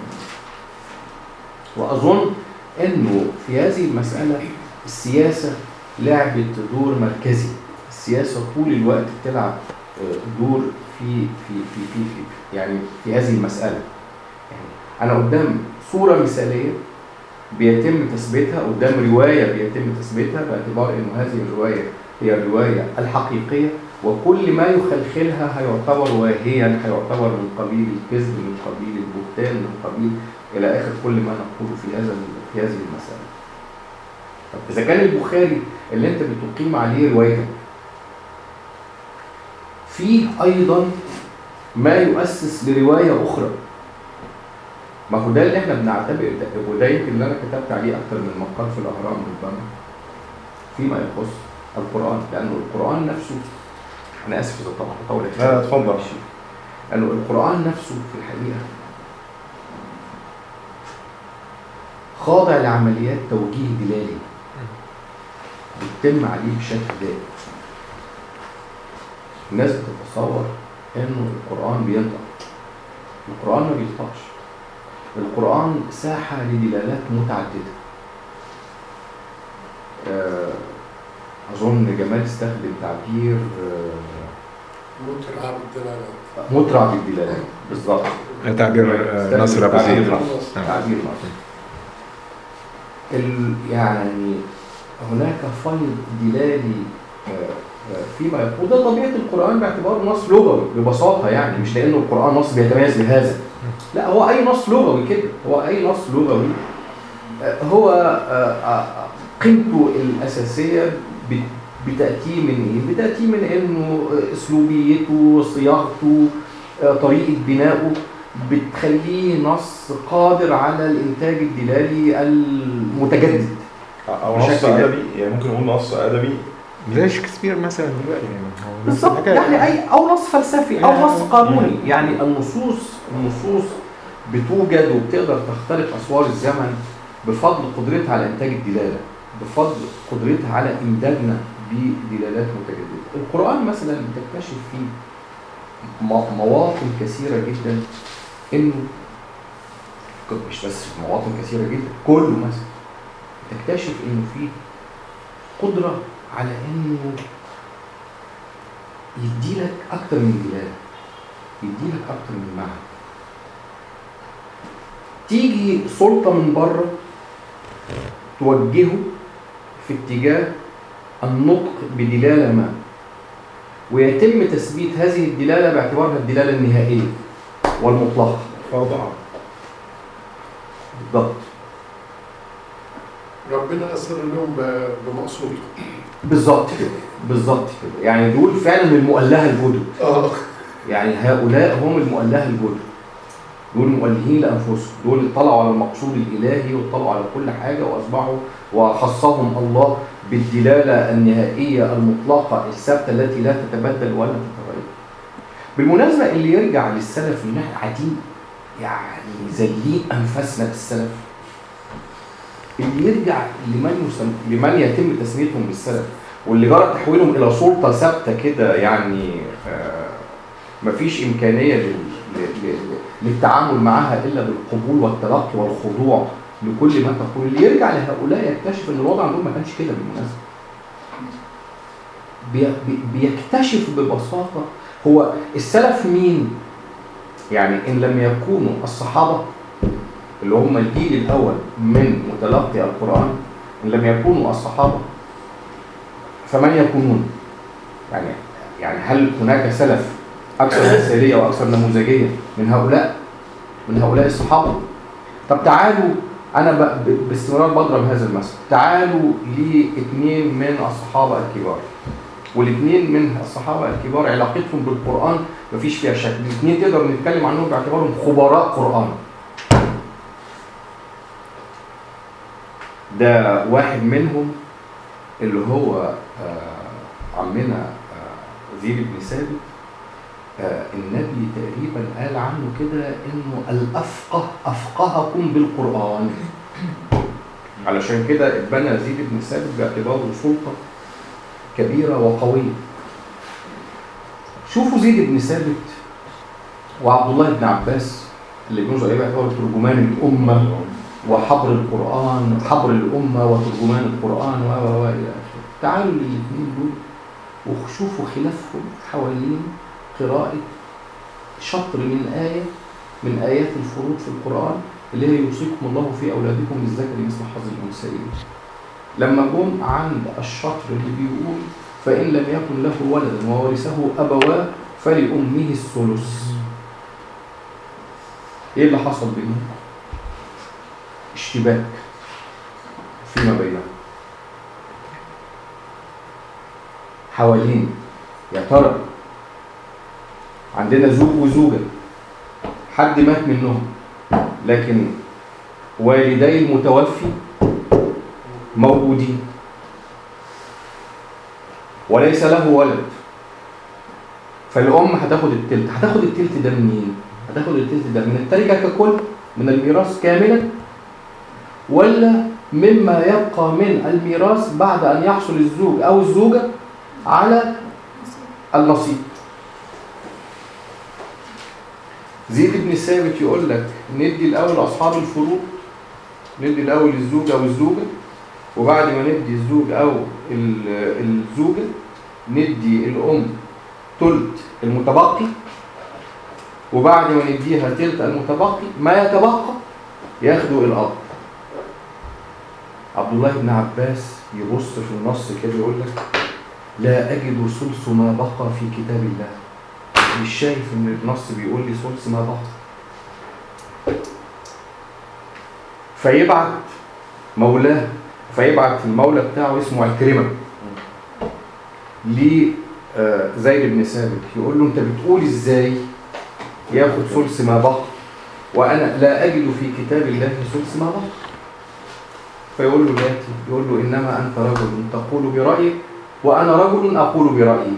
وأظن انه في هذه المسألة السياسة لعبت دور مركزي السياسة طول الوقت بتلعب آه، دور في في في في, في يعني في هذه المسألة يعني أنا قدام صورة مثالية بيتم تثبيتها قدام رواية بيتم تثبيتها باعتبار انه هذه الرواية هي الرواية الحقيقية وكل ما يخلخلها هيعتبر واهيا هيعتبر من قبيل الكذب من قبيل البهتان من قبيل الى اخر كل ما نقوله في هذا في هذه المسألة. طب اذا كان البخاري اللي انت بتقيم عليه روايتك فيه ايضا ما يؤسس لرواية اخرى ما هو ده اللي احنا بنعتبر ده وده يمكن اللي انا كتبت عليه اكتر من مقال في الاهرام ربما فيما يخص القران لانه القران نفسه انا اسف اذا طبعا طول لا، لا، اتفضل. لانه القران نفسه في الحقيقه خاضع لعمليات توجيه دلالي بتتم عليه بشكل دائم الناس بتتصور انه القران بينطق القران ما بينطقش القرآن ساحة لدلالات متعددة آه، أظن جمال استخدم تعبير آه، مترعب الدلالات مترع بالدلالات بالظبط تعبير آه، استخدم ناصر ابو تعبير زيد نصر. نعم. تعبير نصر ال- يعني هناك فيض دلالي آه، آه، فيما يقول وده طبيعة القرآن باعتباره نص لغوي ببساطة يعني مش لأنه القرآن نص بيتميز بهذا لا هو أي نص لغوي كده هو أي نص لغوي آه، هو آه، آه، قيمته الأساسية بت- بتأتي من إيه؟ بتأتي من إنه أسلوبيته صياغته آه، طريقة بنائه بتخليه نص قادر على الإنتاج الدلالي المتجدد او نص بشكل ادبي يعني ممكن نقول نص ادبي زي شكسبير مثلا دلوقتي يعني هو نفس بالظبط الحكاية. يعني اي او نص فلسفي او يعني- نص قانوني يعني النصوص النصوص بتوجد وبتقدر تخترق اسوار الزمن بفضل قدرتها على انتاج الدلاله بفضل قدرتها على امدادنا بدلالات متجدده القران مثلا بتكتشف فيه م- مواطن كثيره جدا انه مش بس مواطن كثيره جدا كله مثلا تكتشف انه فيه قدره على انه يديلك اكتر من دلاله يديلك اكتر من معنى تيجي سلطه من بره توجهه في اتجاه النطق بدلاله ما ويتم تثبيت هذه الدلاله باعتبارها الدلاله النهائيه والمطلقه خاضعة بالضبط ربنا أسر لهم ب- بمقصوده بالظبط كده بالظبط كده يعني دول فعلا المؤلهه الجدد اه يعني هؤلاء هم المؤلهه الجدد دول مؤلهين لانفسهم دول اطلعوا على المقصود الالهي واطلعوا على كل حاجه واصبحوا وخصهم الله بالدلاله النهائيه المطلقه الثابته التي لا تتبدل ولا تتغير. بالمناسبه اللي يرجع للسلف ان احنا قاعدين يعني زلين انفاسنا بالسلف اللي يرجع لمن يسم... لمن يتم تسميتهم بالسلف واللي جرى تحويلهم الى سلطه ثابته كده يعني آه مفيش امكانيه لل... ل... ل... للتعامل معها الا بالقبول والتلقي والخضوع لكل ما تقول اللي يرجع لهؤلاء يكتشف ان الوضع عندهم ما كانش كده بالمناسبه بي... بي... بيكتشف ببساطه هو السلف مين يعني ان لم يكونوا الصحابه اللي هم الجيل الاول من متلقي القران ان لم يكونوا الصحابه فمن يكونون يعني يعني هل هناك سلف اكثر مثاليه واكثر نموذجيه من هؤلاء من هؤلاء الصحابه طب تعالوا انا ب... ب... باستمرار بضرب هذا المثل تعالوا لاثنين من الصحابه الكبار والاثنين من الصحابه الكبار علاقتهم بالقران مفيش فيها شك الاثنين تقدر نتكلم عنهم باعتبارهم خبراء قران ده واحد منهم اللي هو آه عمنا آه زيد بن ثابت آه النبي تقريبا قال عنه كده انه الافقه افقهكم بالقران علشان كده اتبنى زيد بن ثابت باعتباره سلطه كبيره وقويه شوفوا زيد بن ثابت وعبد الله بن عباس اللي بينظر اليه باعتباره ترجمان الامه وحبر القرآن حبر الأمة وترجمان القرآن و و إلى آخره تعالوا للاثنين دول وشوفوا خلافهم حوالين قراءة شطر من آية من آيات الفروض في القرآن اللي هي يوصيكم الله في أولادكم بالذكر مثل حظ الأنثيين لما جم عند الشطر اللي بيقول فإن لم يكن له ولد وورثه أبواه فلأمه الثلث إيه اللي حصل بينهم؟ اشتباك فيما بينهم حوالين يا ترى عندنا زوج وزوجة حد مات منهم لكن والدي المتوفي موجودين وليس له ولد فالأم هتاخد التلت هتاخد التلت ده منين؟ هتاخد التلت ده من التركة ككل من الميراث كاملا ولا مما يبقى من الميراث بعد أن يحصل الزوج أو الزوجة على النصيب زيد بن ثابت يقول لك ندي الأول لأصحاب الفروض ندي الأول الزوج أو الزوجة وبعد ما ندي الزوج أو الزوجة ندي الأم تلت المتبقي وبعد ما نديها تلت المتبقي ما يتبقى ياخده الأب عبد الله بن عباس يبص في النص كده يقول لك لا أجد ثلث ما بقى في كتاب الله مش شايف ان النص بيقول لي ثلث ما بقى فيبعت مولاه فيبعت المولى بتاعه اسمه عكرمه لزيد بن ثابت يقول له انت بتقول ازاي ياخد ثلث ما بقى وانا لا اجد في كتاب الله ثلث ما بقى فيقول له الاتي يقول له انما انت رجل تقول برايك وانا رجل اقول برايي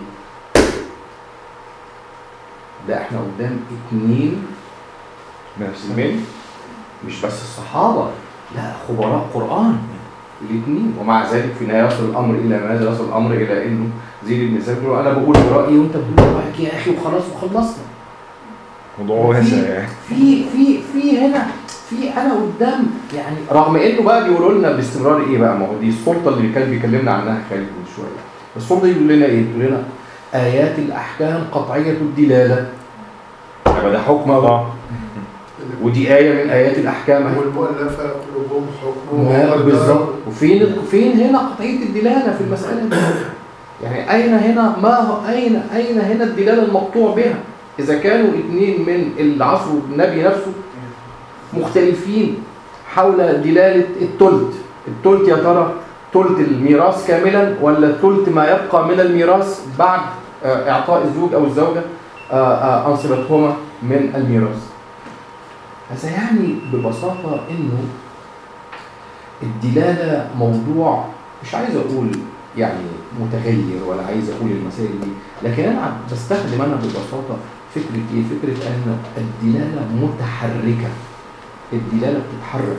ده احنا قدام اتنين من مش بس الصحابه لا خبراء قران الاثنين ومع ذلك في النهايه يصل الامر الى ماذا؟ يصل الامر الى انه زيد بن ثابت يقول انا بقول برايي وانت بتقول برايك يا اخي وخلاص وخلصنا موضوع واسع يعني في في في هنا في انا قدام يعني رغم انه بقى بيقولوا لنا باستمرار ايه بقى ما هو دي السلطه اللي كان بيكلمنا عنها خالد من شويه السلطه دي بيقول لنا ايه؟ بيقول لنا ايات الاحكام قطعيه الدلاله يبقى ده حكم اهو ودي ايه من ايات الاحكام اهي والمؤلفة قلوبهم حكم ما- بالظبط وفين فين هنا قطعيه الدلاله في المساله دي يعني اين هنا ما هو اين اين هنا الدلاله المقطوع بها اذا كانوا اثنين من العصر النبي نفسه مختلفين حول دلاله التلت التلت يا ترى تلت الميراث كاملا ولا تلت ما يبقى من الميراث بعد آه، اعطاء الزوج او الزوجه آه، آه، انصبتهما من الميراث هذا يعني ببساطة إنه الدلالة موضوع مش عايز أقول يعني متغير ولا عايز أقول المسائل دي لكن أنا بستخدم أنا ببساطة فكرة إيه؟ فكرة أن الدلالة متحركة الدلالة بتتحرك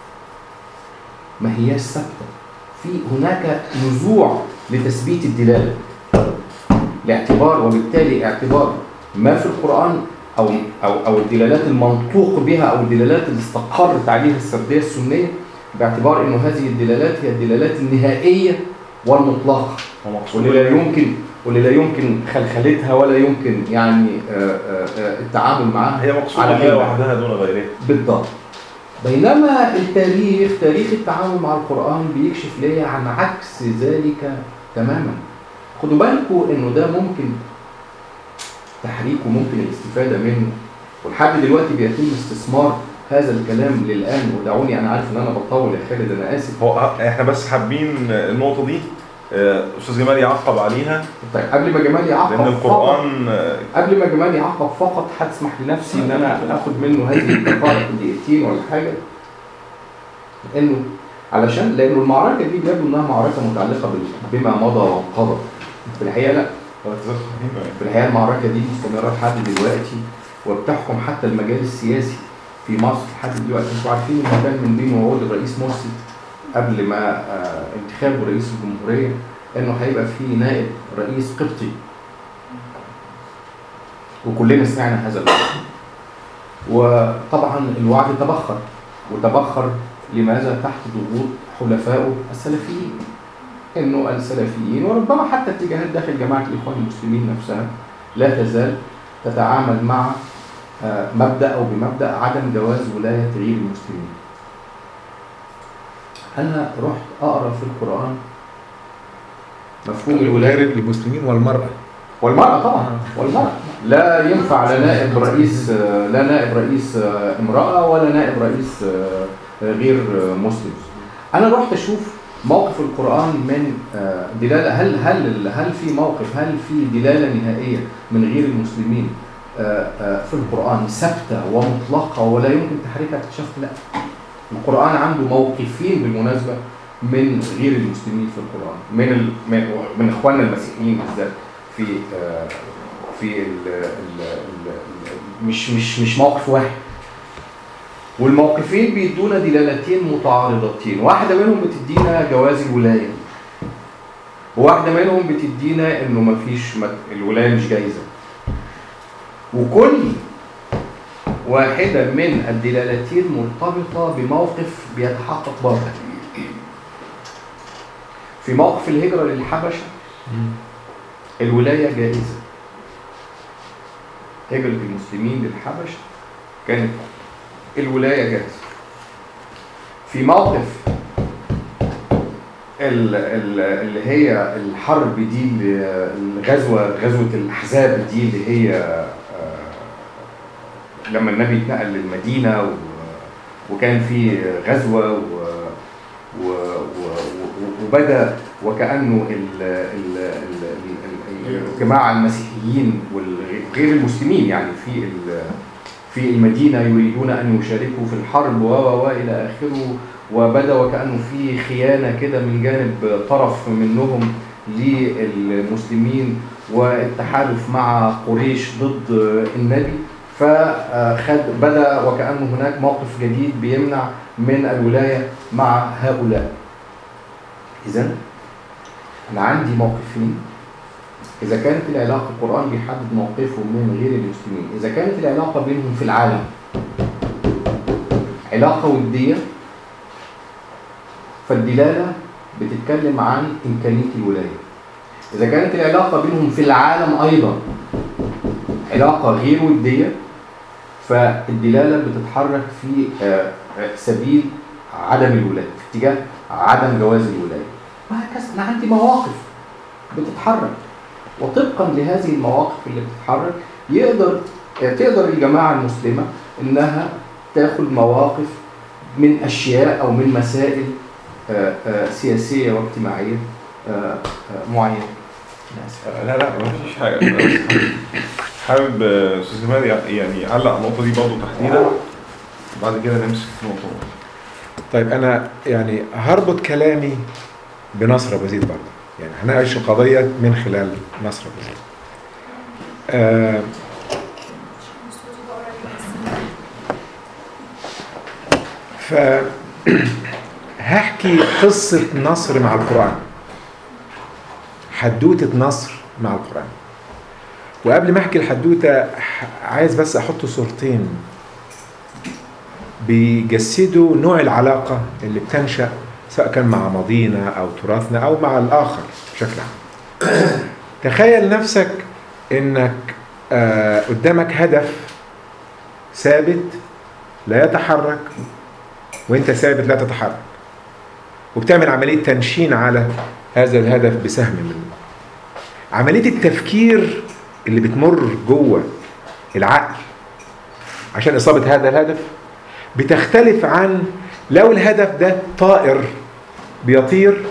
ما هياش ثابتة في هناك نزوع لتثبيت الدلالة لاعتبار وبالتالي اعتبار ما في القرآن أو أو أو الدلالات المنطوق بها أو الدلالات اللي استقرت عليها السردية السنية باعتبار إنه هذه الدلالات هي الدلالات النهائية والمطلقة واللي لا يمكن واللي لا يمكن خلخلتها ولا يمكن يعني آه، آه، آه، التعامل معها هي مقصودة على بها غير وحدها دون غيرها بالضبط بينما التاريخ تاريخ التعامل مع القرآن بيكشف ليا عن عكس ذلك تماما خدوا بالكم انه ده ممكن تحريك وممكن الاستفادة منه ولحد دلوقتي بيتم استثمار هذا الكلام للآن ودعوني أنا عارف إن أنا بطول يا خالد أنا آسف هو احنا بس حابين النقطة دي آه، أستاذ جمال يعقب عليها طيب قبل ما جمال يعقب لأن فقط القرآن آه، قبل ما جمال يعقب فقط هتسمح لنفسي ان انا اخد منه هذه الدقائق دقيقتين ولا حاجه انه علشان لانه المعركه دي يبدو انها معركه متعلقه بال- بما مضى وانقضى في الحقيقه لا في الحقيقه المعركه دي مستمره لحد دلوقتي وبتحكم حتى المجال السياسي في مصر لحد دلوقتي انتوا عارفين انه كان من بين وعود الرئيس مرسي قبل ما آه، انتخابه رئيس الجمهوريه انه هيبقى في نائب رئيس قبطي وكلنا سمعنا هذا الوعد وطبعا الوعد تبخر وتبخر لماذا تحت ضغوط حلفائه السلفيين انه السلفيين وربما حتى اتجاهات داخل جماعه الاخوان المسلمين نفسها لا تزال تتعامل مع آه، مبدا او بمبدا عدم جواز ولايه غير المسلمين. انا رحت اقرا في القران مفهوم الولايه غير المسلمين والمرأة والمرأة طبعا والمرأة لا ينفع لا نائب رئيس لا نائب رئيس امرأة ولا نائب رئيس غير مسلم أنا رحت أشوف موقف القرآن من دلالة هل هل هل في موقف هل في دلالة نهائية من غير المسلمين في القرآن ثابتة ومطلقة ولا يمكن تحريكها اكتشفت لا القرآن عنده موقفين بالمناسبة من غير المسلمين في القرآن من ال... من, من اخواننا المسيحيين بالذات في آه، في ال... ال... ال... ال... مش مش مش موقف واحد والموقفين بيدونا دلالتين متعارضتين واحدة منهم بتدينا جواز الولاية وواحدة منهم بتدينا انه مفيش مت... الولاية مش جايزة وكل واحدة من الدلالتين مرتبطة بموقف بيتحقق بره في موقف الهجرة للحبشة الولاية جائزة هجرة المسلمين للحبشة كانت الولاية جائزة في موقف ال- ال- اللي هي الحرب دي اللي- الغزوة غزوة الأحزاب دي اللي هي آه، لما النبي اتنقل للمدينة و- وكان في غزوة و و- و- و- وبدا وكانه ال- ال- ال- ال- ال- الجماعه المسيحيين وغير المسلمين يعني في ال- في المدينه يريدون ان يشاركوا في الحرب و و و الى اخره وبدا وكانه في خيانه كده من جانب طرف منهم للمسلمين والتحالف مع قريش ضد النبي فخد بدا وكانه هناك موقف جديد بيمنع من الولايه مع هؤلاء اذا انا عندي موقفين اذا كانت العلاقه القران بيحدد موقفهم من غير المسلمين اذا كانت العلاقه بينهم في العالم علاقه وديه فالدلاله بتتكلم عن امكانيه الولايه اذا كانت العلاقه بينهم في العالم ايضا علاقه غير وديه فالدلاله بتتحرك في آه، آه، سبيل عدم الولايه في اتجاه عدم جواز الولايه وهكذا انا عندي مواقف بتتحرك وطبقا لهذه المواقف اللي بتتحرك يقدر آه، تقدر الجماعه المسلمه انها تاخد مواقف من اشياء او من مسائل آه، آه، سياسيه واجتماعيه آه، آه، معينه أنا آسف. لا لا ما فيش حاجة أنا بس حابب آه، أستاذ جمال يع- يعني يعلق على النقطة دي برضه تحديدا بعد كده نمسك في نقطة طيب انا يعني هربط كلامي بنصر ابو زيد برضه يعني هناقش القضيه من خلال نصر ابو زيد آه ف هحكي قصة نصر مع القرآن حدوتة نصر مع القرآن وقبل ما احكي الحدوتة ح- عايز بس احط صورتين بيجسدوا نوع العلاقة اللي بتنشأ سواء كان مع ماضينا أو تراثنا أو مع الآخر بشكل عام تخيل نفسك إنك آه، قدامك هدف ثابت لا يتحرك وانت ثابت لا تتحرك وبتعمل عملية تنشين على هذا الهدف بسهم منه عملية التفكير اللي بتمر جوه العقل عشان إصابة هذا الهدف بتختلف عن لو الهدف ده طائر بيطير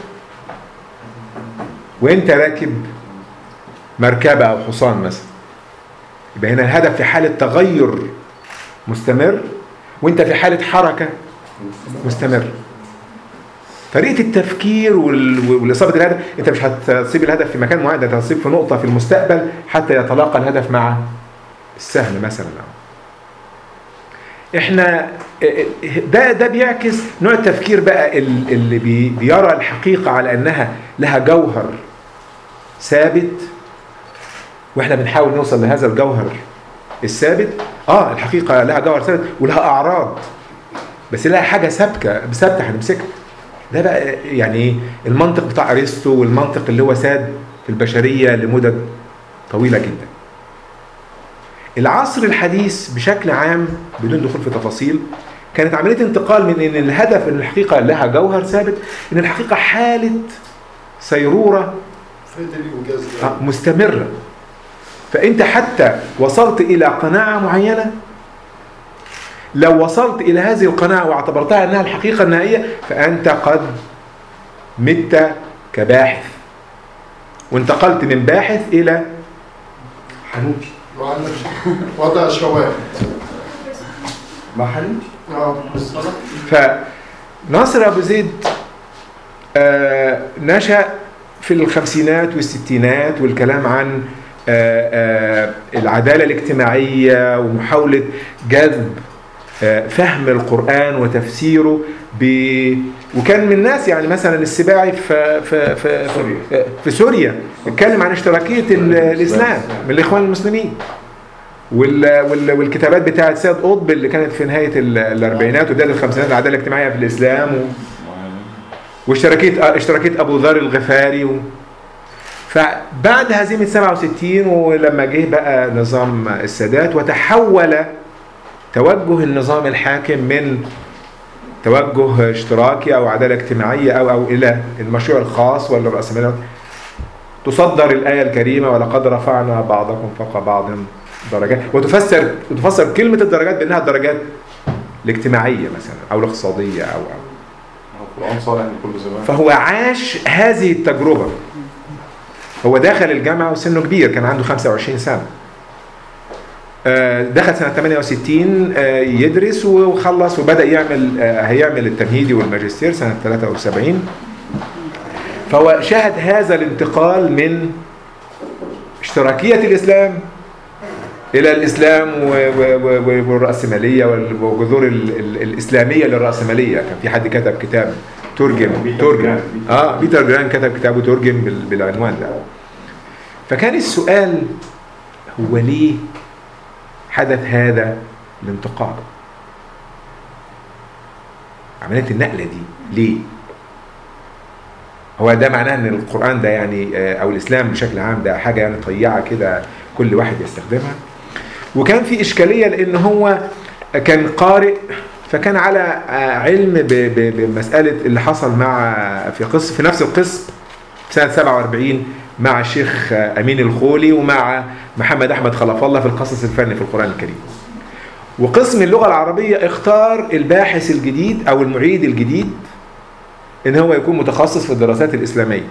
وانت راكب مركبة أو حصان مثلا يبقى هنا الهدف في حالة تغير مستمر وانت في حالة حركة مستمر طريقة التفكير وال- والإصابة الهدف انت مش هتصيب الهدف في مكان معين ده انت هتصيب في نقطة في المستقبل حتى يتلاقى الهدف مع السهم مثلا أو احنا ده ده بيعكس نوع التفكير بقى ال- اللي بي- بيرى الحقيقة على انها لها جوهر ثابت واحنا بنحاول نوصل لهذا الجوهر الثابت اه الحقيقة لها جوهر ثابت ولها اعراض بس لها حاجة ثابتة ثابتة هنمسكها ده بقى يعني ايه المنطق بتاع ارسطو والمنطق اللي هو ساد في البشرية لمدد طويلة جدا العصر الحديث بشكل عام بدون دخول في تفاصيل كانت عملية انتقال من ان الهدف ان الحقيقة لها جوهر ثابت ان الحقيقة حالة سيرورة فايدة الإنجاز ده آه، مستمرة فأنت حتى وصلت إلى قناعة معينة لو وصلت إلى هذه القناعة واعتبرتها أنها الحقيقة النهائية فأنت قد مت كباحث وانتقلت من باحث إلى حنوتي معلش وضع شواهد ما حلمش اه بس فناصر أبو زيد آه، نشأ في الخمسينات والستينات والكلام عن آه، آه، العدالة الاجتماعية ومحاولة جذب آه، فهم القرآن وتفسيره ب... وكان من الناس يعني مثلا السباعي في في في في, في سوريا اتكلم عن اشتراكية ال- الإسلام من الإخوان المسلمين وال... وال... والكتابات بتاعت سيد قطب اللي كانت في نهاية ال- الأربعينات وبداية الخمسينات العدالة الاجتماعية في الإسلام و... واشتراكية اشتراكية أبو ذر الغفاري و... فبعد هزيمة 67 ولما جه بقى نظام السادات وتحول توجه النظام الحاكم من توجه اشتراكي او عداله اجتماعيه او او الى المشروع الخاص ولا الراسماليه تصدر الايه الكريمه ولقد رفعنا بعضكم فوق بعض درجات وتفسر وتفسر كلمه الدرجات بانها الدرجات الاجتماعيه مثلا او الاقتصاديه او او القرآن صالح لكل زمان فهو عاش هذه التجربة هو دخل الجامعة وسنه كبير كان عنده 25 سنة آه، دخل سنة 68 آه، يدرس وخلص وبدأ يعمل آه، هيعمل التمهيدي والماجستير سنة 73 فهو شهد هذا الانتقال من اشتراكية الإسلام إلى الإسلام و- و- و- والرأسمالية وال- والجذور ال- ال- الإسلامية للرأسمالية كان في حد كتب كتاب ترجم ترجم اه بيتر جران كتب كتابه ترجم بال- بالعنوان ده فكان السؤال هو ليه حدث هذا الانتقال عملية النقلة دي ليه هو ده معناه ان القرآن ده يعني آه، او الاسلام بشكل عام ده حاجة يعني طيعة كده كل واحد يستخدمها وكان في اشكالية لان هو كان قارئ فكان على آه، علم ب- ب- بمسألة اللي حصل مع في قصة في نفس القسم في سنة 47 مع الشيخ آه، أمين الخولي ومع محمد أحمد خلف الله في القصص الفني في القرآن الكريم وقسم اللغة العربية اختار الباحث الجديد أو المعيد الجديد إن هو يكون متخصص في الدراسات الإسلامية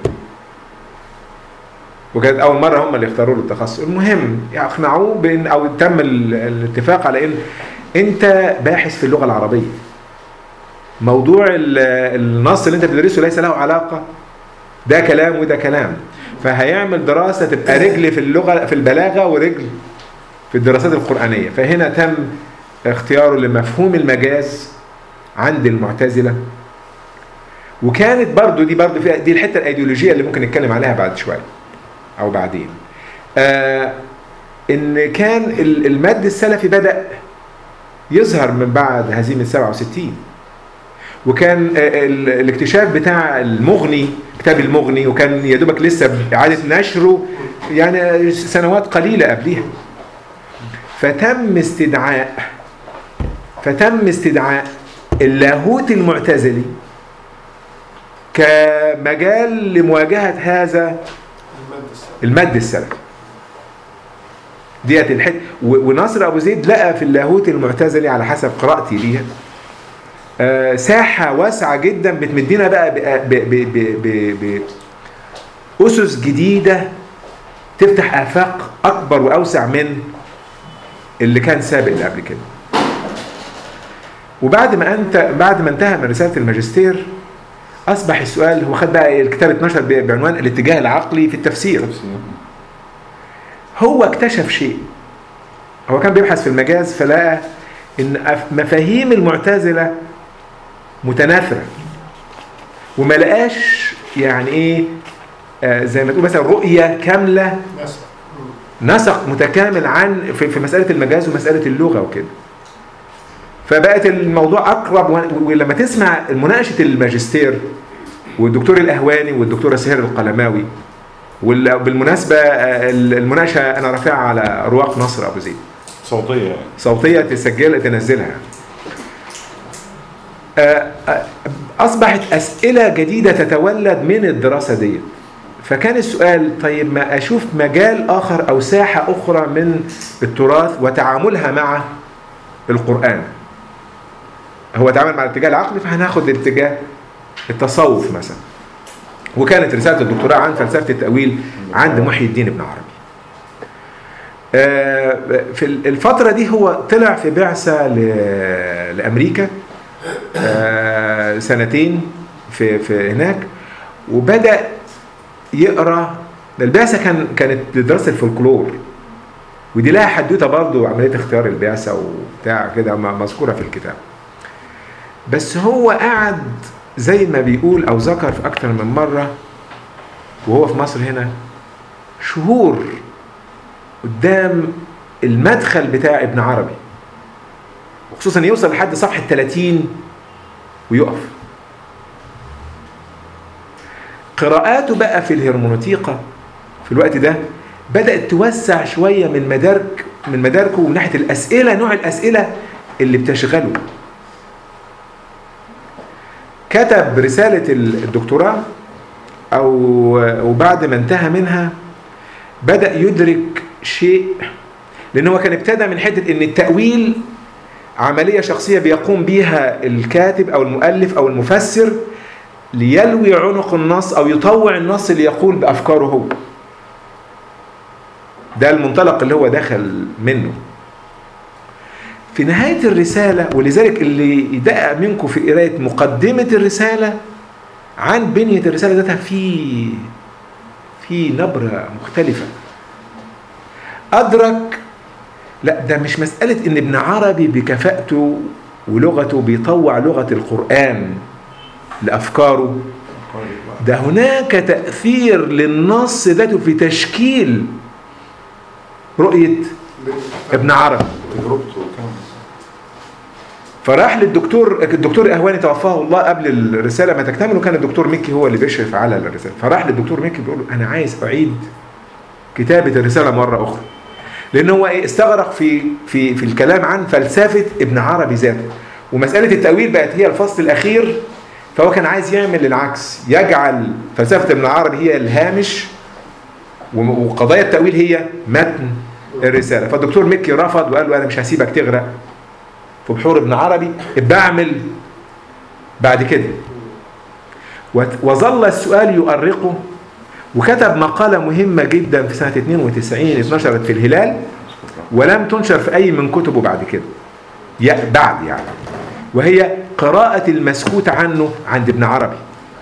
وكانت أول مرة هم اللي اختاروا له التخصص المهم اقنعوه بأن أو تم ال- الاتفاق على إن انت باحث في اللغه العربيه موضوع ال- النص اللي انت بتدرسه ليس له علاقه ده كلام وده كلام فهيعمل دراسه تبقى رجل في اللغه في البلاغه ورجل في الدراسات القرانيه فهنا تم اختياره لمفهوم المجاز عند المعتزله وكانت برضو دي برضو فيها دي الحته الايديولوجيه اللي ممكن نتكلم عليها بعد شويه او بعدين آه ان كان ال- المد السلفي بدا يظهر من بعد هزيمه 67 وكان آه، ال- الاكتشاف بتاع المغني كتاب المغني وكان يا دوبك لسه اعاده نشره يعني سنوات قليله قبلها فتم استدعاء فتم استدعاء اللاهوت المعتزلي كمجال لمواجهه هذا المادة السابقة المد السلفي ديت الحته و- وناصر ابو زيد لقى في اللاهوت المعتزلي على حسب قراءتي ليها آه، ساحه واسعه جدا بتمدينا بقى ب- ب- ب- ب- ب- باسس جديده تفتح افاق اكبر واوسع من اللي كان سابق اللي قبل كده وبعد ما انت بعد ما انتهى من رساله الماجستير اصبح السؤال هو خد بقى الكتاب اتنشر ب- بعنوان الاتجاه العقلي في التفسير هو اكتشف شيء هو كان بيبحث في المجاز فلقى ان أف- مفاهيم المعتزله متناثره وما لقاش يعني ايه آه زي ما تقول مثلا رؤيه كامله نسق نسق متكامل عن في, في مساله المجاز ومساله اللغه وكده فبقت الموضوع اقرب و- ولما تسمع مناقشه الماجستير والدكتور الاهواني والدكتوره سهير القلماوي وبالمناسبه المناقشه انا رافعها على رواق نصر ابو زيد صوتيه يعني صوتيه تسجل تنزلها آه، آه، اصبحت اسئله جديده تتولد من الدراسه ديت فكان السؤال طيب ما اشوف مجال اخر او ساحه اخرى من التراث وتعاملها مع القران هو تعامل مع الاتجاه العقلي فهناخد الاتجاه التصوف مثلا وكانت رساله الدكتوراه عن فلسفه التاويل عند محي الدين ابن عربي آه، في الفترة دي هو طلع في بعثة ل- لأمريكا آه، سنتين في في هناك وبدأ يقرا البعثة كان كانت لدراسة الفولكلور ودي لها حدوته برضو عملية اختيار البعثة وبتاع كده م- مذكورة في الكتاب بس هو قعد زي ما بيقول أو ذكر في أكتر من مرة وهو في مصر هنا شهور قدام المدخل بتاع ابن عربي وخصوصا يوصل لحد صفحة 30 ويقف قراءاته بقى في الهرمونوتيقة في الوقت ده بدأت توسع شوية من مدارك من مداركه من ناحية الأسئلة نوع الأسئلة اللي بتشغله كتب رسالة الدكتوراه أو وبعد ما انتهى منها بدأ يدرك شيء لأن هو كان ابتدى من حتة إن التأويل عملية شخصية بيقوم بيها الكاتب أو المؤلف أو المفسر ليلوي عنق النص أو يطوع النص ليقول بأفكاره هو ده المنطلق اللي هو دخل منه في نهاية الرسالة ولذلك اللي يدقق منكم في قراية مقدمة الرسالة عن بنية الرسالة ذاتها في في نبرة مختلفة أدرك لا ده مش مسألة إن ابن عربي بكفاءته ولغته بيطوع لغة القرآن لأفكاره ده هناك تأثير للنص ذاته في تشكيل رؤية ابن عربي تجربته كان فراح للدكتور الدكتور اهواني توفاه الله قبل الرساله ما تكتمل وكان الدكتور مكي هو اللي بيشرف على الرساله فراح للدكتور مكي بيقول له انا عايز اعيد كتابه الرساله مره اخرى لان هو ايه استغرق في في في الكلام عن فلسفه ابن عربي ذاته ومساله التاويل بقت هي الفصل الاخير فهو كان عايز يعمل العكس يجعل فلسفه ابن عربي هي الهامش وقضايا التاويل هي متن الرساله فالدكتور مكي رفض وقال له انا مش هسيبك تغرق في بحور ابن عربي بعمل بعد كده وظل السؤال يؤرقه وكتب مقالة مهمة جدا في سنة 92 اتنشرت في الهلال ولم تنشر في أي من كتبه بعد كده يا- بعد يعني وهي قراءة المسكوت عنه عند ابن عربي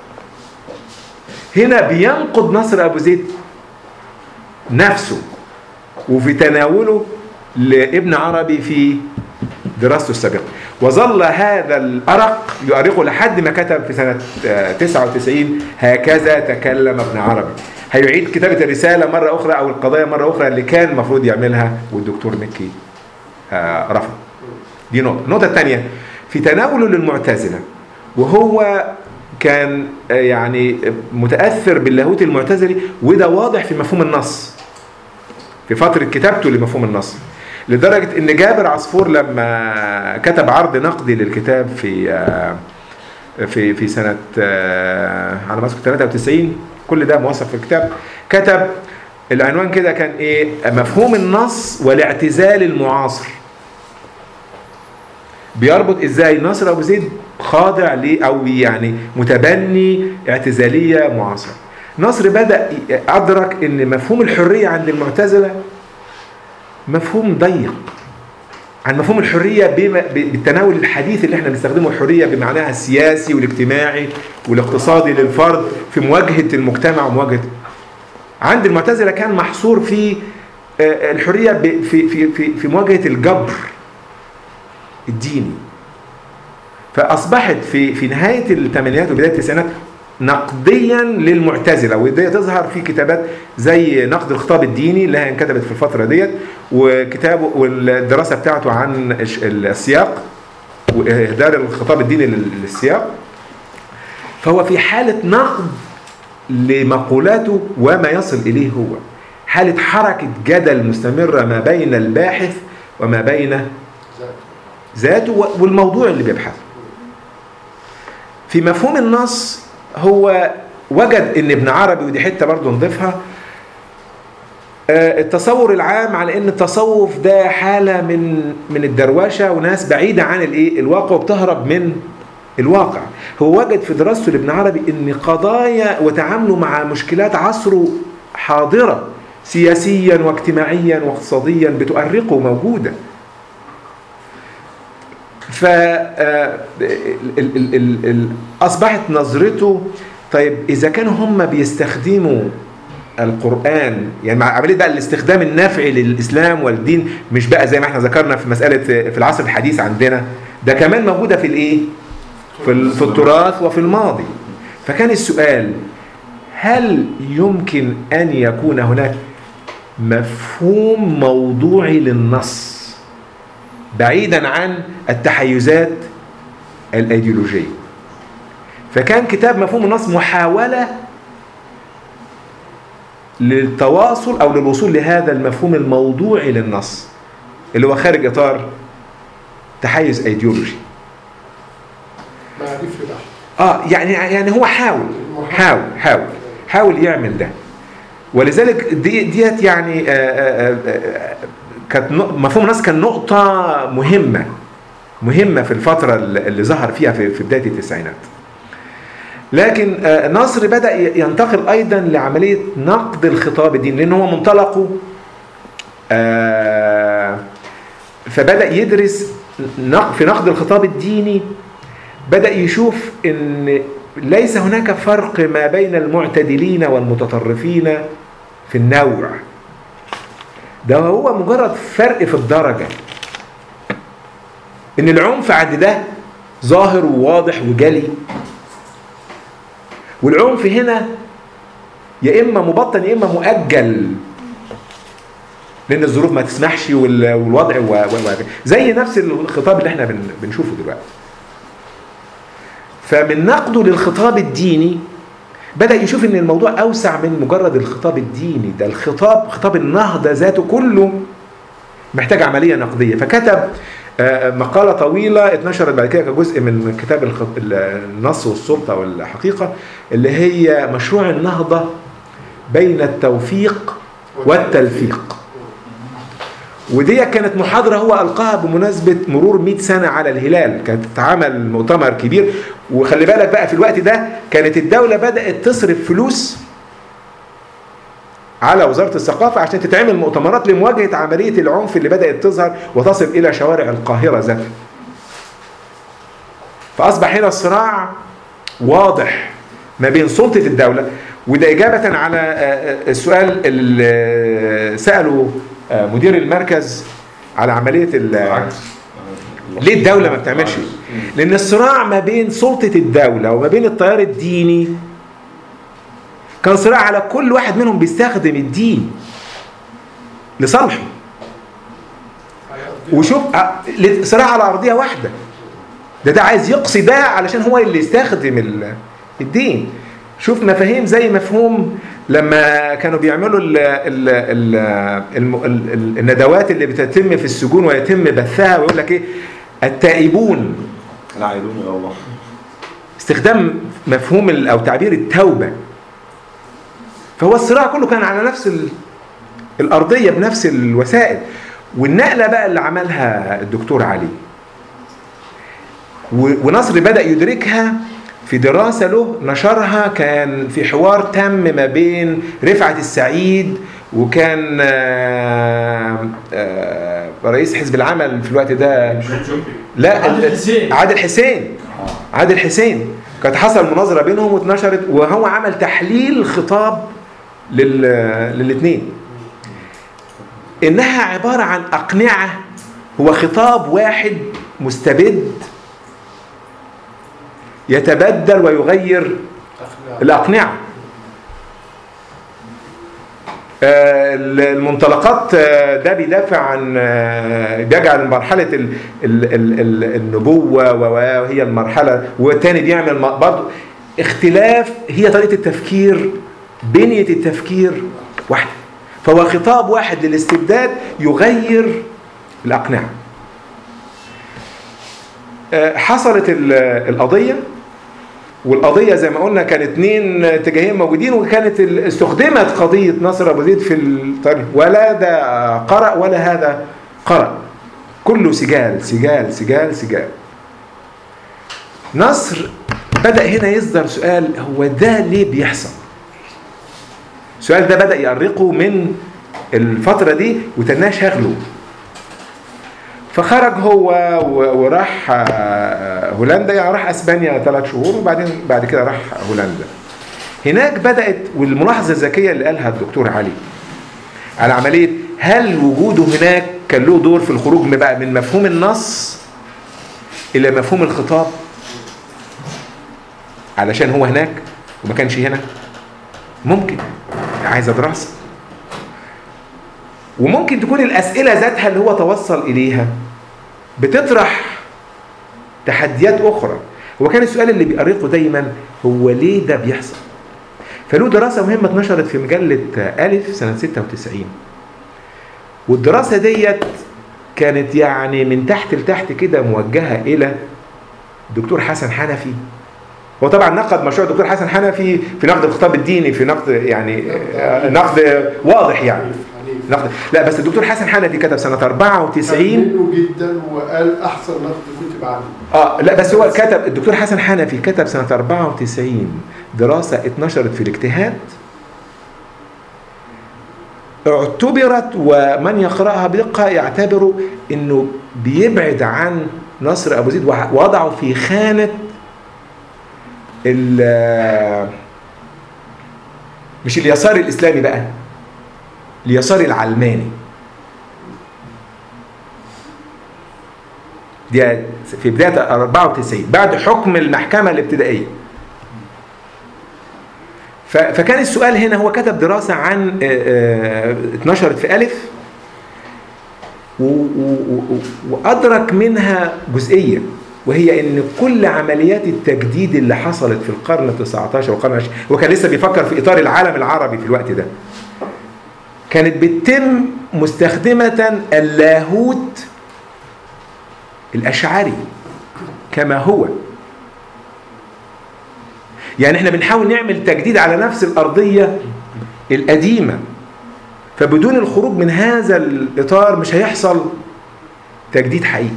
هنا بينقض نصر أبو زيد نفسه وفي تناوله لابن عربي في دراسته السابقة وظل هذا الأرق يؤرقه لحد ما كتب في سنة آه، 99 هكذا تكلم ابن عربي هيعيد كتابة الرسالة مرة أخرى أو القضايا مرة أخرى اللي كان المفروض يعملها والدكتور مكي آه، رفض دي نقطة النقطة الثانية في تناوله للمعتزلة وهو كان آه، يعني متأثر باللاهوت المعتزلي وده واضح في مفهوم النص في فترة كتابته لمفهوم النص لدرجة ان جابر عصفور لما كتب عرض نقدي للكتاب في آه، في في سنة آه، على ما اذكر 93 كل ده موثق في الكتاب كتب العنوان كده كان ايه مفهوم النص والاعتزال المعاصر بيربط ازاي ناصر ابو زيد خاضع ل او يعني متبني اعتزاليه معاصره نصر بدا ادرك ان مفهوم الحريه عند المعتزله مفهوم ضيق عن مفهوم الحريه بما ب- بالتناول الحديث اللي احنا بنستخدمه الحريه بمعناها السياسي والاجتماعي والاقتصادي للفرد في مواجهه المجتمع ومواجهه عند المعتزله كان محصور في آه، الحريه ب- في في في في مواجهه الجبر الديني فاصبحت في في نهايه الثمانينات وبدايه التسعينات نقديا للمعتزله ودي تظهر في كتابات زي نقد الخطاب الديني اللي هي انكتبت في الفتره ديت وكتابه والدراسه بتاعته عن الش- السياق واهدار الخطاب الديني لل- للسياق فهو في حاله نقد لمقولاته وما يصل اليه هو حاله حركه جدل مستمره ما بين الباحث وما بين ذاته و- والموضوع اللي بيبحثه في مفهوم النص هو وجد ان ابن عربي ودي حته برضه نضيفها آه، التصور العام على ان التصوف ده حاله من من الدروشه وناس بعيده عن الايه الواقع وبتهرب من الواقع هو وجد في دراسته لابن عربي ان قضايا وتعامله مع مشكلات عصره حاضره سياسيا واجتماعيا واقتصاديا بتؤرقه موجوده ف آه، ال- ال- ال- ال- اصبحت نظرته طيب اذا كانوا هم بيستخدموا القران يعني مع عمليه بقى الاستخدام النافعي للاسلام والدين مش بقى زي ما احنا ذكرنا في مساله في العصر الحديث عندنا ده كمان موجوده في الايه في ال- في التراث وفي الماضي فكان السؤال هل يمكن ان يكون هناك مفهوم موضوعي للنص بعيدا عن التحيزات الايديولوجيه فكان كتاب مفهوم النص محاوله للتواصل او للوصول لهذا المفهوم الموضوعي للنص اللي هو خارج اطار تحيز ايديولوجي معرفي بحت اه يعني يعني هو حاول حاول حاول حاول يعمل ده ولذلك دي ديت يعني آه، آه، آه، كانت نق- مفهوم النص كان نقطة مهمة مهمة في الفترة اللي اللي ظهر فيها في في بداية التسعينات. لكن آه، نصر بدأ ي- ينتقل أيضا لعملية نقد الخطاب الديني لأن هو منطلقه آه، فبدأ يدرس نق- في نقد الخطاب الديني بدأ يشوف ان ليس هناك فرق ما بين المعتدلين والمتطرفين في النوع ده هو مجرد فرق في الدرجة ان العنف عند ده ظاهر وواضح وجلي والعنف هنا يا اما مبطن يا اما مؤجل لان الظروف ما تسمحش وال- والوضع و... و... و... زي نفس الخطاب اللي احنا بن... بنشوفه دلوقتي فمن نقده للخطاب الديني بدأ يشوف ان الموضوع اوسع من مجرد الخطاب الديني ده الخطاب خطاب النهضة ذاته كله محتاج عملية نقدية فكتب آه، مقالة طويلة اتنشرت بعد كده كجزء من كتاب الخط- النص والسلطة والحقيقة اللي هي مشروع النهضة بين التوفيق والتلفيق ودي كانت محاضرة هو ألقاها بمناسبة مرور 100 سنة على الهلال كانت اتعمل مؤتمر كبير وخلي بالك بقى في الوقت ده كانت الدولة بدأت تصرف فلوس على وزارة الثقافة عشان تتعمل مؤتمرات لمواجهة عملية العنف اللي بدأت تظهر وتصل إلى شوارع القاهرة ذاتها فاصبح هنا الصراع واضح ما بين سلطه الدوله وده اجابه على آه، آه، السؤال اللي ساله آه، مدير المركز على عمليه ال- ليه الدوله ما بتعملش لان الصراع ما بين سلطه الدوله وما بين التيار الديني كان صراع على كل واحد منهم بيستخدم الدين لصالحه وشوف آه، صراع على ارضيه واحده ده ده عايز يقصي ده علشان هو اللي يستخدم ال- الدين شوف مفاهيم زي مفهوم لما كانوا بيعملوا ال ال ال الم- ال ال الندوات اللي بتتم في السجون ويتم بثها ويقول لك ايه التائبون العائدون الى الله استخدام مفهوم ال- او تعبير التوبه فهو الصراع كله كان على نفس ال- الارضيه بنفس الوسائل والنقله بقى اللي عملها الدكتور علي و- ونصر بدا يدركها في دراسه له نشرها كان في حوار تم ما بين رفعت السعيد وكان آه، آه، رئيس حزب العمل في الوقت ده لا عادل ال- حسين. عادل حسين عادل حسين كانت حصل مناظره بينهم واتنشرت وهو عمل تحليل خطاب لل للاثنين انها عباره عن اقنعه هو خطاب واحد مستبد يتبدل ويغير الاقنعه آه، المنطلقات آه، ده بيدافع عن آه، بيجعل مرحلة ال- ال- ال- ال- النبوة وهي المرحلة والتاني بيعمل م- برضه اختلاف هي طريقة التفكير بنية التفكير واحدة فهو خطاب واحد للاستبداد يغير الأقنعة آه، حصلت ال- القضية والقضيه زي ما قلنا كان اتنين اتجاهين موجودين وكانت ال- استخدمت قضيه نصر ابو زيد في الطريق ولا ده قرأ ولا هذا قرأ كله سجال سجال سجال سجال نصر بدأ هنا يصدر سؤال هو ده ليه بيحصل السؤال ده بدأ يأرقه من الفترة دي وتناه شغله فخرج هو و- وراح آه، هولندا يعني راح اسبانيا ثلاث شهور وبعدين بعد كده راح هولندا هناك بدات والملاحظه الذكيه اللي قالها الدكتور علي على عمليه هل وجوده هناك كان له دور في الخروج من بقى من مفهوم النص الى مفهوم الخطاب علشان هو هناك وما كانش هنا ممكن عايزه دراسه وممكن تكون الاسئله ذاتها اللي هو توصل اليها بتطرح تحديات اخرى هو كان السؤال اللي بيأرقه دايما هو ليه ده بيحصل فله دراسه مهمه اتنشرت في مجله الف سنه 96 والدراسه ديت كانت يعني من تحت لتحت كده موجهه الى الدكتور حسن حنفي هو طبعا نقد مشروع الدكتور حسن حنفي في نقد الخطاب الديني في نقد يعني آه، نقد واضح يعني نقد لا بس الدكتور حسن حنفي كتب سنه 94 منه جدا وقال احسن نقد كتب عنه اه لا بس هو كتب الدكتور حسن حنفي كتب سنة 94 دراسة اتنشرت في الاجتهاد اعتبرت ومن يقرأها بدقة يعتبروا انه بيبعد عن نصر ابو زيد ووضعه في خانة ال- مش اليسار الاسلامي بقى اليسار العلماني دي في بداية 94 بعد حكم المحكمة الابتدائية ف- فكان السؤال هنا هو كتب دراسة عن آه، آه، اتنشرت في ألف و- و- و- وأدرك منها جزئية وهي ان كل عمليات التجديد اللي حصلت في القرن ال 19 والقرن العشرين هو كان لسه بيفكر في اطار العالم العربي في الوقت ده كانت بتتم مستخدمة اللاهوت الأشعري كما هو يعني احنا بنحاول نعمل تجديد على نفس الأرضية القديمة فبدون الخروج من هذا الإطار مش هيحصل تجديد حقيقي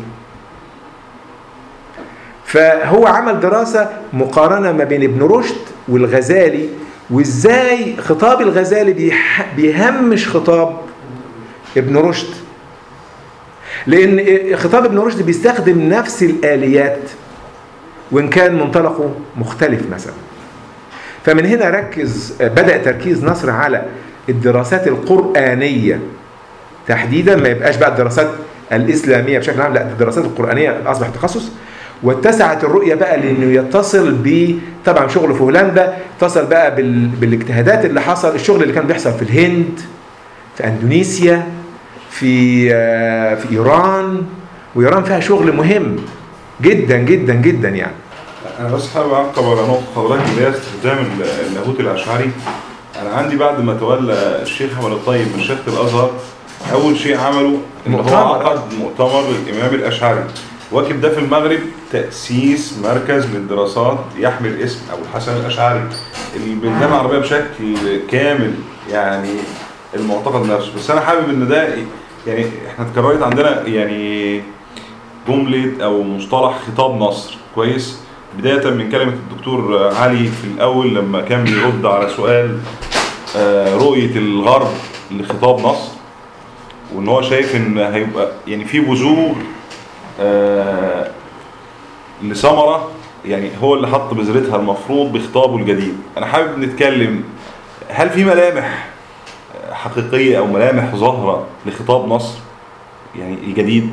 فهو عمل دراسة مقارنة ما بين ابن رشد والغزالي وازاي خطاب الغزالي بيح- بيهمش خطاب ابن رشد لان خطاب ابن رشد بيستخدم نفس الاليات وإن كان منطلقه مختلف مثلا فمن هنا ركز بدأ تركيز نصر على الدراسات القرآنية تحديدا ما يبقاش بقى الدراسات الإسلامية بشكل عام لا الدراسات القرآنية أصبح تخصص واتسعت الرؤية بقى لأنه يتصل ب طبعا شغله في هولندا اتصل بقى بال... بالاجتهادات اللي حصل الشغل اللي كان بيحصل في الهند في أندونيسيا في آه، في إيران وإيران فيها شغل مهم جدا جدا جدا يعني انا بس حابب اعقب على نقطه حضرتك اللي هي استخدام ال- اللاهوت الاشعري انا عندي بعد ما تولى الشيخ احمد الطيب من شيخ الازهر اول شيء عمله ان هو مؤتمر. عقد مؤتمر للامام الاشعري واكب ده في المغرب تاسيس مركز للدراسات يحمل اسم ابو الحسن الاشعري البلدان العربيه بشكل كامل يعني المعتقد نفسه بس انا حابب ان ده يعني احنا اتكررت عندنا يعني جملة أو مصطلح خطاب نصر كويس بداية من كلمة الدكتور علي في الأول لما كان بيرد على سؤال آه، رؤية الغرب لخطاب نصر وإن هو شايف إن هيبقى يعني في بذور آه، لثمرة يعني هو اللي حط بذرتها المفروض بخطابه الجديد أنا حابب نتكلم هل في ملامح حقيقية أو ملامح ظاهرة لخطاب نصر يعني الجديد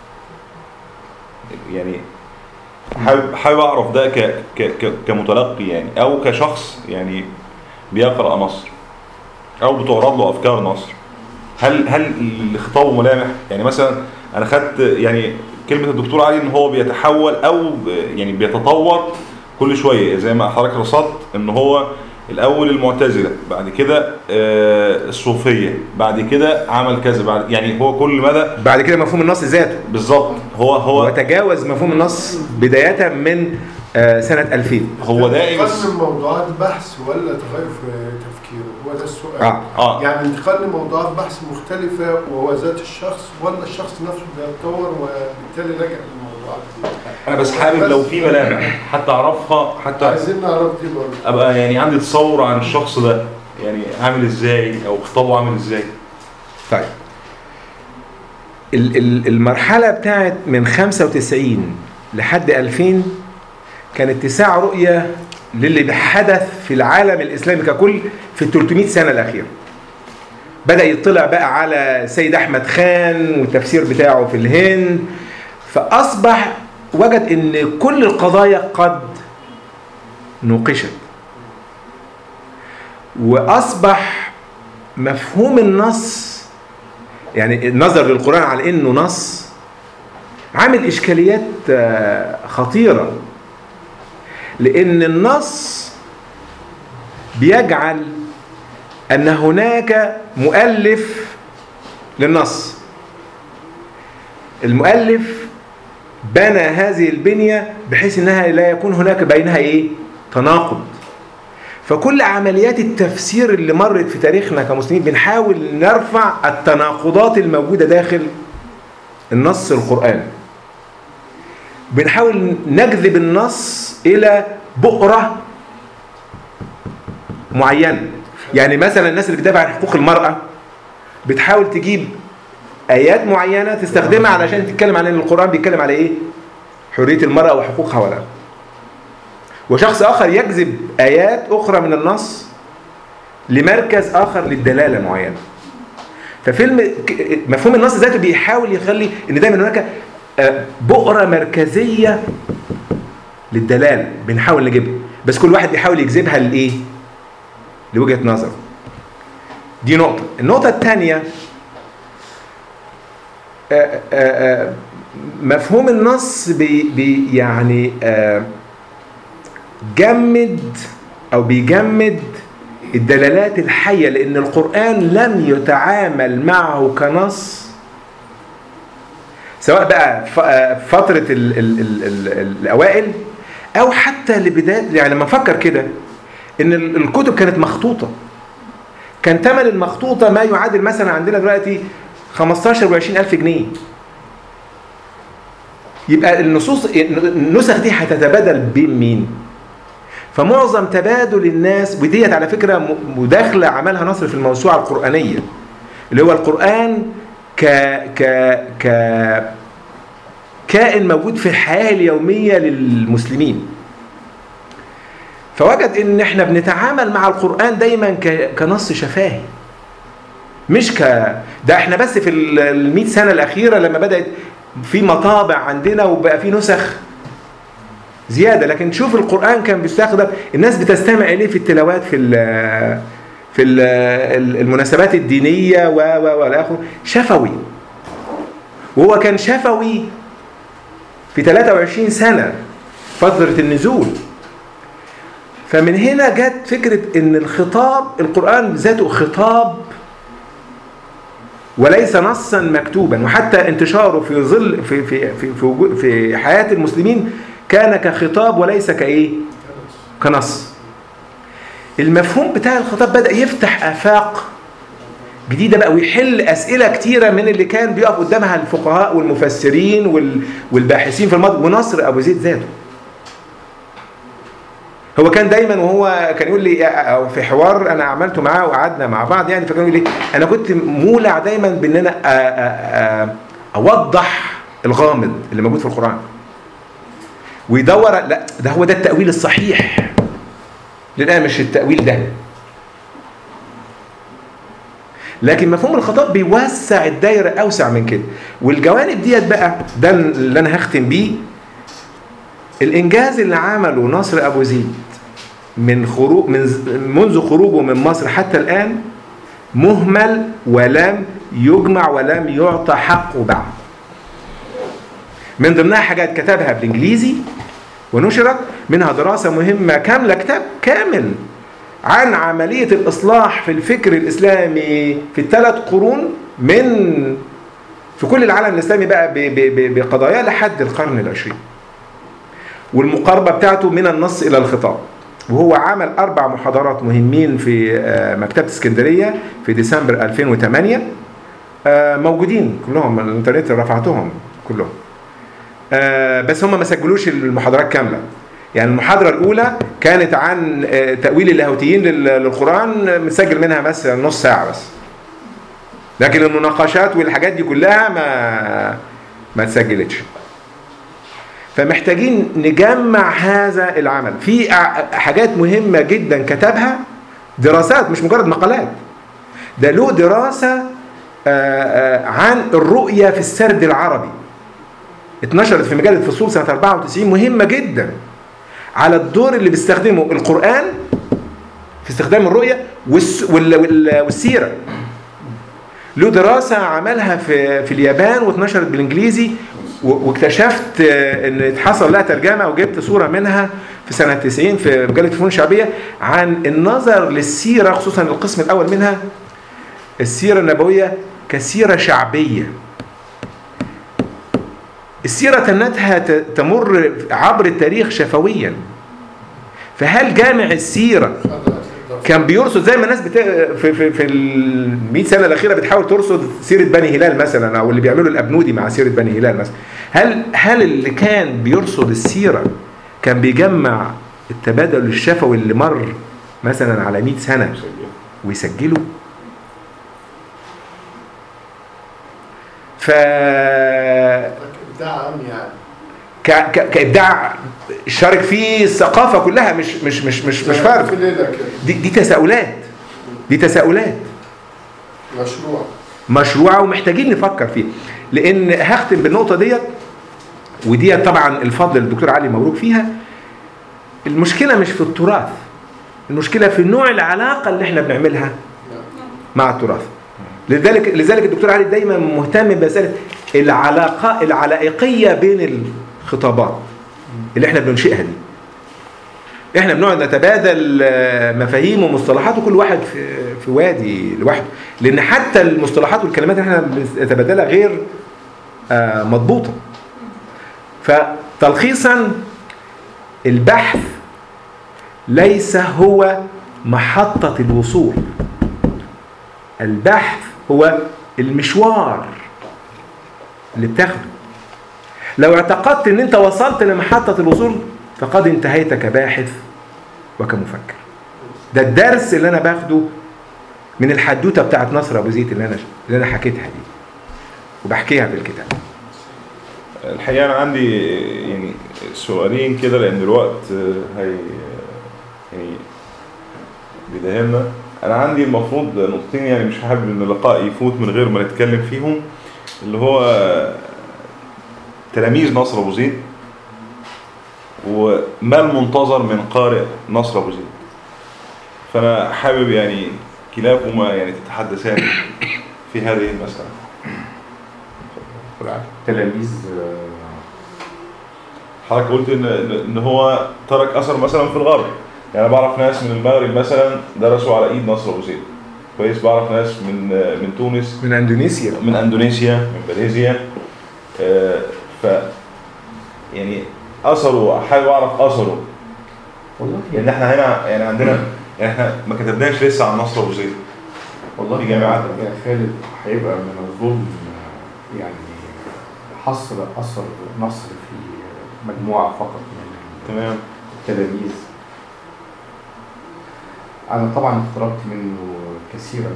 يعني حابب حابب اعرف ده ك ك ك كمتلقي يعني او كشخص يعني بيقرا نصر او بتعرض له افكار نصر هل هل لخطابه ملامح يعني مثلا انا خدت يعني كلمه الدكتور علي ان هو بيتحول او يعني بيتطور كل شويه زي ما حضرتك رصدت ان هو الاول المعتزله بعد كده آه، الصوفيه بعد كده عمل كذا بعد يعني هو كل مدى بعد كده مفهوم النص ذاته بالظبط هو هو وتجاوز مفهوم النص بداية من آه، سنة 2000 هو دائما انتقال من موضوعات بحث ولا تغير في تفكيره هو ده السؤال آه. اه يعني انتقال لموضوعات بحث مختلفة وهو ذات الشخص ولا الشخص نفسه بيتطور وبالتالي لجأ للموضوعات دي انا بس حابب لو في ملامح حتى اعرفها حتى عايزين نعرف دي برضه ابقى يعني عندي تصور عن الشخص ده يعني عامل ازاي او خطابه عامل ازاي طيب ال- ال- المرحلة بتاعت من 95 لحد 2000 كان اتساع رؤية للي حدث في العالم الإسلامي ككل في ال 300 سنة الأخيرة بدأ يطلع بقى على سيد أحمد خان والتفسير بتاعه في الهند فأصبح وجد أن كل القضايا قد نوقشت وأصبح مفهوم النص يعني النظر للقرآن على إنه نص عامل إشكاليات آه، خطيرة لأن النص بيجعل أن هناك مؤلف للنص المؤلف بنى هذه البنية بحيث أنها لا يكون هناك بينها إيه؟ تناقض فكل عمليات التفسير اللي مرت في تاريخنا كمسلمين بنحاول نرفع التناقضات الموجودة داخل النص القرآني بنحاول نجذب النص إلى بؤرة معينة يعني مثلا الناس اللي بتدافع عن حقوق المرأة بتحاول تجيب آيات معينة تستخدمها علشان تتكلم عن ان القرآن بيتكلم على إيه؟ حرية المرأة وحقوقها ولا وشخص آخر يجذب آيات أخرى من النص لمركز آخر للدلالة معينة ففيلم ك- مفهوم النص ذاته بيحاول يخلي ان دايما هناك آه، بؤرة مركزية للدلالة بنحاول نجيبها بس كل واحد بيحاول يجذبها لإيه؟ لوجهة نظره دي نقطة النقطة الثانية آه، آه، آه، مفهوم النص بي بي يعني آه، جمد او بيجمد الدلالات الحية لان القرآن لم يتعامل معه كنص سواء بقى ف- آه، فترة ال ال ال ال الاوائل او حتى لبداية يعني لما نفكر كده ان ال- الكتب كانت مخطوطة كان ثمن المخطوطة ما يعادل مثلا عندنا دلوقتي 15 و 20 ألف جنيه يبقى النصوص النسخ دي هتتبادل بين مين؟ فمعظم تبادل الناس وديت على فكرة م- مداخلة عملها نصر في الموسوعة القرآنية اللي هو القرآن ك ك ك كائن موجود في الحياة اليومية للمسلمين فوجد ان احنا بنتعامل مع القرآن دايما ك- كنص شفاهي مش ك ده احنا بس في ال 100 سنة الأخيرة لما بدأت في مطابع عندنا وبقى في نسخ زيادة لكن شوف القرآن كان بيستخدم الناس بتستمع إليه في التلاوات في ال في ال المناسبات الدينية و و والى آخره شفوي وهو كان شفوي في 23 سنة فترة النزول فمن هنا جت فكرة ان الخطاب القرآن ذاته خطاب وليس نصا مكتوبا وحتى انتشاره في ظل في في في في, وجو- في حياة المسلمين كان كخطاب وليس كايه كنص المفهوم بتاع الخطاب بدأ يفتح آفاق جديدة بقى ويحل أسئلة كتيرة من اللي كان بيقف قدامها الفقهاء والمفسرين وال- والباحثين في الماضي ونصر أبو زيد ذاته هو كان دايما وهو كان يقول لي او في حوار انا عملته معاه وقعدنا مع بعض يعني فكان يقول لي انا كنت مولع دايما بان انا أ- أ- أ- اوضح الغامض اللي موجود في القران ويدور لا ده هو ده التاويل الصحيح للآن مش التاويل ده لكن مفهوم الخطاب بيوسع الدايره اوسع من كده والجوانب ديت بقى ده اللي انا هختم بيه الانجاز اللي عمله نصر ابو زيد من خروج من ز- منذ خروجه من مصر حتى الان مهمل ولم يجمع ولم يعطى حقه بعد من ضمنها حاجات كتبها بالانجليزي ونشرت منها دراسه مهمه كامله كتاب كامل عن عمليه الاصلاح في الفكر الاسلامي في الثلاث قرون من في كل العالم الاسلامي بقى ب- ب- ب- بقضايا لحد القرن العشرين والمقاربة بتاعته من النص إلى الخطاب وهو عمل أربع محاضرات مهمين في آه، مكتبة اسكندرية في ديسمبر 2008 آه، موجودين كلهم الانترنت رفعتهم كلهم آه، بس هم ما سجلوش المحاضرات كاملة يعني المحاضرة الأولى كانت عن آه، تأويل اللاهوتيين لل- للقرآن آه، مسجل منها مثلا نص ساعة بس لكن المناقشات والحاجات دي كلها ما ما اتسجلتش فمحتاجين نجمع هذا العمل في ع- حاجات مهمة جدا كتبها دراسات مش مجرد مقالات ده له دراسة آه، آه، عن الرؤية في السرد العربي اتنشرت في مجلة فصول سنة 94 مهمة جدا على الدور اللي بيستخدمه القرآن في استخدام الرؤية والس- وال- وال- والسيرة له دراسة عملها في في اليابان واتنشرت بالانجليزي و- واكتشفت آه، ان اتحصل لها ترجمة وجبت صورة منها في سنة 90 في مجلة الفنون الشعبية عن النظر للسيرة خصوصا القسم الأول منها السيرة النبوية كسيرة شعبية السيرة تنتها ت- تمر عبر التاريخ شفويا فهل جامع السيرة كان بيرصد زي ما الناس بت... في في في ال 100 سنه الاخيره بتحاول ترصد سيره بني هلال مثلا او اللي بيعملوا الابنودي مع سيره بني هلال مثلا هل هل اللي كان بيرصد السيره كان بيجمع التبادل الشفوي اللي مر مثلا على 100 سنه ويسجله ف ابداع عام يعني ك... ك... كابداع شارك فيه الثقافه كلها مش مش مش مش مش في فرد ليله كده دي, دي تساؤلات دي تساؤلات مشروع مشروعه ومحتاجين نفكر فيه لان هختم بالنقطه ديت ودي طبعا الفضل الدكتور علي مبروك فيها المشكله مش في التراث المشكله في نوع العلاقه اللي احنا بنعملها مع التراث لذلك لذلك الدكتور علي دايما مهتم بمساله العلاقه العلائقيه بين الخطابات اللي احنا بننشئها دي احنا بنقعد نتبادل آه، مفاهيم ومصطلحات وكل واحد في في وادي لوحده لان حتى المصطلحات والكلمات اللي احنا بنتبادلها غير آه، مضبوطه فتلخيصا البحث ليس هو محطة الوصول البحث هو المشوار اللي بتاخده لو اعتقدت ان انت وصلت لمحطة الوصول فقد انتهيت كباحث وكمفكر ده الدرس اللي انا باخده من الحدوته بتاعت نصر ابو زيد اللي انا اللي انا حكيتها دي وبحكيها في الكتاب الحقيقة أنا عندي يعني سؤالين كده لأن الوقت هي يعني بيدهمنا انا عندي المفروض نقطتين يعني مش حابب ان اللقاء يفوت من غير ما نتكلم فيهم اللي هو تلاميذ نصر ابو زيد وما المنتظر من قارئ نصر ابو زيد فانا حابب يعني كلاكما يعني تتحدثان في هذه المسألة تلاميذ حضرتك قلت ان ان هو ترك اثر مثلا في الغرب يعني انا بعرف ناس من المغرب مثلا درسوا على ايد نصر ابو زيد كويس بعرف ناس من من تونس من اندونيسيا من اندونيسيا من ماليزيا آه، ف يعني اثره حابب اعرف اثره والله لان احنا هنا يعني عندنا يعني احنا ما كتبناش لسه عن نصر ابو زيد والله في جامعات. يا خالد هيبقى من الظلم آه، يعني حصر اثر نصر في مجموعه فقط من تمام التلاميذ انا طبعا اقتربت منه كثيرا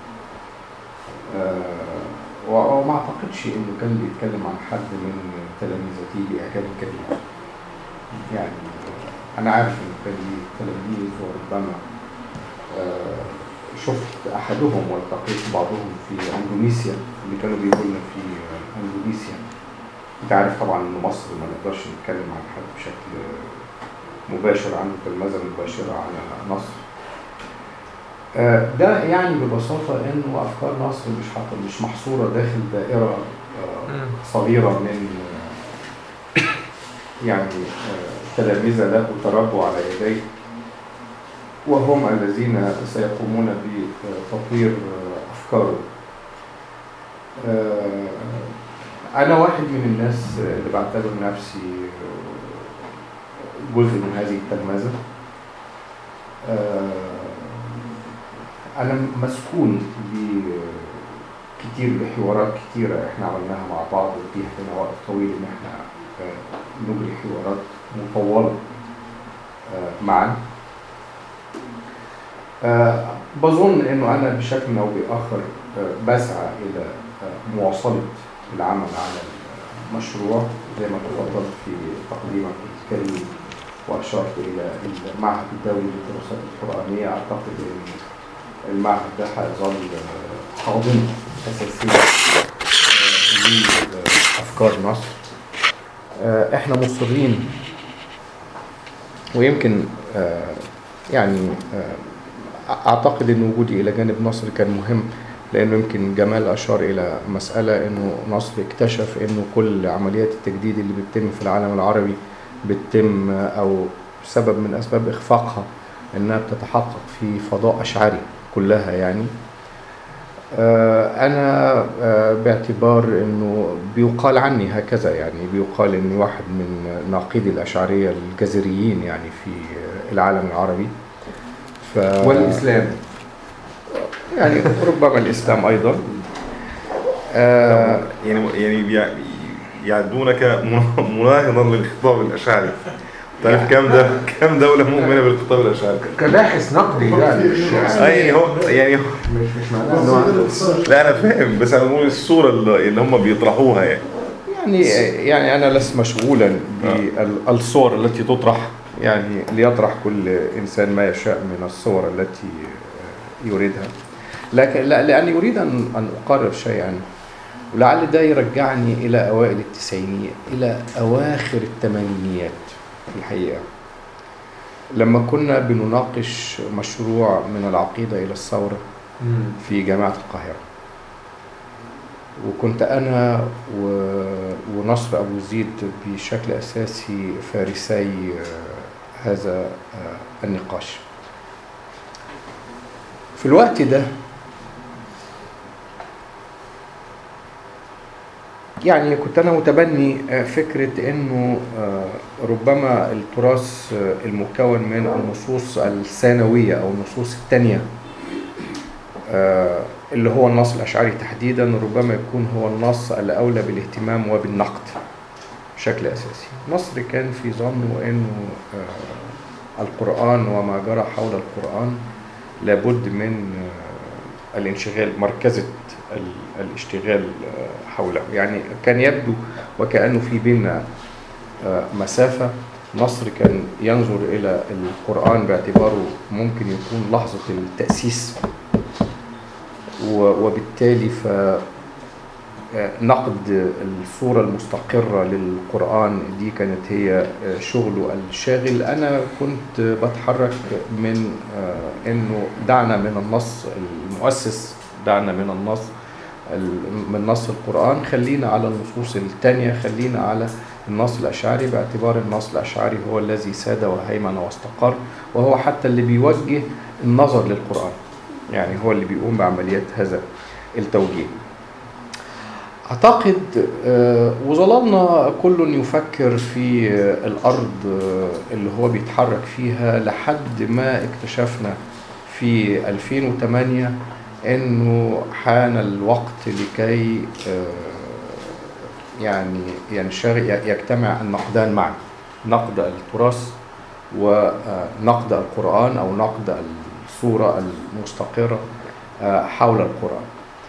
آه، وما اعتقدش انه كان بيتكلم عن حد من تلاميذته باعجاب كبير يعني انا عارف انه كان ليه تلاميذ وربما آه، شفت احدهم والتقيت بعضهم في اندونيسيا اللي كانوا بيقولوا لنا في اندونيسيا انت عارف طبعا ان مصر ما نقدرش نتكلم عن حد بشكل مباشر عنه تلمذة مباشرة على نصر آه، ده يعني ببساطة انه افكار نصر مش حاطة مش محصورة داخل دائرة آه، صغيرة من آه، يعني آه، تلامذة له تربوا على يديه وهم الذين سيقومون بتطوير آه، أفكاره آه، أنا واحد من الناس اللي بعتبر نفسي آه، جزء من هذه التلمذة آه، أنا مسكون كتير بحوارات كتيرة احنا عملناها مع بعض ودي لنا وقت طويل ان احنا آه، نجري حوارات مطولة آه، معا آه، بظن انه انا بشكل او باخر آه، بسعى الى آه، مواصلة العمل على المشروع زي ما تفضلت في تقديمك الكريم واشرت الى المعهد الدولي للدراسات القرآنية اعتقد ان المعهد ده هيظل آه، حاضنة أساسية آه، لأفكار مصر آه، احنا مصرين ويمكن آه، يعني آه، اعتقد ان وجودي الى جانب نصر كان مهم لانه يمكن جمال اشار الى مساله انه نصر اكتشف انه كل عمليات التجديد اللي بتتم في العالم العربي بتتم آه، او سبب من اسباب اخفاقها انها بتتحقق في فضاء اشعري كلها يعني آه، أنا آه، باعتبار أنه بيقال عني هكذا يعني بيقال أني واحد من ناقدي الأشعرية الجزريين يعني في العالم العربي ف... والإسلام يعني ربما الإسلام أيضا آه، يعني يعني بيع- يعدونك من- مناهضا للخطاب الاشعري تعرف كم ده كم دوله مؤمنه بالخطاب الاشعري كباحث نقدي يعني مش اي هو يعني هو مش مش معناه إن هو- لا انا فاهم بس انا بقول الصوره اللي اللي هم بيطرحوها يعني يعني يعني أنا لست مشغولا بالصور التي تطرح يعني ليطرح كل إنسان ما يشاء من الصور التي يريدها لكن لا لأني أريد أن أن أقرر شيئا ولعل ده يرجعني إلى أوائل التسعينيات إلى أواخر الثمانينيات في الحقيقة لما كنا بنناقش مشروع من العقيدة إلى الثورة مم. في جامعة القاهرة وكنت أنا و... ونصر أبو زيد بشكل أساسي فارسي آه، هذا آه، النقاش في الوقت ده يعني كنت أنا متبني آه، فكرة أنه آه، ربما التراث آه، المكون من النصوص الثانوية أو النصوص الثانية آه، اللي هو النص الأشعري تحديدا ربما يكون هو النص الأولى بالاهتمام وبالنقد بشكل أساسي مصر كان في ظنه أنه آه، القرآن وما جرى حول القرآن لابد من آه، الانشغال مركزة ال- الاشتغال آه، حوله يعني كان يبدو وكأنه في بيننا آه، مسافة نصر كان ينظر إلى القرآن باعتباره ممكن يكون لحظة التأسيس و- وبالتالي ف نقد الصورة المستقرة للقرآن دي كانت هي شغله الشاغل أنا كنت بتحرك من آه، إنه دعنا من النص المؤسس دعنا من النص ال- من نص القرآن خلينا على النصوص التانية خلينا على النص الأشعري باعتبار النص الأشعري هو الذي ساد وهيمن واستقر وهو حتى اللي بيوجه النظر للقرآن يعني هو اللي بيقوم بعمليات هذا التوجيه أعتقد آه، وظللنا كل يفكر في آه، الأرض آه، اللي هو بيتحرك فيها لحد ما اكتشفنا في 2008 إنه حان الوقت لكي آه، يعني ينشغل يجتمع النقدان معا نقد التراث ونقد القرآن أو نقد الصورة المستقرة آه، حول القرآن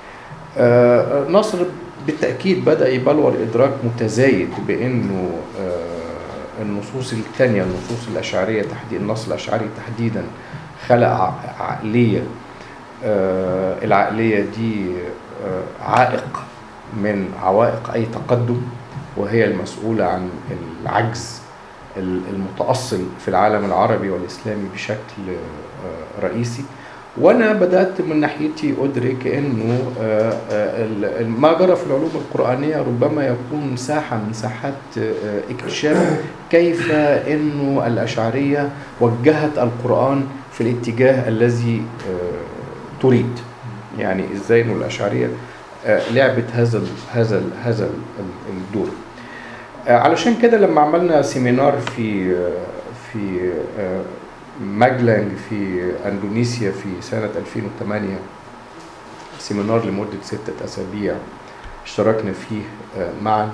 آه، نصر بالتأكيد بدأ يبلور إدراك متزايد بأنه آه، النصوص الثانية النصوص الأشعرية تحديدا النص الأشعري تحديدا خلق ع- عقلية آه، العقلية دي آه، عائق من عوائق أي تقدم وهي المسؤولة عن العجز ال- المتأصل في العالم العربي والإسلامي بشكل آه، رئيسي وانا بدات من ناحيتي ادرك انه آه، آه، ال- ال- ما جرى في العلوم القرانيه ربما يكون مساحه من مساحات آه، اكتشاف كيف انه الاشعريه وجهت القران في الاتجاه الذي آه، تريد يعني ازاي انه الاشعريه آه، لعبت هذا ال هذا ال هذا ال- ال- الدور آه، علشان كده لما عملنا سيمينار في آه، في آه، ماجلانج في اندونيسيا في سنة 2008 سيمينار لمدة ستة أسابيع اشتركنا فيه آه، معا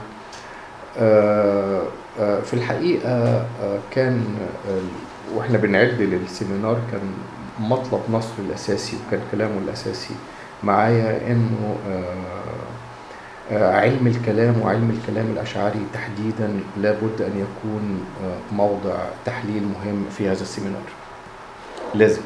آه، آه، في الحقيقة آه، كان آه، واحنا بنعد للسيمينار كان مطلب نصر الأساسي وكان كلامه الأساسي معايا إنه آه، آه، علم الكلام وعلم الكلام الأشعري تحديدا لابد أن يكون آه، موضع تحليل مهم في هذا السيمينار لازم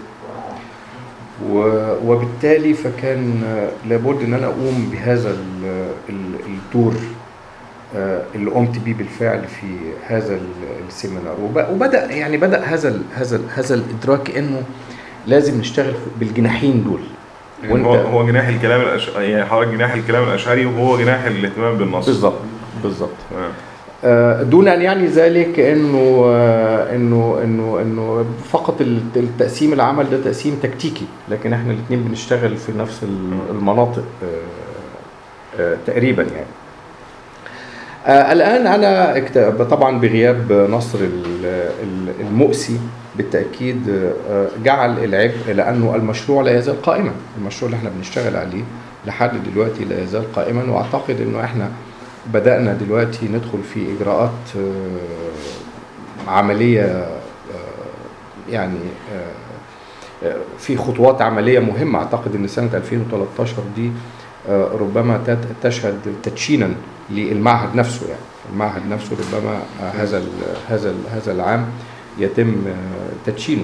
و- وبالتالي فكان آه، لابد ان انا اقوم بهذا ال- ال- الدور آه، اللي قمت بيه بالفعل في هذا ال- السيمينار وب- وبدا يعني بدا هذا ال- هذا ال- هذا الادراك انه لازم نشتغل بالجناحين دول يعني هو هو جناح الكلام الأش... يعني حضرتك جناح الكلام الاشعري وهو جناح الاهتمام بالنص بالظبط بالظبط تمام. آه، دون ان يعني ذلك انه آه، انه انه انه فقط الت- التقسيم العمل ده تقسيم تكتيكي لكن احنا الاثنين بنشتغل في نفس ال- المناطق آه، آه، تقريبا يعني آه، الان انا اكت- طبعا بغياب نصر ال- ال- المؤسي بالتاكيد آه، جعل العبء لانه المشروع لا يزال قائما المشروع اللي احنا بنشتغل عليه لحد دلوقتي لا يزال قائما واعتقد انه احنا بدأنا دلوقتي ندخل في إجراءات آه، عملية آه، يعني آه، آه، في خطوات عملية مهمة أعتقد أن سنة 2013 دي آه، ربما تت- تشهد تدشينا للمعهد نفسه يعني المعهد نفسه ربما آه، هذا ال- هذا ال- هذا العام يتم آه، تدشينه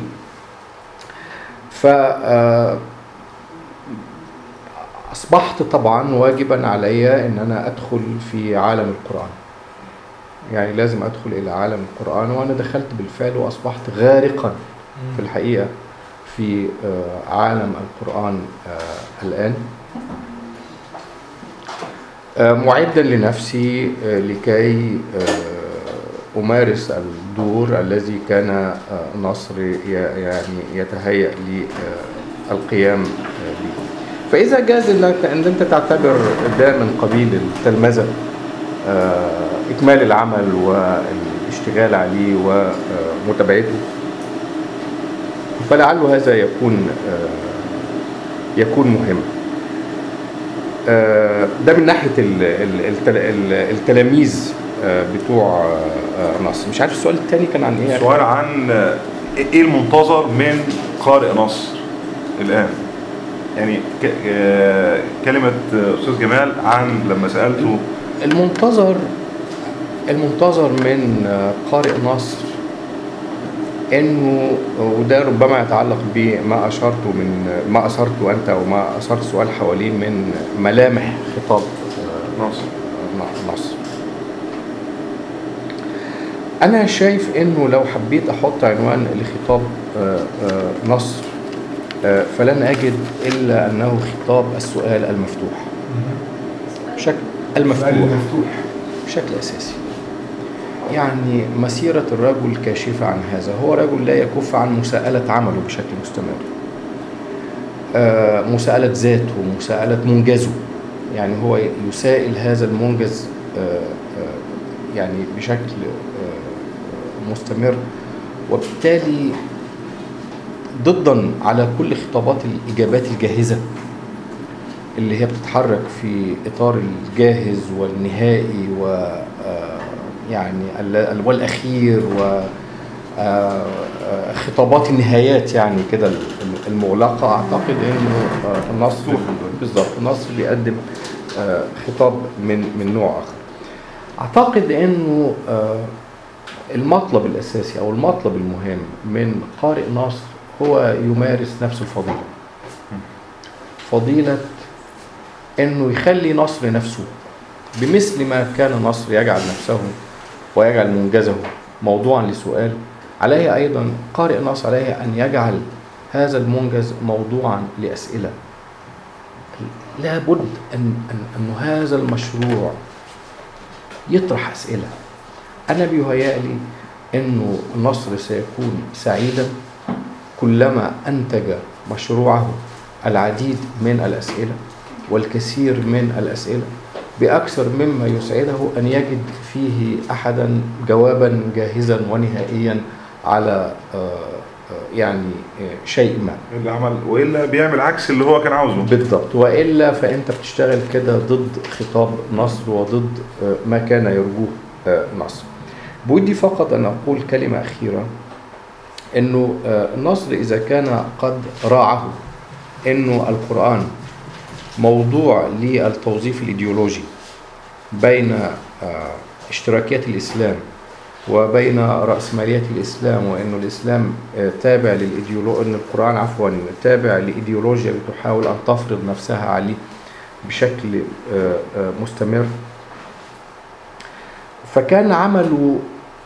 ف آه، أصبحت طبعا واجبا علي أن أنا أدخل في عالم القرآن يعني لازم أدخل إلى عالم القرآن وأنا دخلت بالفعل وأصبحت غارقا في الحقيقة في آه، عالم القرآن آه، الآن آه، معدا لنفسي آه، لكي آه، أمارس الدور الذي كان آه، نصر ي- يعني يتهيأ للقيام آه، به فإذا جاز إنك إن أنت تعتبر ده من قبيل التلمذة آه، إكمال العمل والاشتغال عليه ومتابعته فلعل هذا يكون آه، يكون مهم آه، ده من ناحية ال- ال- التل- ال- التلاميذ آه، بتوع آه، نصر مش عارف السؤال الثاني كان عن ايه السؤال عن آه، ايه المنتظر من قارئ نصر الان يعني ك... آه، كلمة آه، أستاذ جمال عن لما سألته المنتظر المنتظر من آه، قارئ نصر انه وده ربما يتعلق بما اشرته من ما اثرته انت وما اثرت سؤال حواليه من ملامح خطاب ناصر نصر انا شايف انه لو حبيت احط عنوان لخطاب آه، آه، نصر آه، فلن اجد الا انه خطاب السؤال المفتوح بشكل المفتوح المفتوح بشكل اساسي يعني مسيرة الرجل كاشفة عن هذا هو رجل لا يكف عن مساءلة عمله بشكل مستمر آه، مساءلة ذاته مساءلة منجزه يعني هو يسائل هذا المنجز آه، آه، يعني بشكل آه، مستمر وبالتالي ضدا على كل خطابات الإجابات الجاهزة اللي هي بتتحرك في إطار الجاهز والنهائي و آه، يعني ال- ال- والأخير و آه، آه، خطابات النهايات يعني كده ال- ال- المغلقة أعتقد إنه آه، النصر بالظبط النصر بيقدم آه، خطاب من من نوع آخر أعتقد إنه آه، المطلب الأساسي أو المطلب المهم من قارئ نصر هو يمارس نفس الفضيلة فضيلة إنه يخلي نصر نفسه بمثل ما كان نصر يجعل نفسه ويجعل منجزه موضوعا لسؤال عليه أيضا قارئ نصر عليه أن يجعل هذا المنجز موضوعا لأسئلة لابد أن, أن, أن هذا المشروع يطرح أسئلة أنا بيهيألي أنه النصر سيكون سعيدا كلما أنتج مشروعه العديد من الأسئلة والكثير من الأسئلة بأكثر مما يسعده أن يجد فيه أحدا جوابا جاهزا ونهائيا على آه، آه، يعني آه، شيء ما اللي عمل والا بيعمل عكس اللي هو كان عاوزه بالضبط والا فانت بتشتغل كده ضد خطاب نصر وضد آه، ما كان يرجوه آه، نصر بودي فقط ان اقول كلمه اخيره انه آه، النصر اذا كان قد راعه انه القران موضوع للتوظيف الايديولوجي بين آه، اشتراكيات الاسلام وبين رأسمالية الإسلام وأنه الإسلام آه، تابع للإيديولوجيا أن القرآن عفوا تابع لإيديولوجيا بتحاول أن تفرض نفسها عليه بشكل آه، آه، مستمر فكان عمله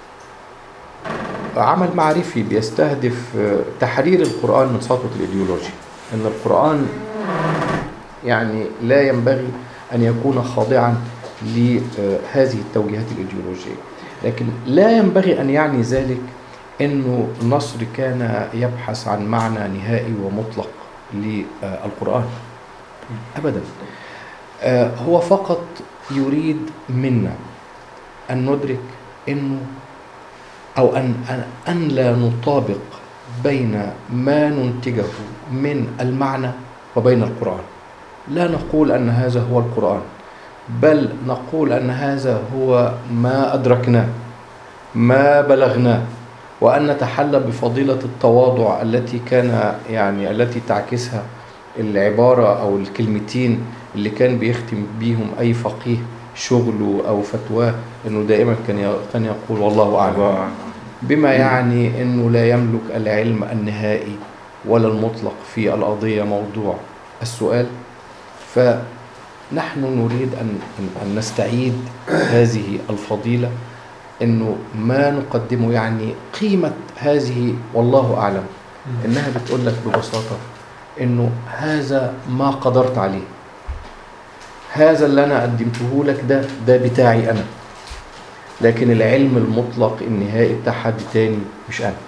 عمل معرفي بيستهدف آه، تحرير القرآن من سطوة الإيديولوجيا أن القرآن يعني لا ينبغي أن يكون خاضعا لهذه التوجيهات الإيديولوجية لكن لا ينبغي أن يعني ذلك أنه النصر كان يبحث عن معنى نهائي ومطلق للقرآن أبدا آه، هو فقط يريد منا أن ندرك أنه أو أن, أن, أن لا نطابق بين ما ننتجه من المعنى وبين القرآن لا نقول أن هذا هو القرآن بل نقول أن هذا هو ما أدركناه ما بلغناه وأن نتحلى بفضيلة التواضع التي كان يعني التي تعكسها العبارة أو الكلمتين اللي كان بيختم بيهم أي فقيه شغله أو فتواه إنه دائما كان ي- كان يقول والله أعلم بما يعني إنه لا يملك العلم النهائي ولا المطلق في القضية موضوع السؤال فنحن نريد أن, أن- أن نستعيد هذه الفضيلة انه ما نقدمه يعني قيمة هذه والله اعلم انها بتقول لك ببساطة انه هذا ما قدرت عليه هذا اللي انا قدمته لك ده ده بتاعي انا لكن العلم المطلق النهائي بتاع حد تاني مش انا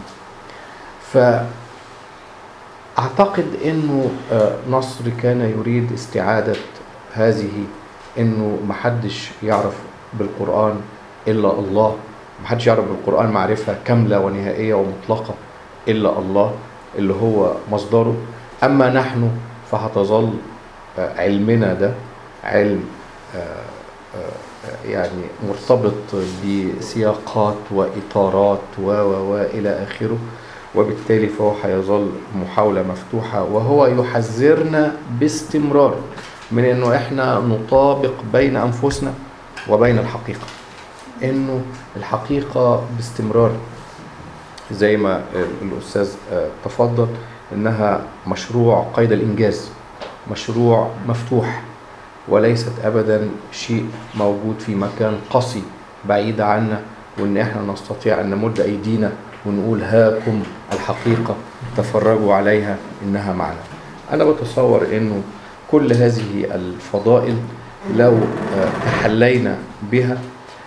فاعتقد انه آه، نصر كان يريد استعادة هذه انه محدش يعرف بالقرآن الا الله محدش يعرف بالقرآن معرفة كاملة ونهائية ومطلقة الا الله اللي هو مصدره اما نحن فهتظل آه، علمنا ده علم آه، آه، يعني مرتبط بسياقات واطارات و و و الى اخره وبالتالي فهو هيظل محاولة مفتوحة وهو يحذرنا باستمرار من انه احنا نطابق بين انفسنا وبين الحقيقة انه الحقيقة باستمرار زي ما الأستاذ تفضل إنها مشروع قيد الإنجاز مشروع مفتوح وليست أبدا شيء موجود في مكان قصي بعيد عنا وإن إحنا نستطيع أن نمد أيدينا ونقول هاكم الحقيقة تفرجوا عليها إنها معنا أنا بتصور إنه كل هذه الفضائل لو تحلينا بها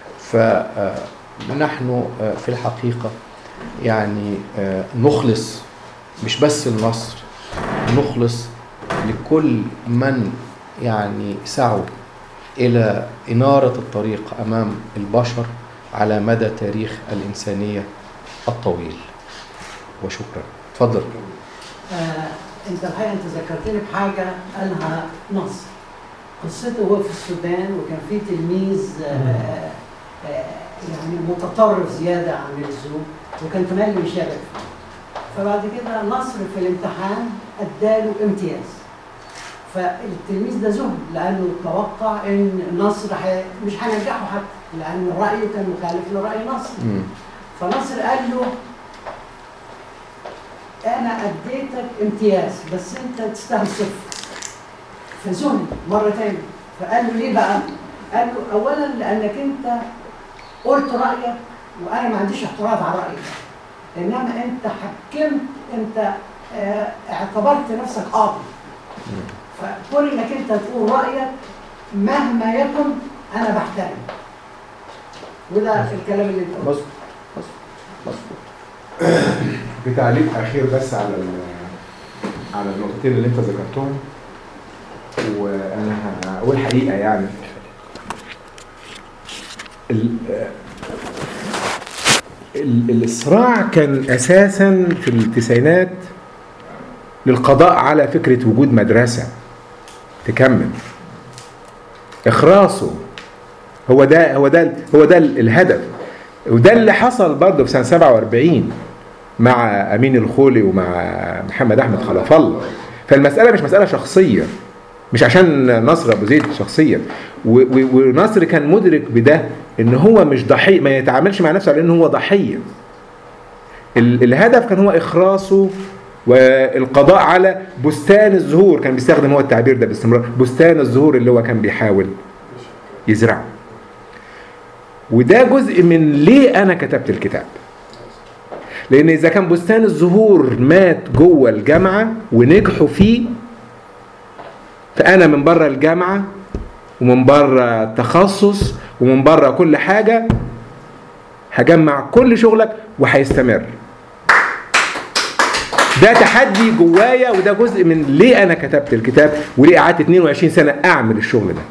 فنحن في الحقيقة يعني نخلص مش بس النصر نخلص لكل من يعني سعوا إلى إنارة الطريق أمام البشر على مدى تاريخ الإنسانية الطويل وشكرا تفضل آه انت الحقيقه انت ذكرتني بحاجه قالها نصر قصته هو في السودان وكان في تلميذ آه آه يعني متطرف زياده عن اللزوم وكان تملي يشارك فبعد كده نصر في الامتحان اداله امتياز فالتلميذ ده ذهل لانه توقع ان نصر حي... مش هينجحه حتى لان رايه كان مخالف لراي نصر فنصر قال له انا اديتك امتياز بس انت تستاهل صفر فذهل مره تاني فقال له ليه بقى؟ قال له اولا لانك انت قلت رايك وانا ما عنديش اعتراض على رايك انما انت حكمت انت اه اعتبرت نفسك قاضي فكون انك انت تقول رايك مهما يكن انا بحترم وده الكلام اللي انت قلته مظبوط مظبوط بتعليق اخير بس على على النقطتين اللي انت ذكرتهم وانا هقول حقيقه يعني الصراع كان اساسا في التسعينات للقضاء على فكره وجود مدرسه تكمل اخراصه هو ده هو ده هو ده الهدف وده اللي حصل برضه في سنه 47 مع امين الخولي ومع محمد احمد خلف الله فالمساله مش مساله شخصيه مش عشان نصر ابو زيد شخصيا ونصر كان مدرك بده ان هو مش ضحيه ما يتعاملش مع نفسه على ان هو ضحيه الهدف كان هو اخراصه والقضاء على بستان الزهور كان بيستخدم هو التعبير ده باستمرار بستان الزهور اللي هو كان بيحاول يزرعه وده جزء من ليه انا كتبت الكتاب لان اذا كان بستان الزهور مات جوه الجامعه ونجحوا فيه فانا من بره الجامعه ومن بره التخصص ومن بره كل حاجه هجمع كل شغلك وهيستمر ده تحدي جوايا وده جزء من ليه انا كتبت الكتاب وليه قعدت 22 سنه اعمل الشغل ده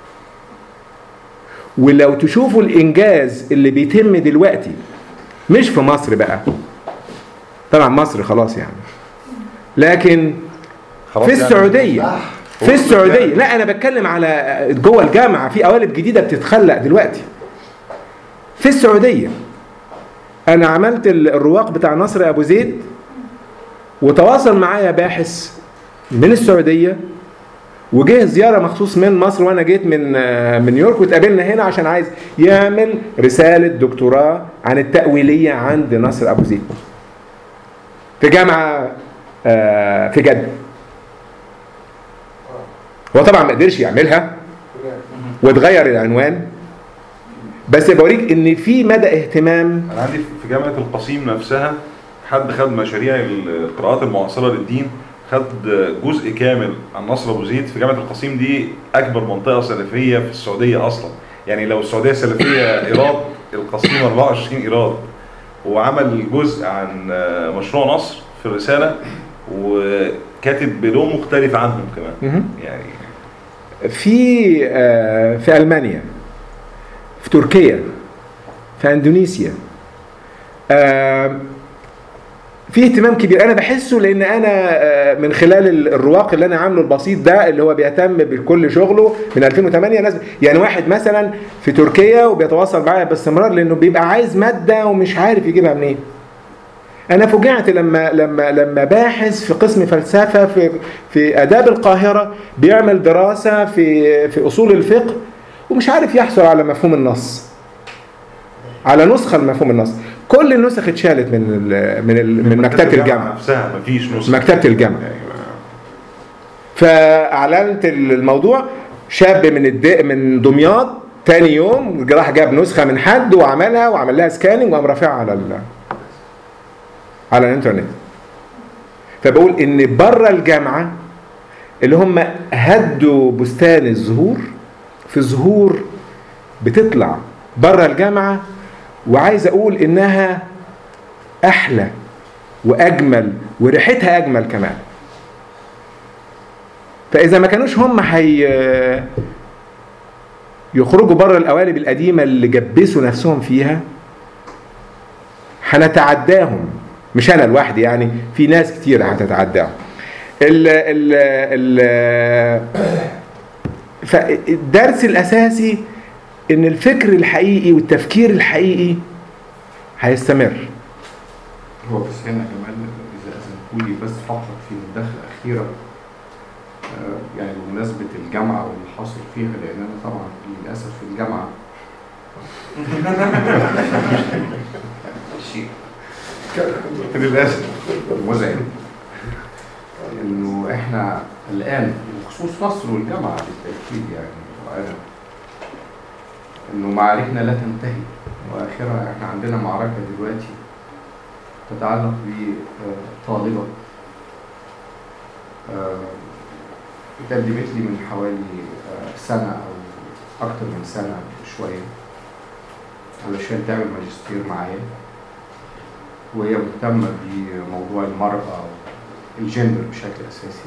ولو تشوفوا الانجاز اللي بيتم دلوقتي مش في مصر بقى طبعا مصر خلاص يعني لكن في السعوديه في السعوديه لا انا بتكلم على جوه الجامعه في قوالب جديده بتتخلق دلوقتي في السعوديه انا عملت الرواق بتاع نصر ابو زيد وتواصل معايا باحث من السعوديه وجه زياره مخصوص من مصر وانا جيت من من نيويورك واتقابلنا هنا عشان عايز يعمل رساله دكتوراه عن التاويليه عند نصر ابو زيد في جامعه في جده هو طبعا ما قدرش يعملها واتغير العنوان بس بوريك ان في مدى اهتمام انا عندي في جامعه القصيم نفسها حد خد مشاريع القراءات المعاصره للدين خد جزء كامل عن نصر ابو زيد في جامعه القصيم دي اكبر منطقه سلفيه في السعوديه اصلا يعني لو السعوديه سلفيه ايراد القصيم 24 ايراد وعمل جزء عن مشروع نصر في الرساله وكاتب بلون مختلف عنهم كمان يعني في في المانيا في تركيا في اندونيسيا في اهتمام كبير انا بحسه لان انا من خلال الرواق اللي انا عامله البسيط ده اللي هو بيهتم بكل شغله من 2008 ناس يعني واحد مثلا في تركيا وبيتواصل معايا باستمرار لانه بيبقى عايز ماده ومش عارف يجيبها منين انا فوجئت لما لما لما باحث في قسم فلسفه في في اداب القاهره بيعمل دراسه في في اصول الفقه ومش عارف يحصل على مفهوم النص على نسخه لمفهوم النص كل النسخ اتشالت من ال من ال من مكتبه الجامعه نفسها مفيش نسخه مكتبه الجامعه فاعلنت الموضوع شاب من الد... من دمياط تاني يوم راح جاب نسخه من حد وعملها وعمل لها سكاننج وقام رافعها على ال... على الانترنت فبقول ان بره الجامعه اللي هم هدوا بستان الزهور في زهور بتطلع بره الجامعه وعايز اقول انها احلى واجمل وريحتها اجمل كمان فاذا ما كانوش هم حي يخرجوا بره القوالب القديمه اللي جبسوا نفسهم فيها هنتعداهم مش انا لوحدي يعني في ناس كتير هتتعداهم ال ال ال فالدرس الاساسي ان الفكر الحقيقي والتفكير الحقيقي هيستمر هو بس هنا كمان اذا اذنتوا لي بس فقط في مداخله اخيره آه، يعني بمناسبه الجامعه واللي حاصل فيها لان انا طبعا للاسف في الجامعه شيء للاسف مزعج انه احنا الان بخصوص مصر والجامعه بالتاكيد يعني وانا انه معاركنا لا تنتهي واخرها احنا عندنا معركه دلوقتي تتعلق بطالبه اتقدمت لي من حوالي آه، سنه او اكتر من سنه شويه علشان تعمل ماجستير معايا وهي مهتمه بموضوع المراه الجندر بشكل اساسي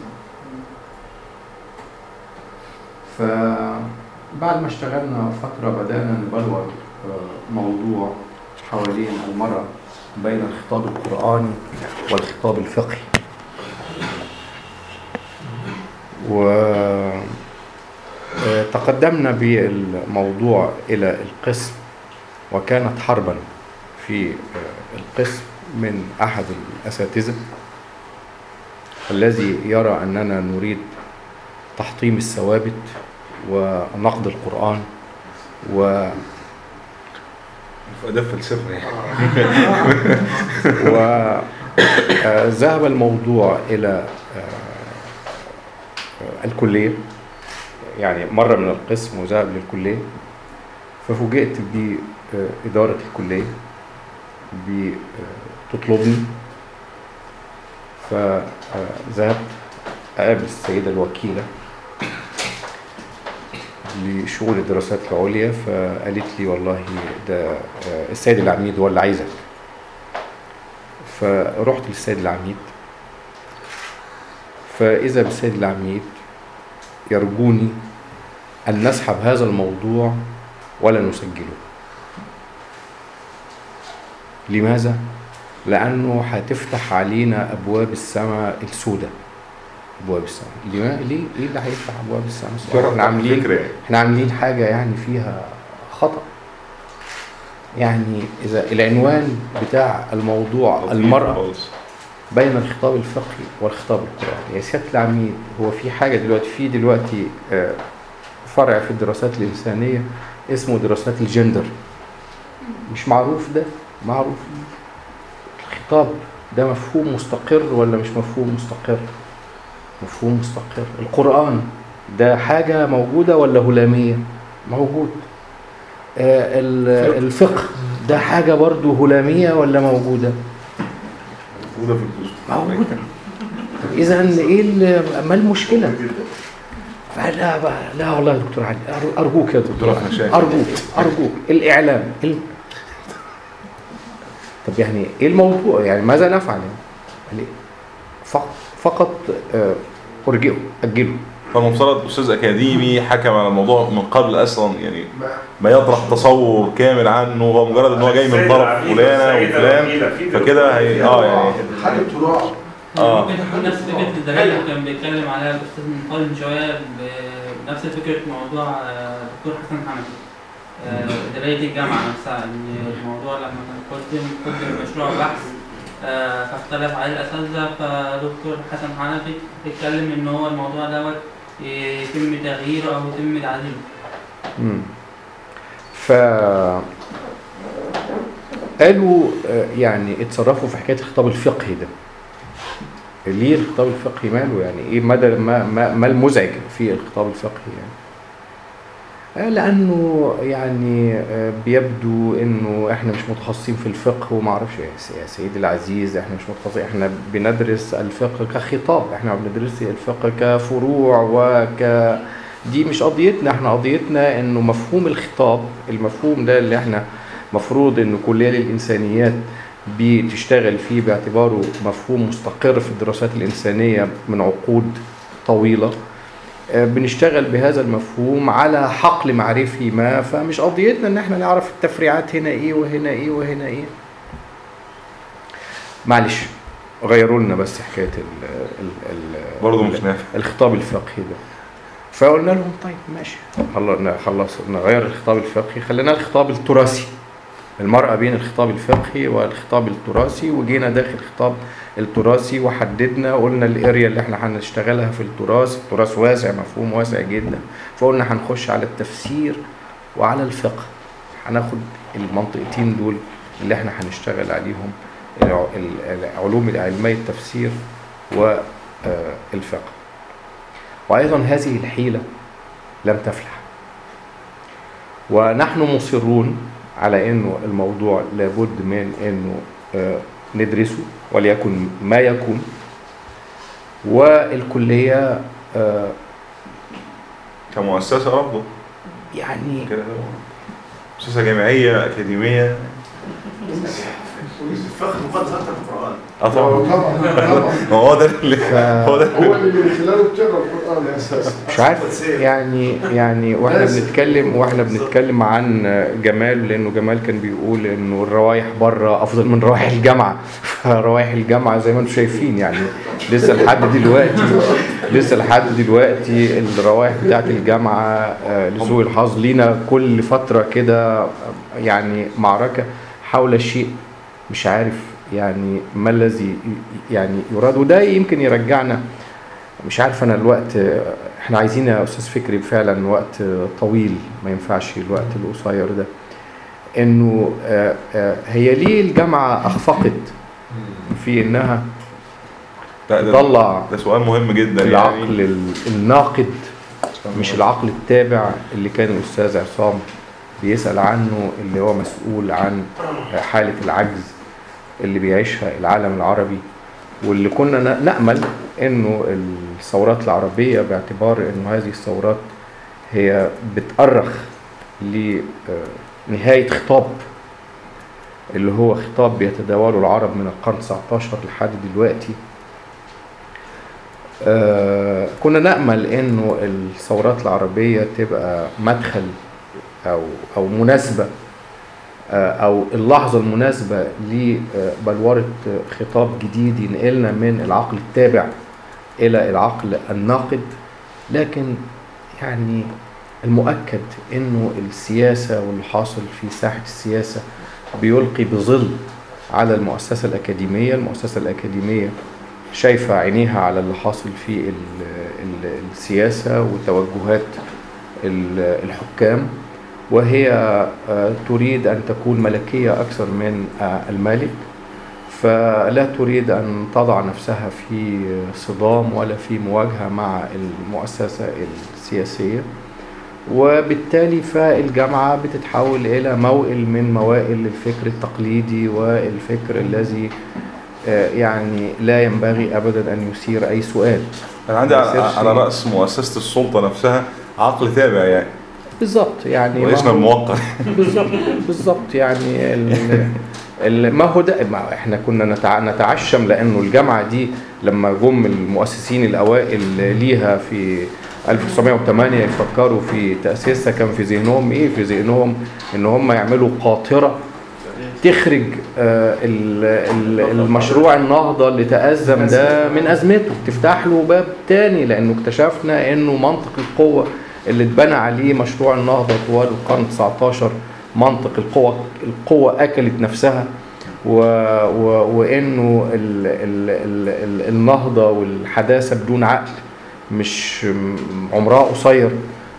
فبعد ما اشتغلنا فتره بدانا نبلور آه، موضوع حوالين المراه بين الخطاب القراني والخطاب الفقهي و آه، تقدمنا بالموضوع الى القسم وكانت حربا في آه، القسم من احد الاساتذه الذي يرى اننا نريد تحطيم الثوابت ونقد القران و ده فلسفه يعني وذهب الموضوع إلى آه، الكلية يعني مرة من القسم وذهب للكلية ففوجئت بإدارة الكلية بتطلبني فذهبت أقابل السيدة الوكيلة لشؤون الدراسات العليا فقالت لي والله ده آه، السيد العميد هو اللي عايزك فرحت للسيد العميد فإذا بالسيد العميد يرجوني أن نسحب هذا الموضوع ولا نسجله لماذا؟ لأنه هتفتح علينا أبواب السماء السوداء أبواب السماء ليه؟ ليه؟ إيه اللي هيفتح أبواب السماء السوداء؟ احنا عاملين فكرة يعني. احنا عاملين حاجة يعني فيها خطأ يعني إذا العنوان بتاع الموضوع المرأة بين الخطاب الفقهي والخطاب القرآني يا سيادة العميد هو في حاجة دلوقتي في دلوقتي آه، فرع في الدراسات الإنسانية اسمه دراسات الجندر مش معروف ده معروف الخطاب ده مفهوم مستقر ولا مش مفهوم مستقر مفهوم مستقر القرآن ده حاجة موجودة ولا هلامية موجود آه، ال- الفقه ده حاجة برضو هلامية ولا موجودة موجوده في الجزء موجودة طب إذا إيه ال- ما المشكلة؟ فلا بقى لا والله يا دكتور علي أر- أرجوك يا دكتور رفع علي مشاكل. أرجوك أرجوك الإعلام ال... طب يعني إيه الموضوع يعني ماذا نفعل يعني؟ يعني فقط فقط آه، أرجئه أجله فالمفترض استاذ اكاديمي حكم على الموضوع من قبل اصلا يعني ما يطرح تصور كامل عنه هو مجرد ان هو جاي من طرف فلانه وفلان فكده هي اه يعني حاجه تراعى اه ممكن تكون نفس فكرة الدلائل اللي كان بيتكلم عليها الأستاذ من قبل من شوية بنفس فكرة موضوع آه، دكتور حسن حنفي آه، دلائل الجامعة نفسها إن الموضوع لما كان قدم قدم مشروع بحث آه، فاختلف عليه الأساتذة فدكتور حسن حنفي اتكلم إن هو الموضوع دوت يتم تغييره أو يتم تعديله. مم. ف قالوا آه، يعني اتصرفوا في حكايه الخطاب الفقهي ده ليه الخطاب الفقهي ماله يعني ايه مدى ما, ما, ما المزعج في الخطاب الفقهي يعني آه، لانه يعني آه، بيبدو انه احنا مش متخصصين في الفقه وما اعرفش يا س- يا سيدي العزيز احنا مش متخصصين احنا بندرس الفقه كخطاب احنا ما بندرس الفقه كفروع وك دي مش قضيتنا احنا قضيتنا انه مفهوم الخطاب المفهوم ده اللي احنا مفروض ان كليه الانسانيات بتشتغل فيه باعتباره مفهوم مستقر في الدراسات الانسانيه من عقود طويله آه، بنشتغل بهذا المفهوم على حقل معرفي ما فمش قضيتنا ان احنا نعرف التفريعات هنا ايه وهنا ايه وهنا ايه معلش غيروا لنا بس حكايه ال ال ال برضه مش نافع الخطاب الفقهي ده فقلنا لهم طيب ماشي خل- خلص نغير الخطاب الفقهي خلينا الخطاب التراثي المرأة بين الخطاب الفقهي والخطاب التراثي وجينا داخل الخطاب التراثي وحددنا قلنا الاريا اللي احنا هنشتغلها في التراث التراث واسع مفهوم واسع جدا فقلنا هنخش على التفسير وعلى الفقه هناخد المنطقتين دول اللي احنا هنشتغل عليهم الع- ال- العلوم العلمية التفسير والفقه وأيضا هذه الحيلة لم تفلح ونحن مصرون على أنه الموضوع لابد من أنه آه، ندرسه وليكن ما يكون والكلية آه، كمؤسسه برضه يعني كده مؤسسه جامعيه اكاديميه الفقه مقدس اكتر من القران اه طبعا طبعا طبعا ما هو ده اللي هو ده هو اللي من خلاله بتقرا القران اساسا مش عارف يعني يعني واحنا لازم. بنتكلم واحنا بنتكلم عن جمال لانه جمال كان بيقول انه الروايح بره افضل من روايح الجامعه فروايح الجامعه زي ما انتم شايفين يعني لسه لحد دلوقتي لسه لحد دلوقتي الروايح بتاعت الجامعه آه، لسوء الحظ لينا كل فتره كده آه، يعني معركه حول شيء مش عارف يعني ما الذي يعني يراد وده يمكن يرجعنا مش عارف انا الوقت احنا عايزين يا استاذ فكري فعلا وقت طويل ما ينفعش الوقت القصير ده انه آه، آه، هي ليه الجامعه اخفقت في انها لا، ده- تطلع ده سؤال مهم جدا العقل يعني ال- الناقد مش العقل التابع اللي كان الاستاذ عصام بيسال عنه اللي هو مسؤول عن حاله العجز اللي بيعيشها العالم العربي واللي كنا ن- نامل انه الثورات العربيه باعتبار انه هذه الثورات هي بتأرخ لنهايه خطاب اللي هو خطاب بيتداوله العرب من القرن 19 لحد دلوقتي آه، كنا نأمل انه الثورات العربية تبقى مدخل او او مناسبة آه، او اللحظة المناسبة لبلورة خطاب جديد ينقلنا من العقل التابع الى العقل الناقد لكن يعني المؤكد انه السياسة واللي حاصل في ساحة السياسة بيلقي بظل على المؤسسة الأكاديمية المؤسسة الأكاديمية شايفة عينيها على اللي حاصل في ال- ال- السياسة وتوجهات ال- الحكام وهي آه، تريد أن تكون ملكية أكثر من آه، الملك فلا تريد أن تضع نفسها في صدام ولا في مواجهة مع المؤسسة السياسية وبالتالي فالجامعة بتتحول إلى موئل من موائل الفكر التقليدي والفكر الذي آه، يعني لا ينبغي أبدا أن يثير أي سؤال انا عندي ما على, يصيرش- على راس مؤسسه السلطه نفسها عقل تابع يعني بالظبط يعني وليسنا ما هو- الموقر بالظبط بالظبط يعني ال ال ما هو ده ما احنا كنا نتع- نتعشم لانه الجامعه دي لما جم المؤسسين الاوائل ليها في 1908 يفكروا في تاسيسها كان في ذهنهم ايه في ذهنهم ان هم يعملوا قاطره تخرج آه، ال- ال- المشروع النهضة اللي تأزم ده من أزمته تفتح له باب تاني لأنه اكتشفنا أنه منطق القوة اللي اتبنى عليه مشروع النهضة طوال القرن 19 منطق القوة القوة أكلت نفسها و و وانه ال ال ال ال النهضه والحداثه بدون عقل مش م- عمرها قصير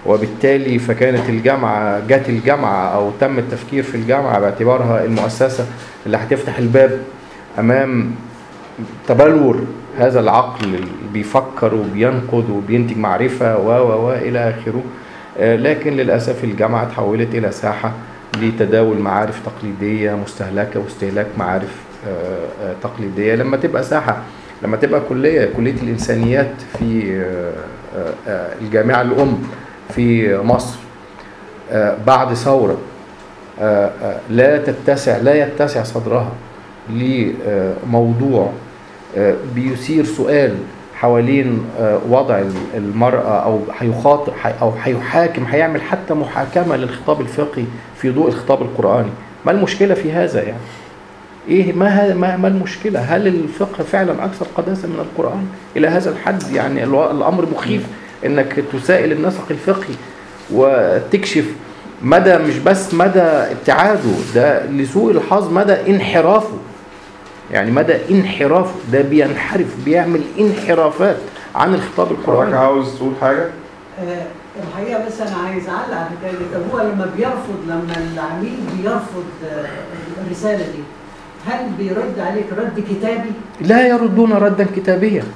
وبالتالي فكانت الجامعة جت الجامعة أو تم التفكير في الجامعة باعتبارها المؤسسة اللي هتفتح الباب أمام تبلور هذا العقل اللي بيفكر وبينقد وبينتج معرفة و و و إلى آخره آه، لكن للأسف الجامعة تحولت إلى ساحة لتداول معارف تقليدية مستهلكة واستهلاك معارف آه، آه، تقليدية لما تبقى ساحة لما تبقى كلية كلية الإنسانيات في آه، آه، آه، الجامعة الأم في مصر آه، بعد ثورة آه، آه، لا تتسع لا يتسع صدرها لموضوع آه، بيثير سؤال حوالين آه، وضع المرأة أو هيخاطب أو هيحاكم هيعمل حتى محاكمة للخطاب الفقهي في ضوء الخطاب القرآني ما المشكلة في هذا يعني ايه ما ه- ما ما المشكله هل الفقه فعلا اكثر قداسه من القران الى هذا الحد يعني الو- الامر مخيف انك تسائل النسق الفقهي وتكشف مدى مش بس مدى ابتعاده ده لسوء الحظ مدى انحرافه يعني مدى انحرافه ده بينحرف بيعمل انحرافات عن الخطاب حضرتك القرآني عاوز تقول حاجة؟ آه، الحقيقه بس انا عايز اعلق على الحكايه دي طب هو لما بيرفض لما العميل بيرفض آه، الرساله دي هل بيرد عليك رد كتابي؟ لا يردون ردا كتابيا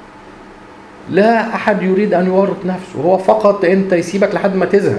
لا احد يريد ان يورط نفسه هو فقط انت يسيبك لحد ما تزهق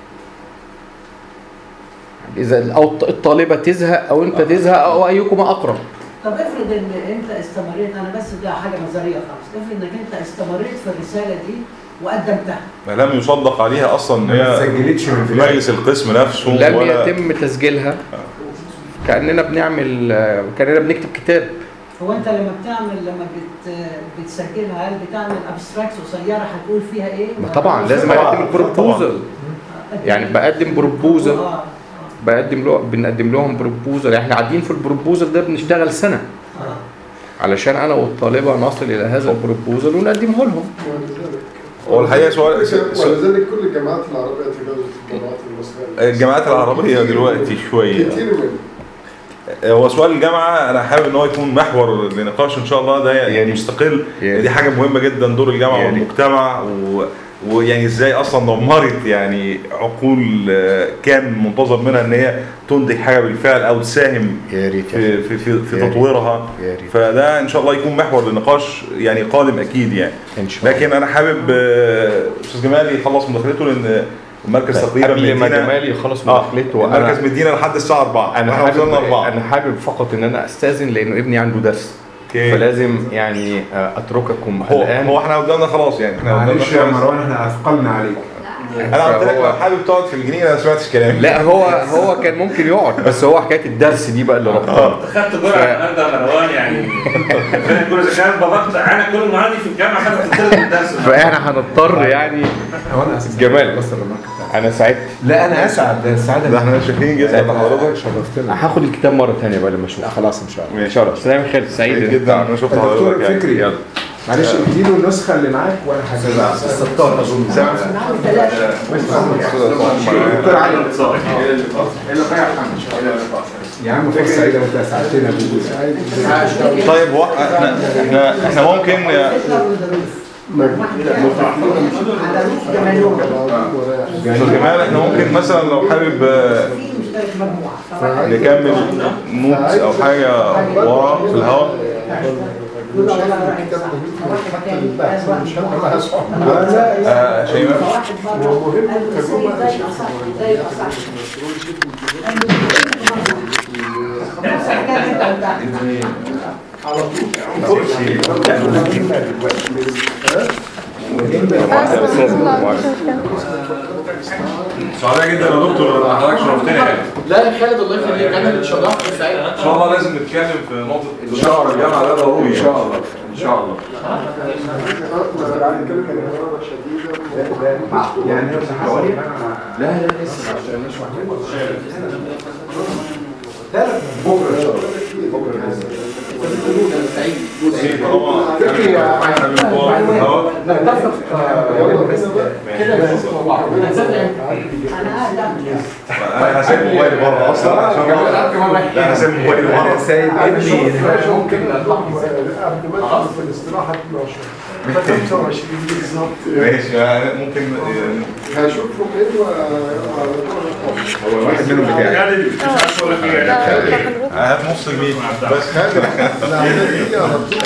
اذا او الطالبه تزهق او انت تزهق او ايكما اقرب طب افرض ان انت استمريت انا بس ده حاجه نظريه خالص افرض انك انت استمريت في الرساله دي وقدمتها ما لم يصدق عليها اصلا ان ما هي سجلتش من في البداية. مجلس القسم نفسه لم ولا يتم تسجيلها كاننا بنعمل كاننا بنكتب كتاب هو انت لما بتعمل لما بت بتسجلها هل بتعمل ابستراكتس قصيره هتقول فيها ايه؟ ما طبعا لازم اقدم البروبوزل يعني بقدم بروبوزل اه بقدم له بنقدم لهم بروبوزل احنا قاعدين في البروبوزل ده بنشتغل سنه اه علشان انا والطالبه نصل الى هذا البروبوزل ونقدمه لهم ولذلك هو الحقيقه سؤال سؤال- ولذلك كل الجامعات العربية تجاوزت الجامعات المصرية الجامعات العربيه دلوقتي شويه كتير منهم هو سؤال الجامعه انا حابب ان هو يكون محور لنقاش ان شاء الله ده يعني مستقل يا دي حاجه مهمه جدا دور الجامعه يا ريت. والمجتمع و... ويعني ازاي اصلا دمرت يعني عقول آه، كان منتظر منها ان هي تنتج حاجه بالفعل او تساهم يا ريت في في في, في يا ريت. تطويرها يا ريت فده ان شاء الله يكون محور لنقاش يعني قادم اكيد يعني ان شاء الله لكن انا حابب آه، استاذ جمال يخلص مداخلته لان المركز تقريبا قبل ما مدينا- جمال يخلص اه مداخلته المركز انا مدينا لحد الساعه 4 انا واحنا وصلنا حابب 4 انا حابب فقط ان انا استاذن لانه ابني عنده درس اوكي فلازم يعني آه، اترككم هو الان هو احنا قدامنا خلاص يعني احنا معلش يا قدامنا خلاص. مروان احنا اثقلنا عليك انا قلت لك فهو- لو حابب تقعد في الجنينه ما سمعتش كلامي لا هو هو كان ممكن يقعد بس هو حكايه الدرس دي بقى اللي ربطها خدت جرعه النهارده يا مروان يعني ربنا يكون اذا كان باباك انا كل معادي في الجامعه خدت الثلث من الدرس فاحنا هنضطر يعني هو انا اسف جمال. بس الرمارك بتاعك. انا سعدت لا انا اسعد ده السعاده ده احنا شايفين جدا حضرتك شرفتنا هاخد الكتاب مره ثانيه بقى لما اشوف لا خلاص ان شاء الله ماشي شرف سلام خالد سعيد سعيد جدا انا شفت الدكتور حضرتك يعني فكري. يلا معلش اديله النسخه اللي معاك وانا هجيبها الستار اظن نعم ثلاثه دكتور علي يا عم فرصه سعيده وانت اسعدتنا بوجودك طيب هو احنا احنا احنا ممكن هتلر وظروف على روف جمالهم استاذ جمال احنا ممكن مثلا لو حابب آه، في مشترك مجموعه نكمل نوتس او حاجه ورا في الهواء يقول والله رايح صح واحد تاني قال واحد صح. آه، شيماء واحد مره قال له السيد ده يبقى صح ده يبقى صح قال له نفس الحكايه اللي انت قلتها سعداء جدا يا دكتور ان حضرتك شرفتنا يعني لا يا خالد الله يخليك انا اللي اتشرفت سعيد ان شاء الله لازم نتكلم في نقطه الشعر الجامعه ده ضروري ان شاء الله ان شاء الله يعني هي حوالي لا لا لسه عشان نشرح لا لا بكره ان شاء الله بكره بإذن الله. نتفق كده نتفق بعض انا قاعد أعمل انا هسيب موبايلي بره اصلا عشان لا انا هسيب موبايلي بره سايب ابني ممكن قبل ما ادخل في الاستراحه 12 25 بالظبط ماشي يعني ممكن هشوفهم ايه و هو واحد منهم بتاعي خالد مش عارف اقول لك ايه يعني هات نص جنيه بس خالد العمليه دي على طول